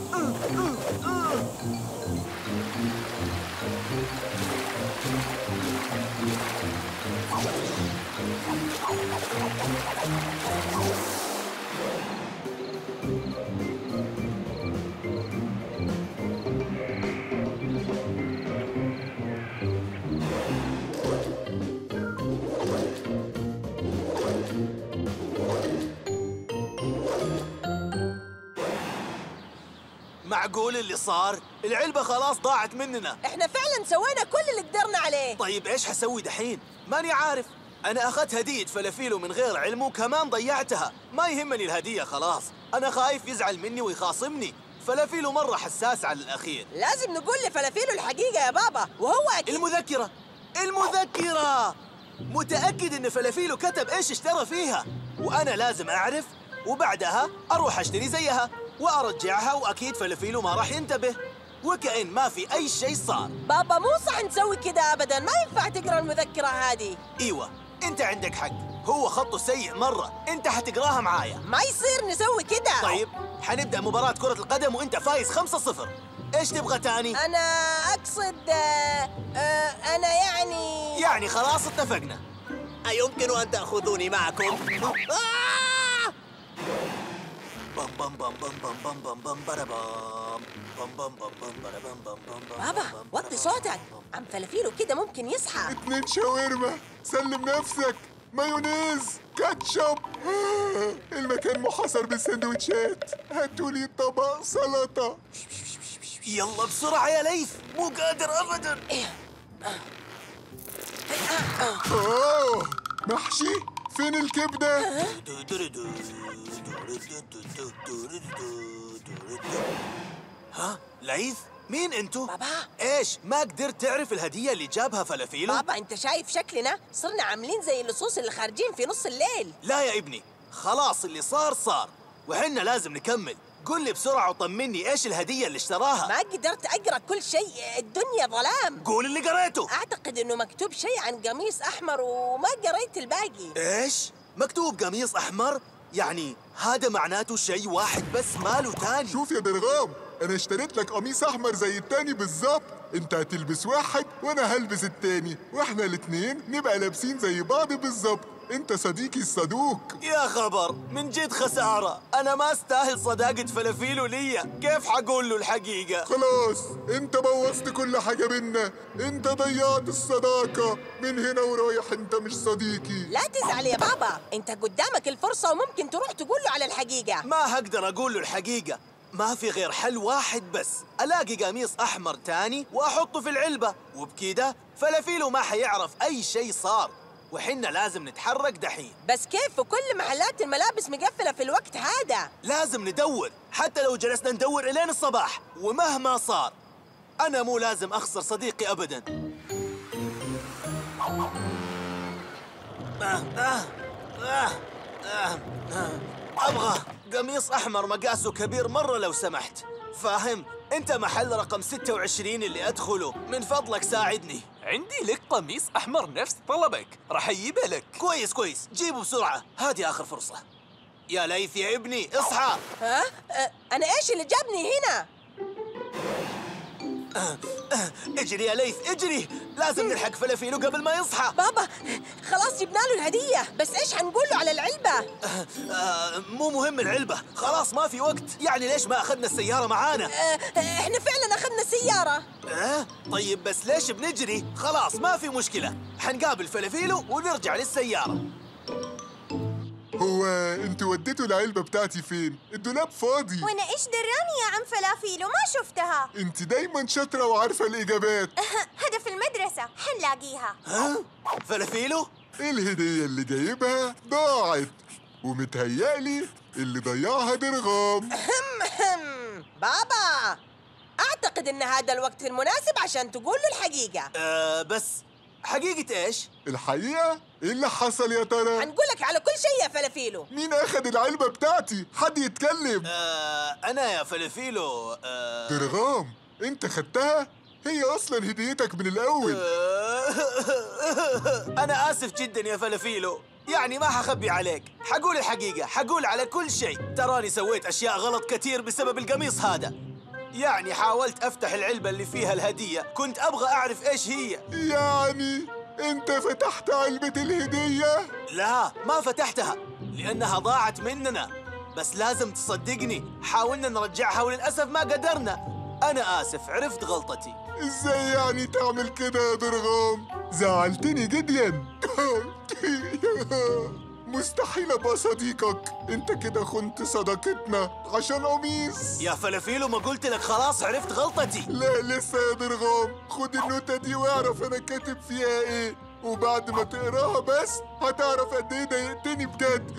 معقول اللي صار العلبة خلاص ضاعت مننا احنا فعلا سوينا كل اللي قدرنا عليه طيب ايش حسوي دحين ماني عارف انا اخذت هدية فلافيلو من غير علمه وكمان ضيعتها ما يهمني الهدية خلاص انا خايف يزعل مني ويخاصمني فلافيلو مرة حساس على الاخير لازم نقول لفلافيلو الحقيقة يا بابا وهو أكيد المذكرة المذكرة متأكد إن فلافيلو كتب إيش اشترى فيها وأنا لازم أعرف وبعدها أروح أشتري زيها وأرجعها وأكيد فلافيلو ما راح ينتبه وكأن ما في أي شيء صار بابا مو صح نسوي كده أبدا ما ينفع تقرأ المذكرة هذه إيوة أنت عندك حق هو خطه سيء مرة أنت حتقراها معايا ما يصير نسوي كده طيب حنبدأ مباراة كرة القدم وأنت فايز 5-0 إيش تبغى تاني؟ أنا أقصد آه، آه، أنا يعني يعني خلاص اتفقنا أيمكن أن تأخذوني معكم؟ آه! بام بام بام بام بام بام بام بام بربام بام بام بام بام بربام بام بام بام بابا وطي صوتك عم فلافيلو كده ممكن يصحى اتنين شاورما سلم نفسك مايونيز كاتشب آه، المكان محاصر بالسندوتشات هاتولي طبق سلطة يلا بسرعة يا ليث مو قادر أبدا اوه محشي فين الكبدة؟ ها ليث مين انتو؟ بابا ايش ما قدرت تعرف الهدية اللي جابها فلافيلو؟ بابا أنت شايف شكلنا صرنا عاملين زي اللصوص اللي خارجين في نص الليل لا يا ابني خلاص اللي صار صار وحنا لازم نكمل قل لي بسرعة وطمني ايش الهدية اللي اشتراها ما قدرت أقرأ كل شيء الدنيا ظلام قول اللي قريته أعتقد إنه مكتوب شيء عن قميص أحمر وما قريت الباقي ايش؟ مكتوب قميص احمر؟ يعني هذا معناته شيء واحد بس ماله تاني شوف يا درغام انا اشتريت لك قميص احمر زي التاني بالظبط انت هتلبس واحد وانا هلبس التاني واحنا الاتنين نبقى لابسين زي بعض بالظبط انت صديقي الصدوق يا خبر من جد خسارة أنا ما استاهل صداقة فلافيلو ليا كيف حقول له الحقيقة خلاص انت بوظت كل حاجة بينا انت ضيعت الصداقة من هنا ورايح انت مش صديقي لا تزعل يا بابا أنت قدامك الفرصة وممكن تروح تقول له على الحقيقة ما هقدر أقول له الحقيقة ما في غير حل واحد بس ألاقي قميص أحمر تاني وأحطه في العلبة وبكده فلافيلو ما حيعرف أي شيء صار وحنا لازم نتحرك دحين بس كيف وكل محلات الملابس مقفلة في الوقت هذا لازم ندور حتى لو جلسنا ندور إلين الصباح ومهما صار أنا مو لازم أخسر صديقي أبدا آه آه آه آه آه. أبغى قميص أحمر مقاسه كبير مرة لو سمحت فاهم؟ أنت محل رقم 26 اللي أدخله من فضلك ساعدني عندي لك قميص أحمر نفس طلبك راح أجيبه لك كويس كويس جيبه بسرعة هذه آخر فرصة يا ليث يا ابني اصحى ها؟ أه أنا إيش اللي جابني هنا؟ آه، آه، اجري يا ليث اجري لازم نلحق فلافيلو قبل ما يصحى بابا خلاص جبنا له الهدية بس إيش حنقول له على العلبة؟ آه، آه، مو مهم العلبة خلاص ما في وقت يعني ليش ما أخذنا السيارة معانا أه إحنا فعلا أخذنا السيارة أه؟ طيب بس ليش بنجري خلاص ما في مشكلة حنقابل فلافيلو ونرجع للسيارة هو انتوا وديتوا العلبة بتاعتي فين؟ الدولاب فاضي وانا ايش دراني يا عم فلافيلو ما شفتها انت دايما شاطرة وعارفة الإجابات هذا في المدرسة حنلاقيها ها؟ فلافيلو؟ الهدية اللي جايبها ضاعت ومتهيألي اللي ضيعها درغام بابا أعتقد إن هذا الوقت المناسب عشان تقول له الحقيقة أه بس حقيقة إيش؟ الحقيقة؟ إيه اللي حصل يا ترى؟ هنقول لك على كل شيء يا فلافيلو مين أخد العلبة بتاعتي؟ حد يتكلم أه أنا يا فلافيلو أه درغام أنت خدتها؟ هي أصلا هديتك من الأول أنا آسف جدا يا فلافيلو يعني ما حخبي عليك حقول الحقيقة حقول على كل شيء تراني سويت أشياء غلط كثير بسبب القميص هذا يعني حاولت أفتح العلبة اللي فيها الهدية كنت أبغى أعرف إيش هي يعني أنت فتحت علبة الهدية؟ لا ما فتحتها لأنها ضاعت مننا بس لازم تصدقني حاولنا نرجعها وللأسف ما قدرنا أنا آسف عرفت غلطتي إزاي يعني تعمل كده يا درغام؟ زعلتني جدا مستحيل ابقى صديقك انت كده خنت صداقتنا عشان قميص يا فلافيلو ما قلت لك خلاص عرفت غلطتي لا لسه يا درغام خد النوتة دي واعرف انا كاتب فيها ايه وبعد ما تقراها بس هتعرف قد ايه ضايقتني بجد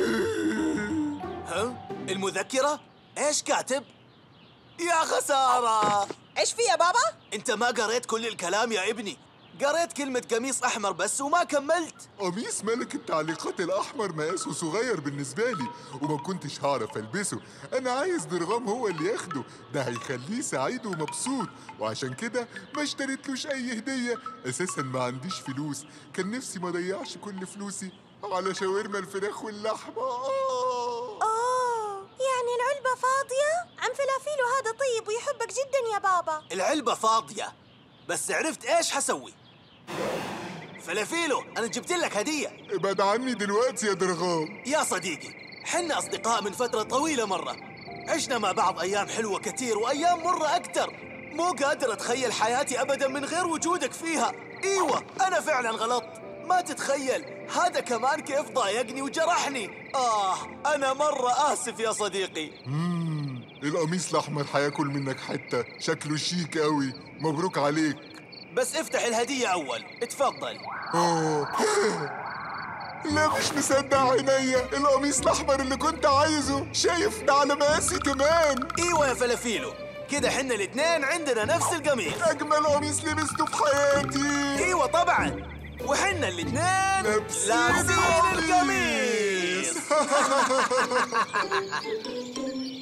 ها المذكرة ايش كاتب يا خسارة ايش في يا بابا انت ما قريت كل الكلام يا ابني قريت كلمة قميص أحمر بس وما كملت قميص ملك التعليقات الأحمر مقاسه صغير بالنسبة لي وما كنتش هعرف ألبسه أنا عايز درغام هو اللي ياخده ده هيخليه سعيد ومبسوط وعشان كده ما اشتريتلوش أي هدية أساسا ما عنديش فلوس كان نفسي ما أضيعش كل فلوسي على شاورما الفراخ واللحمة آه. أوه يعني العلبة فاضية؟ عم فلافيلو هذا طيب ويحبك جدا يا بابا العلبة فاضية بس عرفت ايش حسوي فلافيلو أنا جبت لك هدية ابعد عني دلوقتي يا درغام يا صديقي حنا أصدقاء من فترة طويلة مرة عشنا مع بعض أيام حلوة كتير وأيام مرة أكتر مو قادر أتخيل حياتي أبدا من غير وجودك فيها أيوة أنا فعلا غلطت ما تتخيل هذا كمان كيف ضايقني وجرحني آه أنا مرة آسف يا صديقي مم. القميص الأحمر هياكل منك حتة شكله شيك قوي مبروك عليك بس افتح الهدية أول اتفضل أوه. لا مش مصدق عينيا القميص الأحمر اللي كنت عايزه شايف ده على مقاسي كمان ايوه يا فلافيلو كده حنا الاتنين عندنا نفس القميص أجمل قميص لبسته في حياتي ايوه طبعا وحنا الاتنين لابسين القميص